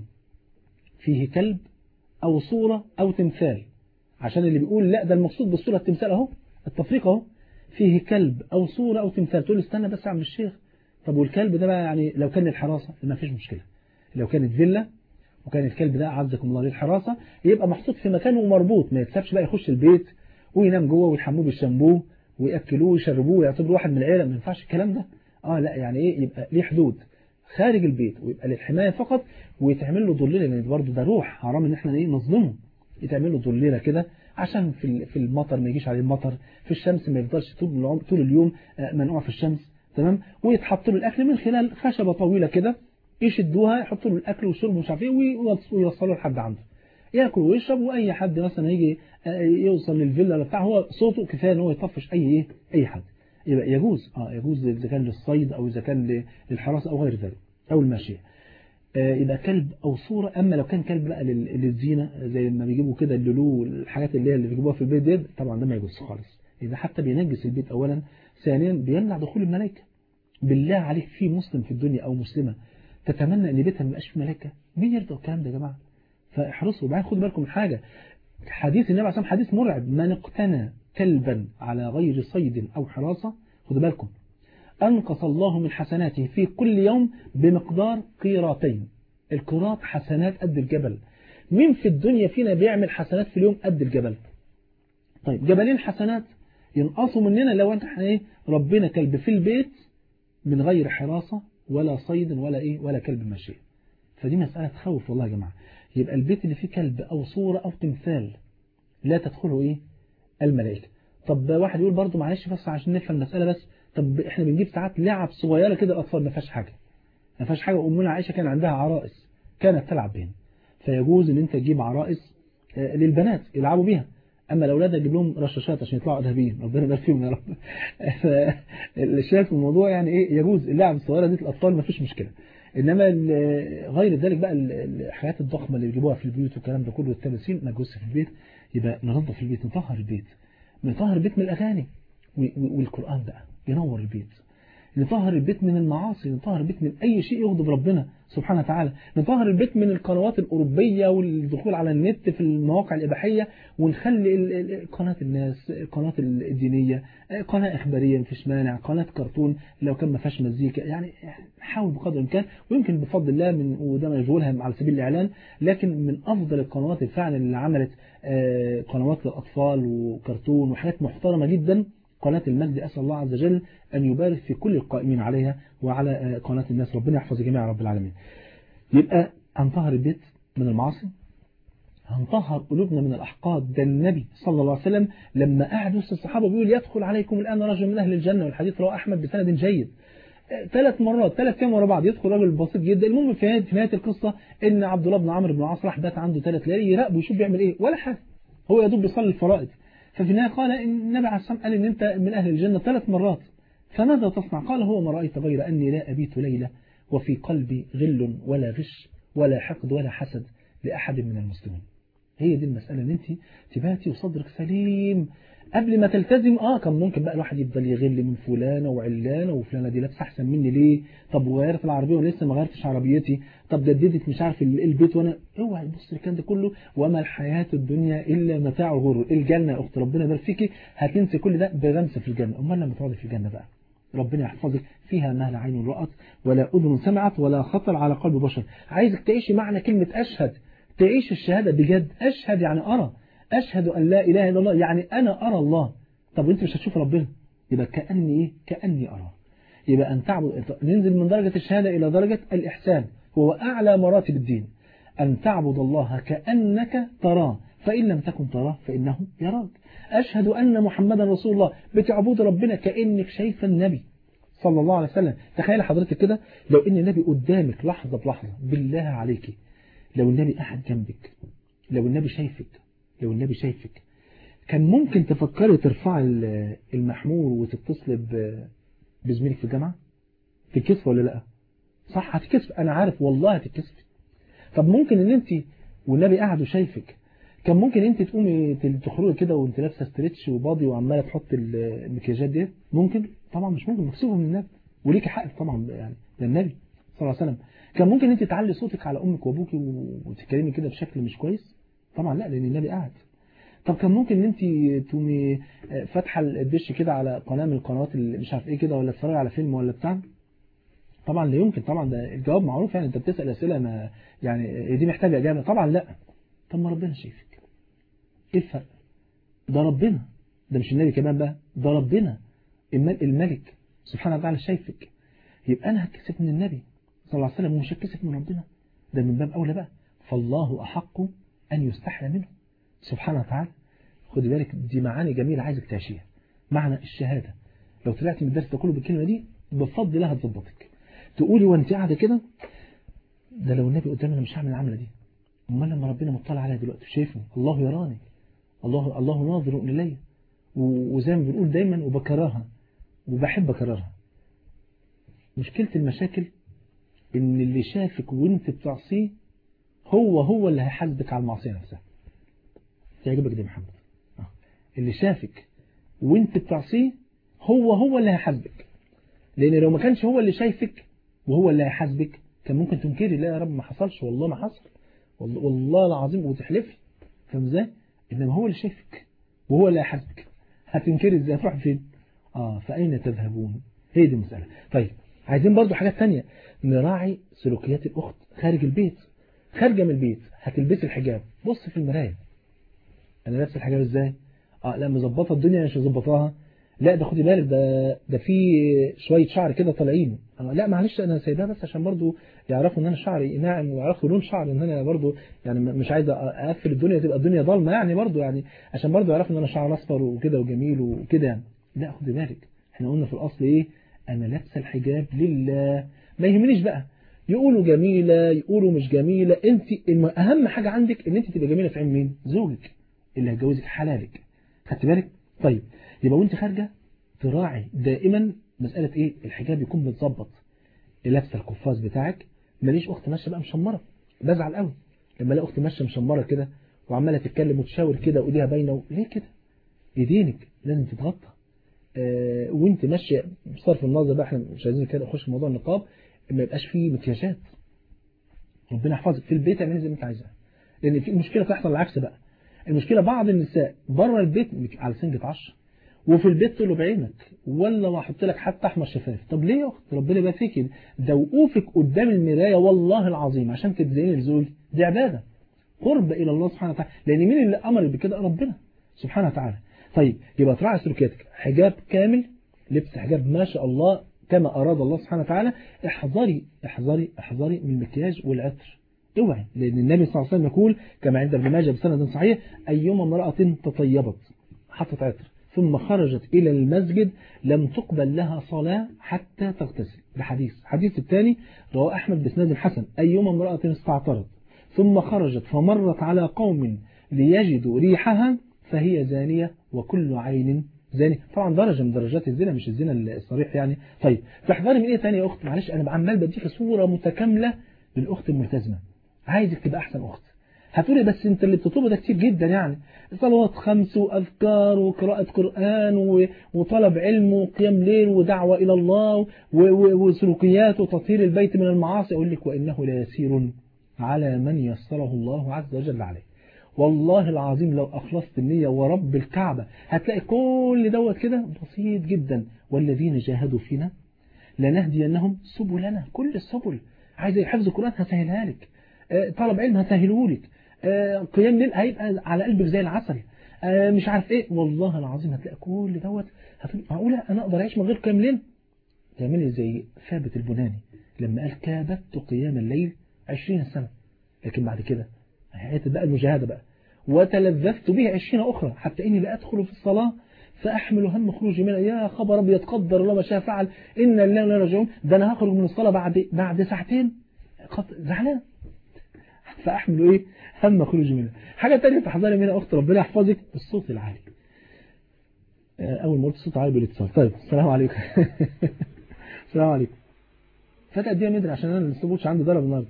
فيه كلب او صورة او تمثال عشان اللي بيقول لا ده المقصود بالصورة التمثال اهو التفريق اهو فيه كلب او صورة او تمثال تقول استنى بس يا عم الشيخ طب والكلب ده بقى يعني لو كان الحراسة ما فيش مشكلة لو كانت فيلا وكان الكلب ده عزكم الله للحراسة يبقى محطوط في مكانه ومربوط ما يتسابش بقى يخش البيت وينام جوه ويحموه بالشامبو ويأكلوه ويشربوه ويعتبروه واحد من العيلة ما ينفعش الكلام ده اه لا يعني ايه يبقى ليه حدود خارج البيت ويبقى للحماية فقط ويتعمل له ضليلة لان برضه ده روح حرام ان احنا ايه نظلمه يتعمل له ضليلة كده عشان في في المطر ما يجيش عليه المطر في الشمس ما يفضلش طول طول اليوم منقوع في الشمس تمام ويتحط له الاكل من خلال خشبه طويله كده يشدوها يحطوا له الاكل والشرب ومش عارف ايه ويوصلوا لحد عنده ياكل ويشرب واي حد مثلا يجي يوصل للفيلا ولا بتاع هو صوته كفايه ان هو يطفش اي ايه اي حد يبقى يجوز اه يجوز اذا كان للصيد او اذا كان للحراسه او غير ذلك او الماشيه آه يبقى كلب او صوره اما لو كان كلب بقى للزينه زي ما بيجيبوا كده اللولو والحاجات اللي هي اللي بيجيبوها في البيت دي طبعا ده ما يجوز خالص اذا حتى بينجس البيت اولا ثانيا بيمنع دخول الملائكه بالله عليك في مسلم في الدنيا أو مسلمة تتمنى أن بيتها ما يبقاش فيه ملائكة مين يرضى الكلام ده يا جماعة فاحرصوا وبعدين خدوا بالكم من حاجة حديث النبي عليه الصلاة حديث مرعب من اقتنى كلبا على غير صيد أو حراسة خدوا بالكم أنقص الله من حسناته في كل يوم بمقدار قيراتين القيراط حسنات قد الجبل مين في الدنيا فينا بيعمل حسنات في اليوم قد الجبل طيب جبلين حسنات ينقصوا مننا لو انت ايه ربنا كلب في البيت من غير حراسة ولا صيد ولا إيه ولا كلب ماشي فدي مسألة تخوف والله يا جماعة يبقى البيت اللي فيه كلب أو صورة أو تمثال لا تدخله إيه الملائكة طب واحد يقول برضه معلش بس عشان نفهم المسألة بس طب احنا بنجيب ساعات لعب صغيرة كده الأطفال ما فيهاش حاجة ما فيهاش حاجة أمنا عائشة كان عندها عرائس كانت تلعب بهن فيجوز ان انت تجيب عرائس للبنات يلعبوا بيها اما الاولاد اجيب لهم رشاشات عشان يطلعوا ادهبيين ربنا يبارك فيهم يا رب الشاهد في الموضوع يعني ايه يجوز اللعب الصغيره دي الاطفال ما فيش مشكله انما غير ذلك بقى الحاجات الضخمه اللي بيجيبوها في البيوت والكلام ده كله التماثيل ما تجوزش في البيت يبقى ننظف البيت نطهر البيت نطهر البيت من الاغاني والقران بقى ينور البيت نطهر البيت من المعاصي نطهر البيت من أي شيء يغضب ربنا سبحانه وتعالى نطهر البيت من القنوات الأوروبية والدخول على النت في المواقع الإباحية ونخلي قناة الناس قناة الدينية قناة إخبارية مفيش مانع قناة كرتون لو كان ما فيهاش مزيكا يعني حاول بقدر الإمكان ويمكن بفضل الله من وده ما يجولها على سبيل الإعلان لكن من أفضل القنوات فعلا اللي عملت قنوات للأطفال وكرتون وحاجات محترمة جدا قناة المجد أسأل الله عز وجل أن يبارك في كل القائمين عليها وعلى قناة الناس ربنا يحفظ جميع رب العالمين يبقى هنطهر البيت من المعاصي هنطهر قلوبنا من الأحقاد ده النبي صلى الله عليه وسلم لما قعد وسط الصحابة بيقول يدخل عليكم الآن رجل من أهل الجنة والحديث رواه أحمد بسند جيد ثلاث مرات ثلاث ايام ورا بعض يدخل راجل بسيط جدا المهم في نهايه في نهايه القصه ان عبد الله بن عمرو بن العاص راح بات عنده ثلاث ليالي يراقبه ويشوف بيعمل ايه ولا حاجه هو يا دوب بيصلي الفرائض ففي النهايه قال ان النبي عليه الصلاه قال ان انت من اهل الجنه ثلاث مرات فماذا تصنع قال هو ما رايت غير اني لا ابيت ليله وفي قلبي غل ولا غش ولا حقد ولا حسد لاحد من المسلمين هي دي المساله ان انت تباتي وصدرك سليم قبل ما تلتزم اه كان ممكن بقى الواحد يفضل يغل من فلانه وعلانه وفلانه دي لابسه احسن مني ليه طب وغيرت العربيه وانا لسه ما غيرتش عربيتي طب جددت مش عارف البيت وانا اوعى تبص الكلام ده كله وما الحياه الدنيا الا متاع غرور الجنه يا اخت ربنا يبارك فيكي هتنسي كل ده بغمسه في الجنه امال لما تقعدي في الجنه بقى ربنا يحفظك فيها ما لا عين رأت ولا أذن سمعت ولا خطر على قلب بشر عايزك تعيشي معنى كلمة أشهد تعيش الشهادة بجد أشهد يعني أرى أشهد أن لا إله إلا الله يعني أنا أرى الله طب وانت مش هتشوف ربنا يبقى كأني إيه كأني أرى يبقى أن تعبد ننزل من درجة الشهادة إلى درجة الإحسان هو أعلى مراتب الدين أن تعبد الله كأنك تراه فإن لم تكن تراه فإنه يراك أشهد أن محمدا رسول الله بتعبد ربنا كأنك شايف النبي صلى الله عليه وسلم تخيل حضرتك كده لو ان النبي قدامك لحظة بلحظة بالله عليك لو النبي قاعد جنبك لو النبي شايفك لو النبي شايفك كان ممكن تفكري ترفع المحمول وتتصل بزميلك في الجامعة تتكسف ولا لا صح هتكسف انا عارف والله هتتكسف طب ممكن ان انت والنبي قاعد وشايفك كان ممكن انت تقومي تخرجي كده وانت لابسه ستريتش وباضي وعماله تحط المكياجات دي ممكن طبعا مش ممكن مكسوفه من النبي وليكي حق طبعا يعني ده النبي صلى الله على وسلم كان ممكن انت تعلي صوتك على امك وابوك وتتكلمي كده بشكل مش كويس طبعا لا لان النبي قاعد طب كان ممكن ان انت تقومي فاتحه الدش كده على قناه من القنوات اللي مش عارف ايه كده ولا تتفرجي على فيلم ولا بتاع طبعا لا يمكن طبعا ده الجواب معروف يعني انت بتسال اسئله ما يعني دي محتاجه اجابه طبعا لا طب ما ربنا شايفك ايه الفرق ده ربنا ده مش النبي كمان بقى ده ربنا الملك سبحانه وتعالى شايفك يبقى انا هتكسف من النبي صلى الله عليه وسلم ومش هتكسف من ربنا ده من باب اولى بقى فالله احق ان يستحلى منه سبحانه وتعالى خد بالك دي معاني جميله عايزك تعيشيها معنى الشهاده لو طلعت من الدرس ده كله بالكلمه دي بفضل الله هتظبطك تقولي وانت قاعده كده ده لو النبي قدامي انا مش هعمل العمله دي امال لما ربنا مطلع عليا دلوقتي شايفه الله يراني الله الله ناظر الي وزي ما بنقول دايما وبكررها وبحب اكررها مشكلة المشاكل ان اللي شافك وانت بتعصيه هو هو اللي هيحاسبك على المعصية نفسها تعجبك دي محمد آه. اللي شافك وانت بتعصيه هو هو اللي هيحاسبك لان لو ما كانش هو اللي شايفك وهو اللي هيحاسبك كان ممكن تنكري لا يا رب ما حصلش والله ما حصل والله العظيم وتحلفي فاهم ازاي انما هو اللي شايفك وهو اللي هيحاسبك هتنكري ازاي هتروح فين اه فاين تذهبون هي دي المساله طيب عايزين برضو حاجات تانية نراعي سلوكيات الاخت خارج البيت خارجه من البيت هتلبسي الحجاب بص في المرايه انا لابس الحجاب ازاي اه لا مظبطه الدنيا مش مظبطاها لا ده خدي بالك ده ده في شويه شعر كده طالعين لا معلش انا سايبها بس عشان برضو يعرفوا ان انا شعري ناعم ويعرفوا لون شعري ان انا برضو يعني مش عايز اقفل الدنيا تبقى الدنيا ضلمه يعني برضو يعني عشان برضو يعرفوا ان انا شعر اصفر وكده وجميل وكده يعني لا خدي بالك احنا قلنا في الاصل ايه انا لابسه الحجاب لله ما يهمنيش بقى يقولوا جميله يقولوا مش جميله انت اهم حاجه عندك ان انت تبقى جميله في عين مين زوجك اللي هيتجوزك حلالك خدت بالك طيب يبقى وانت خارجه تراعي دائما مسألة ايه الحجاب يكون متظبط لابسه القفاز بتاعك ماليش اخت ماشيه بقى مشمره بزعل قوي لما الاقي اختي ماشيه مشمره كده وعماله تتكلم وتشاور كده وايديها باينه ليه كده ايدينك لازم تتغطى آه وانت ماشيه بصرف النظر بقى احنا مش عايزين كده نخش في موضوع النقاب ما يبقاش فيه مكياجات ربنا يحفظك في البيت اعملي زي ما انت عايزها لان في مشكله تحصل العكس بقى المشكله بعض النساء بره البيت على سنجة 10 وفي البيت تقول له بعينك ولا واحط لك حتى احمر شفاف طب ليه يا اخت ربنا يبارك فيك ده وقوفك قدام المرايه والله العظيم عشان تتزيني لزوجك دي عباده قرب الى الله سبحانه وتعالى لان مين اللي امر بكده ربنا سبحانه وتعالى طيب يبقى تراعي سلوكياتك حجاب كامل لبس حجاب ما شاء الله كما اراد الله سبحانه وتعالى احذري احذري احذري من المكياج والعطر اوعي لان النبي صلى الله عليه وسلم يقول كما عند ابن ماجه بسند صحيح ايما امراه تطيبت حطت عطر ثم خرجت إلى المسجد لم تقبل لها صلاة حتى تغتسل بحديث حديث الثاني رواه أحمد بسناد حسن أيما امرأة استعطرت ثم خرجت فمرت على قوم ليجدوا ريحها فهي زانية وكل عين زاني طبعا درجة من درجات الزنا مش الزنا الصريح يعني طيب تحذري من ايه تاني يا اخت معلش انا عمال بديك صورة متكاملة للاخت الملتزمة عايزك تبقى احسن اخت هتقولي بس انت اللي بتطلبه ده كتير جدا يعني صلوات خمس وأذكار وقراءة قرآن وطلب علم وقيام ليل ودعوة إلى الله وسلوكيات وتطهير البيت من المعاصي أقول لك وإنه ليسير على من يسره الله عز وجل عليه والله العظيم لو أخلصت النية ورب الكعبة هتلاقي كل دوت كده بسيط جدا والذين جاهدوا فينا لنهدينهم سبلنا كل السبل عايز يحفظ القرآن هسهلها لك طلب علم هسهله لك قيام ليل هيبقى على قلبك زي العسل مش عارف ايه والله العظيم هتلاقي كل دوت معقوله انا اقدر اعيش من غير قيام ليل تعملي زي ثابت البناني لما قال كابدت قيام الليل 20 سنه لكن بعد كده حياتي بقى المجاهدة بقى وتلذذت به عشرين أخرى حتى إني لا أدخل في الصلاة فأحمل هم خروجي منها يا خبر أبيض قدر الله ما شاء فعل إن الله لا راجعون ده أنا هخرج من الصلاة بعد بعد ساعتين قط- زعلان فأحمل إيه هم خروجي منها حاجة تانية تحذري منها أخت ربنا يحفظك الصوت العالي آه، أول ما قلت الصوت عالي بالاتصال طيب السلام عليكم السلام عليكم فات قد ايه مدري عشان انا الصبوتش عندي ضرب النهارده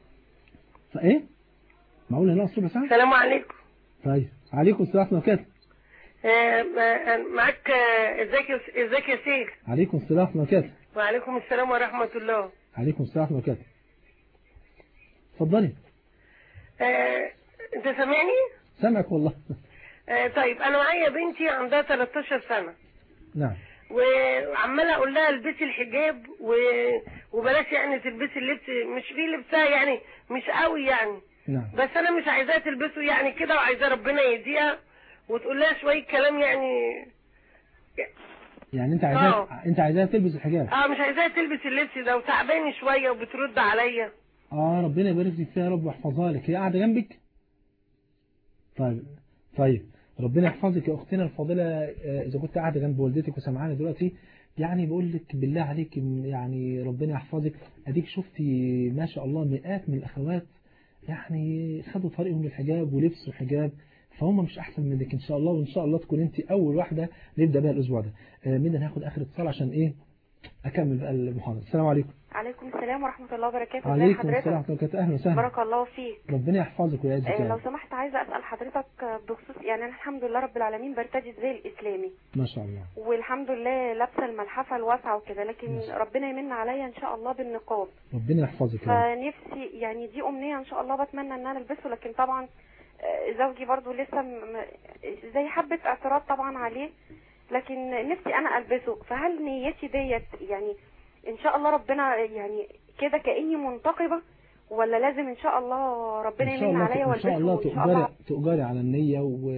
فايه معقول هنا الصبح ساعه السلام عليكم طيب عليكم السلام ورحمه الله وبركاته آه، ما- معاك آه، ازيك يا- ازيك يا سيف عليكم السلام ورحمه الله وبركاته وعليكم السلام ورحمة الله عليكم السلام ورحمه الله وبركاته اتفضلي آه، انت سامعني سامعك والله آه، طيب انا معايا بنتي عندها 13 سنة نعم وعمالة اقول لها البسي الحجاب و... وبلاش يعني تلبسي اللبس مش في لبسها يعني مش قوي يعني نعم بس انا مش عايزاها تلبسه يعني كده وعايزاه ربنا يهديها وتقول لها شوية كلام يعني يعني انت عايزاها انت عايزاها تلبس الحجاب اه مش عايزاها تلبس اللبس ده وتعباني شوية وبترد عليا اه ربنا يبارك لك فيها يا رب ويحفظها لك هي قاعده جنبك طيب طيب ربنا يحفظك يا اختنا الفاضله آه، اذا كنت قاعده جنب والدتك وسامعانا دلوقتي يعني بقول لك بالله عليك إن يعني ربنا يحفظك اديك شفتي ما شاء الله مئات من الاخوات يعني خدوا طريقهم للحجاب ولبسوا حجاب فهم مش احسن منك ان شاء الله وان شاء الله تكون انت اول واحده نبدا بها الاسبوع ده آه، مين هناخد اخر اتصال عشان ايه اكمل بقى المحاضره السلام عليكم عليكم السلام ورحمة الله وبركاته ازي عليكم حضرتك السلام ورحمه الله وبركاته اهلا وسهلا بارك الله فيك ربنا يحفظك ويعزك آه، يا لو رب سمحت عايزة أسأل حضرتك آه، بخصوص يعني أنا الحمد لله رب العالمين برتدي زي الإسلامي ما شاء الله والحمد لله لابسة الملحفة الواسعة وكده لكن ما شاء الله. ربنا يمن عليا إن شاء الله بالنقاب ربنا يحفظك يا رب فنفسي يعني دي أمنية إن شاء الله بتمنى إن أنا ألبسه لكن طبعا آه، زوجي برضو لسه م- م- زي حبة اعتراض طبعا عليه لكن نفسي أنا ألبسه فهل نيتي ديت يعني إن شاء الله ربنا يعني كده كأني منتقبة ولا لازم إن شاء الله ربنا ان شاء يمن الله عليا ان شاء والبسه الله وإن شاء الله تؤجري تؤجري على النية و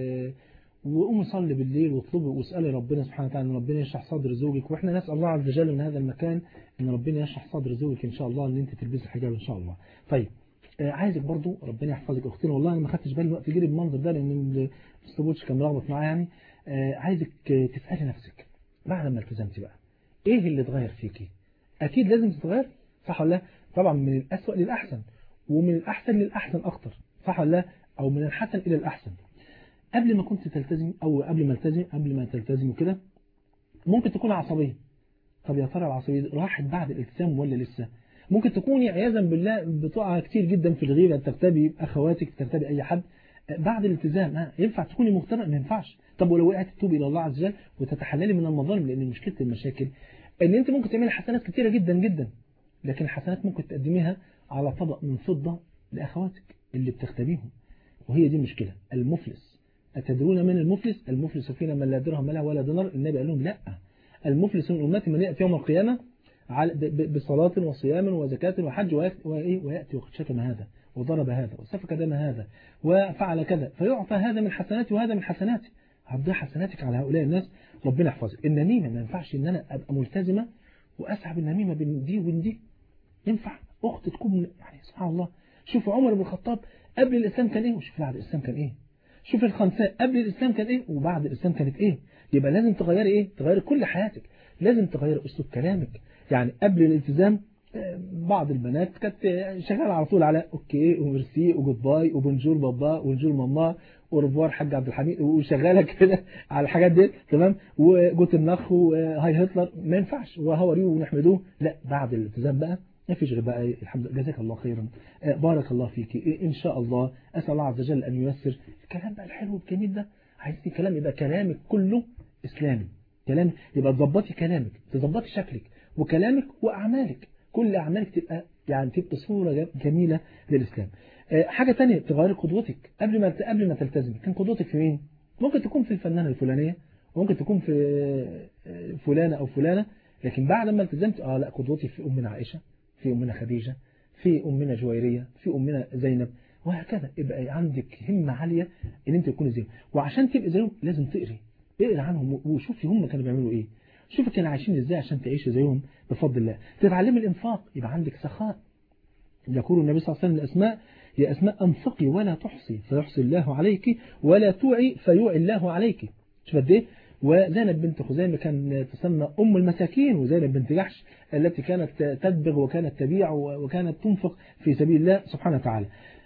وقومي صلي بالليل واطلبي واسالي ربنا سبحانه وتعالى ان ربنا يشرح صدر زوجك واحنا نسال الله عز وجل من هذا المكان ان ربنا يشرح صدر زوجك ان شاء الله ان انت تلبسي الحجاب ان شاء الله طيب آه، عايزك برضو ربنا يحفظك اختنا والله انا ما خدتش بالي الوقت جري بالمنظر ده لان الاستبوتش كان ملخبط معايا يعني آه، عايزك آه، تسالي نفسك بعد ما التزمتي بقى ايه اللي اتغير فيكي اكيد لازم تتغير صح ولا لا طبعا من الاسوأ للاحسن ومن الاحسن للاحسن اكتر صح ولا لا او من الحسن الى الاحسن قبل ما كنت تلتزم او قبل ما التزم قبل ما تلتزم وكده ممكن تكون عصبيه طب يا ترى العصبيه دي راحت بعد الالتزام ولا لسه ممكن تكوني عياذا بالله بتقع كتير جدا في الغيبه ترتبي اخواتك ترتبي اي حد بعد الالتزام ها ينفع تكوني مغترق ما ينفعش طب ولو وقعت تتوبي الى الله عز وجل وتتحللي من المظالم لان مشكله المشاكل ان انت ممكن تعملي حسنات كتيره جدا جدا لكن الحسنات ممكن تقدميها على طبق من فضه لاخواتك اللي بتختبيهم وهي دي المشكله المفلس أتدرون من المفلس المفلس فينا من لا درهم له ولا دينار النبي قال لهم لا المفلس من أمتي من يأتي يوم القيامة على- ب- ب- بصلاة وصيام وزكاة وحج ويأتي, وإيه؟ ويأتي وقد شتم هذا وضرب هذا وسفك دم هذا وفعل كذا فيعطى هذا من حسناتي وهذا من حسناتي هتضيع حسناتك على هؤلاء الناس ربنا يحفظك النميمة ما ينفعش ان انا ابقى ملتزمة واسحب النميمة بين دي وبين دي ينفع اخت تكون يعني سبحان الله شوف عمر بن الخطاب قبل الاسلام كان ايه وشوف بعد الاسلام كان ايه شوف الخنساء قبل الإسلام كان إيه وبعد الإسلام كانت إيه يبقى لازم تغيري إيه تغيري كل حياتك لازم تغيري أسلوب كلامك يعني قبل الالتزام آه، بعض البنات كانت آه، شغالة على طول على أوكي وميرسي وجود باي وبونجور بابا وبونجور ماما ورفوار حاج عبد الحميد وشغالة كده على الحاجات دي تمام وجوت النخ وهاي هتلر ما ينفعش وهوريه ونحمدوه لا بعد الالتزام بقى ما فيش غير بقى إيه، الحمد لله جزاك الله خيرا آه، بارك الله فيك إيه، ان شاء الله اسال الله عز وجل ان ييسر الكلام بقى الحلو الجميل ده عايزين كلام يبقى كلامك كله اسلامي كلام يبقى تظبطي كلامك تظبطي شكلك وكلامك واعمالك كل اعمالك تبقى يعني تبقى صوره جم- جميله للاسلام آه، حاجه تانية تغيري قدوتك قبل ما قبل ما تلتزمي كان قدوتك في مين ممكن تكون في الفنانه الفلانيه وممكن تكون في آه، فلانه او فلانه لكن بعد ما التزمت اه لا قدوتي في امنا عائشه في أمنا خديجة في أمنا جويرية في أمنا زينب وهكذا يبقى عندك همة عالية إن أنت تكوني زيهم وعشان تبقى زيهم لازم تقري اقري عنهم وشوفي هم كانوا بيعملوا إيه شوفي كانوا عايشين إزاي عشان تعيشي زيهم بفضل الله تتعلمي الإنفاق يبقى عندك سخاء يقول النبي صلى الله عليه وسلم لأسماء يا أسماء أنفقي ولا تحصي فيحصي الله عليك ولا توعي فيوعي الله عليك شوف قد ايه وزينب بنت خزيمة كان تسمى أم المساكين وزينب بنت جحش التي كانت تدبغ وكانت تبيع وكانت تنفق في سبيل الله سبحانه وتعالى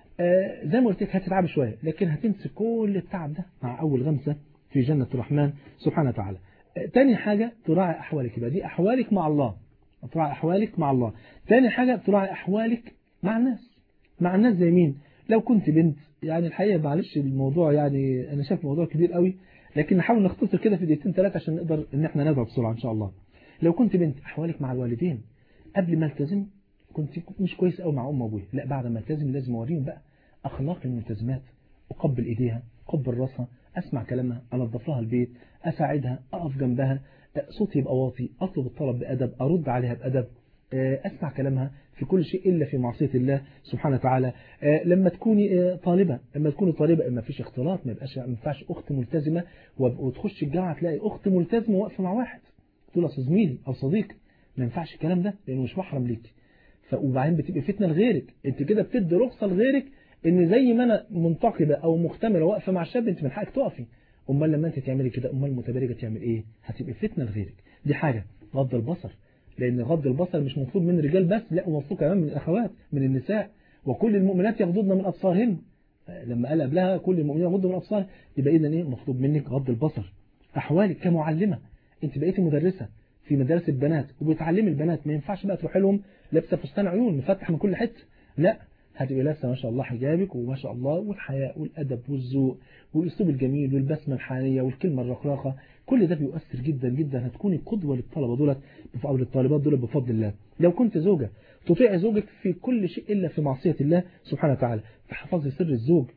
آه زي ما قلت لك هتتعب شوية لكن هتنسى كل التعب ده مع أول غمسة في جنة الرحمن سبحانه وتعالى آه تاني حاجة تراعي أحوالك يبقى دي أحوالك مع الله تراعي أحوالك مع الله تاني حاجة تراعي أحوالك مع الناس مع الناس زي مين لو كنت بنت يعني الحقيقة معلش الموضوع يعني أنا شايف موضوع كبير قوي لكن نحاول نختصر كده في دقيقتين ثلاثة عشان نقدر ان احنا نذهب بسرعة ان شاء الله لو كنت بنت احوالك مع الوالدين قبل ما التزم كنت مش كويس قوي مع ام وابويا لا بعد ما التزم لازم اوريهم بقى اخلاق الملتزمات اقبل ايديها اقبل راسها اسمع كلامها انظف لها البيت اساعدها اقف جنبها صوتي يبقى واطي اطلب الطلب بادب ارد عليها بادب اسمع كلامها في كل شيء إلا في معصية الله سبحانه وتعالى لما تكوني طالبة لما تكوني طالبة ما فيش اختلاط ما يبقاش ما ينفعش أخت ملتزمة وتخش الجامعة تلاقي أخت ملتزمة واقفة مع واحد تقول أصل زميلي أو صديق ما ينفعش الكلام ده لأنه مش محرم ليك وبعدين بتبقى فتنة لغيرك أنت كده بتدي رخصة لغيرك إن زي ما أنا منتقبة أو مختمرة واقفة مع الشاب أنت من حقك تقفي أمال لما أنت تعملي كده أمال المتبرجة تعمل إيه هتبقى فتنة لغيرك دي حاجة غض البصر لأن غض البصر مش مطلوب من الرجال بس لا مطلوب كمان من الأخوات من النساء وكل المؤمنات يغضضن من أبصارهن لما قال قبلها كل المؤمنين يغضوا من أبصارهم يبقى إذا إيه مطلوب منك غض البصر أحوالك كمعلمة أنت بقيتي مدرسة في مدارس البنات وبتعلمي البنات ما ينفعش بقى تروحي لهم لابسه فستان عيون مفتح من كل حته لا هتبقي لابسه ما شاء الله حجابك وما شاء الله والحياء والادب والذوق والاسلوب الجميل والبسمه الحانيه والكلمه الرقراقه كل ده بيؤثر جدا جدا هتكوني قدوه للطلبه دولت او للطالبات دولت بفضل الله لو كنت زوجه تطيع زوجك في كل شيء الا في معصيه الله سبحانه وتعالى فحفظي سر الزوج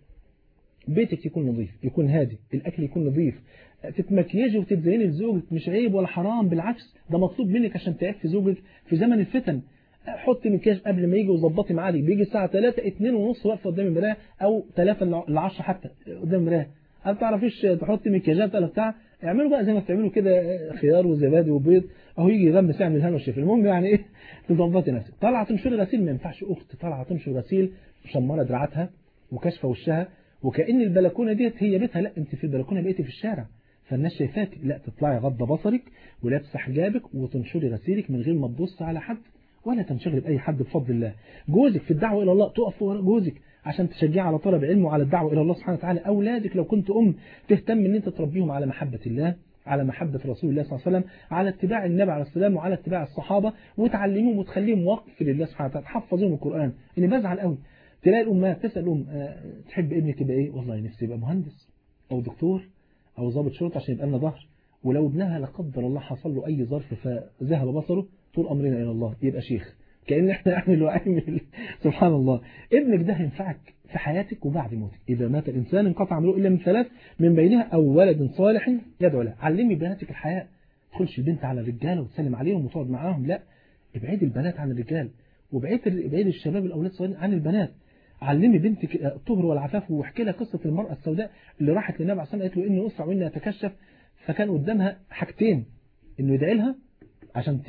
بيتك يكون نظيف يكون هادي الاكل يكون نظيف تتمكيجي وتتزيني لزوجك مش عيب ولا حرام بالعكس ده مطلوب منك عشان تعفي زوجك في زمن الفتن حطي مكياج قبل ما يجي وظبطي معادك بيجي الساعه 3 2 ونص واقفه قدام المرايه او 3 ل 10 حتى قدام المرايه ما بتعرفيش تحطي مكياجات ولا بتاع اعملوا بقى زي ما بتعملوا كده خيار وزبادي وبيض اهو يجي يغمس يعمل هنا والشيف المهم يعني ايه تظبطي نفسك طالعه تنشري غسيل ما ينفعش اخت طالعه تنشر غسيل مشمره دراعاتها وكاشفه وشها وكأن البلكونه ديت هي بيتها لا انت في البلكونه بقيتي في الشارع فالناس شايفاك لا تطلعي غض بصرك ولابسه حجابك وتنشري غسيلك من غير ما تبص على حد ولا تنشغل بأي حد بفضل الله جوزك في الدعوة إلى الله تقف ورا جوزك عشان تشجعه على طلب علم وعلى الدعوة إلى الله سبحانه وتعالى أولادك لو كنت أم تهتم أن أنت تربيهم على محبة الله على محبة رسول الله صلى الله عليه وسلم على اتباع النبي عليه السلام وعلى اتباع الصحابة وتعلميهم وتخليهم وقف لله سبحانه وتعالى تحفظهم القرآن إني بزعل قوي تلاقي الأمهات تسأل أم أه تحب ابني تبقى إيه والله نفسي يبقى مهندس أو دكتور أو ضابط شرطة عشان يبقى لنا ظهر ولو ابنها لا قدر الله حصل له أي ظرف فذهب بصره طول أمرنا إلى الله يبقى شيخ كأن احنا نعمل وعمل سبحان الله ابنك ده هينفعك في حياتك وبعد موتك إذا مات الإنسان انقطع عمله إلا من ثلاث من بينها أو ولد صالح يدعو له علمي بناتك الحياة تدخلش البنت على الرجالة وتسلم عليهم وتقعد معاهم لا ابعدي البنات عن الرجال وابعدي ابعدي الشباب الأولاد الصغيرين عن البنات علمي بنتك الطهر والعفاف واحكي لها قصة المرأة السوداء اللي راحت للنبي عليه الصلاة والسلام قالت له إني أسرع وإني أتكشف فكان قدامها حاجتين إنه يدعي لها عشان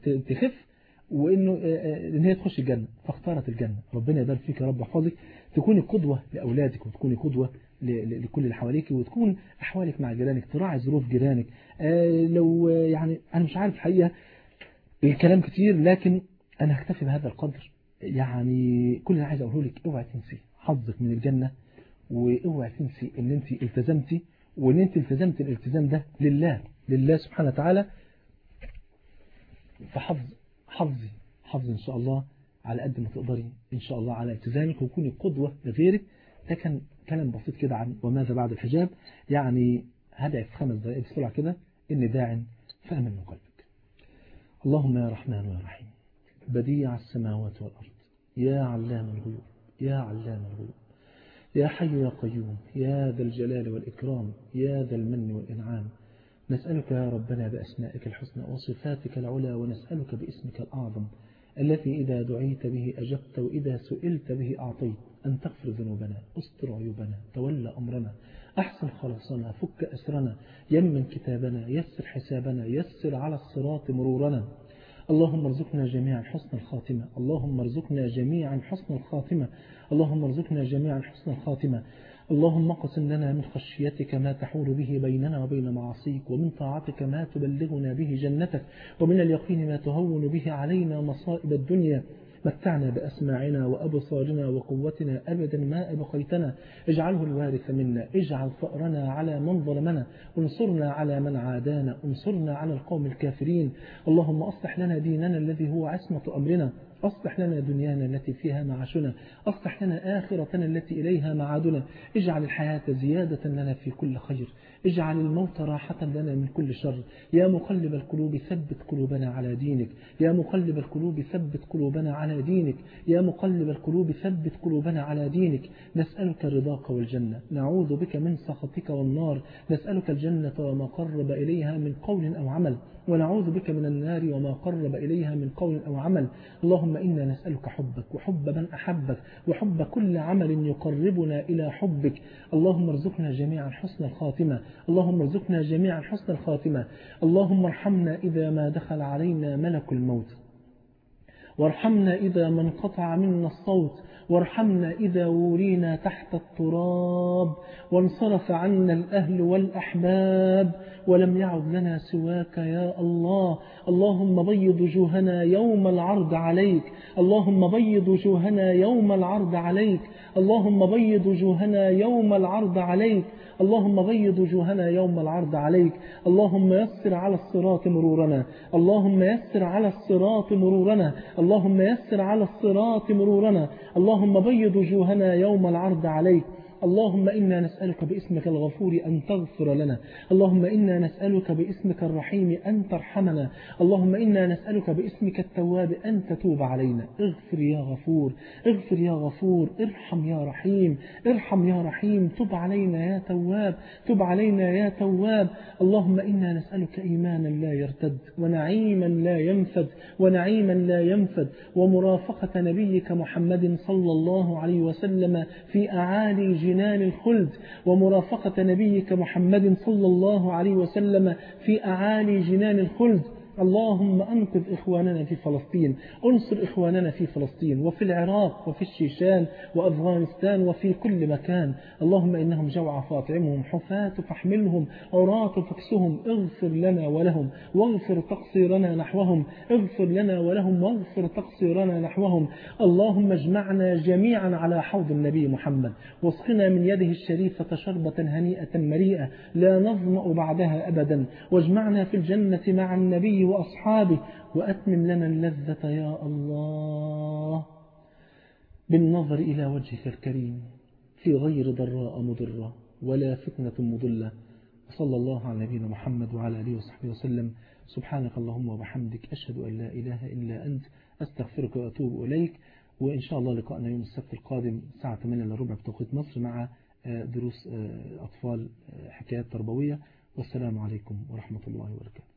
تخف وانه ان هي تخش الجنة فاختارت الجنة ربنا يبارك فيك يا رب يحفظك تكوني قدوة لأولادك وتكوني قدوة لكل اللي حواليك وتكون أحوالك مع جيرانك تراعي ظروف جيرانك لو يعني أنا مش عارف الحقيقة الكلام كتير لكن أنا هكتفي بهذا القدر يعني كل اللي عايز أقوله لك اوعي تنسي حظك من الجنة واوعي تنسي ان انت التزمتي وان انت التزمت الالتزام ده لله لله سبحانه وتعالى فحفظ حفظي حفظ إن شاء الله على قد ما تقدري إن شاء الله على التزامك وكوني قدوة لغيرك ده كان كلام بسيط كده عن وماذا بعد الحجاب يعني هدعي في خمس دقائق بسرعة كده إن داع فأمن قلبك اللهم يا رحمن يا رحيم بديع السماوات والأرض يا علام الغيوب يا علام الغيوب يا حي يا قيوم يا ذا الجلال والإكرام يا ذا المن والإنعام نسألك يا ربنا بأسمائك الحسنى وصفاتك العلى ونسألك باسمك الأعظم الذي إذا دعيت به أجبت وإذا سئلت به أعطيت أن تغفر ذنوبنا استر عيوبنا تولى أمرنا أحسن خلاصنا فك أسرنا يمن كتابنا يسر حسابنا يسر على الصراط مرورنا اللهم ارزقنا جميعا حسن الخاتمة اللهم ارزقنا جميعا حسن الخاتمة اللهم ارزقنا جميعا حسن الخاتمة اللهم اقسم لنا من خشيتك ما تحول به بيننا وبين معاصيك ومن طاعتك ما تبلغنا به جنتك ومن اليقين ما تهون به علينا مصائب الدنيا متعنا بأسماعنا وأبصارنا وقوتنا أبدا ما أبقيتنا اجعله الوارث منا اجعل فأرنا على من ظلمنا انصرنا على من عادانا انصرنا على القوم الكافرين اللهم أصلح لنا ديننا الذي هو عصمة أمرنا أصلح لنا دنيانا التي فيها معاشنا أصلح لنا آخرتنا التي إليها معادنا اجعل الحياة زيادة لنا في كل خير اجعل الموت راحة لنا من كل شر يا مقلب القلوب ثبت قلوبنا على دينك يا مقلب القلوب ثبت قلوبنا على دينك يا مقلب القلوب ثبت قلوبنا على دينك نسألك رضاك والجنة نعوذ بك من سخطك والنار نسألك الجنة وما قرب إليها من قول أو عمل ونعوذ بك من النار وما قرب إليها من قول أو عمل اللهم إنا نسألك حبك وحب من أحبك وحب كل عمل يقربنا إلى حبك اللهم ارزقنا جميعا حسن الخاتمة اللهم ارزقنا جميعا حسن الخاتمة اللهم ارحمنا إذا ما دخل علينا ملك الموت وارحمنا إذا ما انقطع منا الصوت وارحمنا إذا ورينا تحت التراب وانصرف عنا الأهل والأحباب ولم يعد لنا سواك يا الله اللهم بيض وجوهنا يوم العرض عليك اللهم بيض وجوهنا يوم العرض عليك اللهم بيض وجوهنا يوم العرض عليك اللهم بيض وجوهنا يوم العرض عليك اللهم يسر على الصراط مرورنا اللهم يسر على الصراط مرورنا اللهم يسر على الصراط مرورنا اللهم بيض وجوهنا يوم العرض عليك اللهم إنا نسألك باسمك الغفور أن تغفر لنا اللهم إنا نسألك باسمك الرحيم أن ترحمنا اللهم إنا نسألك باسمك التواب أن تتوب علينا اغفر يا غفور اغفر يا غفور ارحم يا رحيم ارحم يا رحيم تب علينا يا تواب تب علينا يا تواب اللهم إنا نسألك إيمانا لا يرتد ونعيما لا ينفد ونعيما لا ينفد ومرافقة نبيك محمد صلى الله عليه وسلم في أعالي جنان الخلد ومرافقة نبيك محمد صلى الله عليه وسلم في أعالي جنان الخلد اللهم أنقذ إخواننا في فلسطين انصر إخواننا في فلسطين وفي العراق وفي الشيشان وأفغانستان وفي كل مكان اللهم إنهم جوع فاطعمهم حفاة فاحملهم عراة فاكسهم اغفر لنا ولهم واغفر تقصيرنا نحوهم اغفر لنا ولهم واغفر تقصيرنا نحوهم اللهم اجمعنا جميعا على حوض النبي محمد واسقنا من يده الشريفة شربة هنيئة مريئة لا نظمأ بعدها أبدا واجمعنا في الجنة مع النبي وأصحابه وأتمم لنا اللذة يا الله بالنظر إلى وجهك الكريم في غير ضراء مضرة ولا فتنة مضلة وصلى الله على نبينا محمد وعلى آله وصحبه وسلم سبحانك اللهم وبحمدك أشهد أن لا إله إلا أنت أستغفرك وأتوب إليك وإن شاء الله لقاءنا يوم السبت القادم الساعة 8 إلا ربع بتوقيت مصر مع دروس أطفال حكايات تربوية والسلام عليكم ورحمة الله وبركاته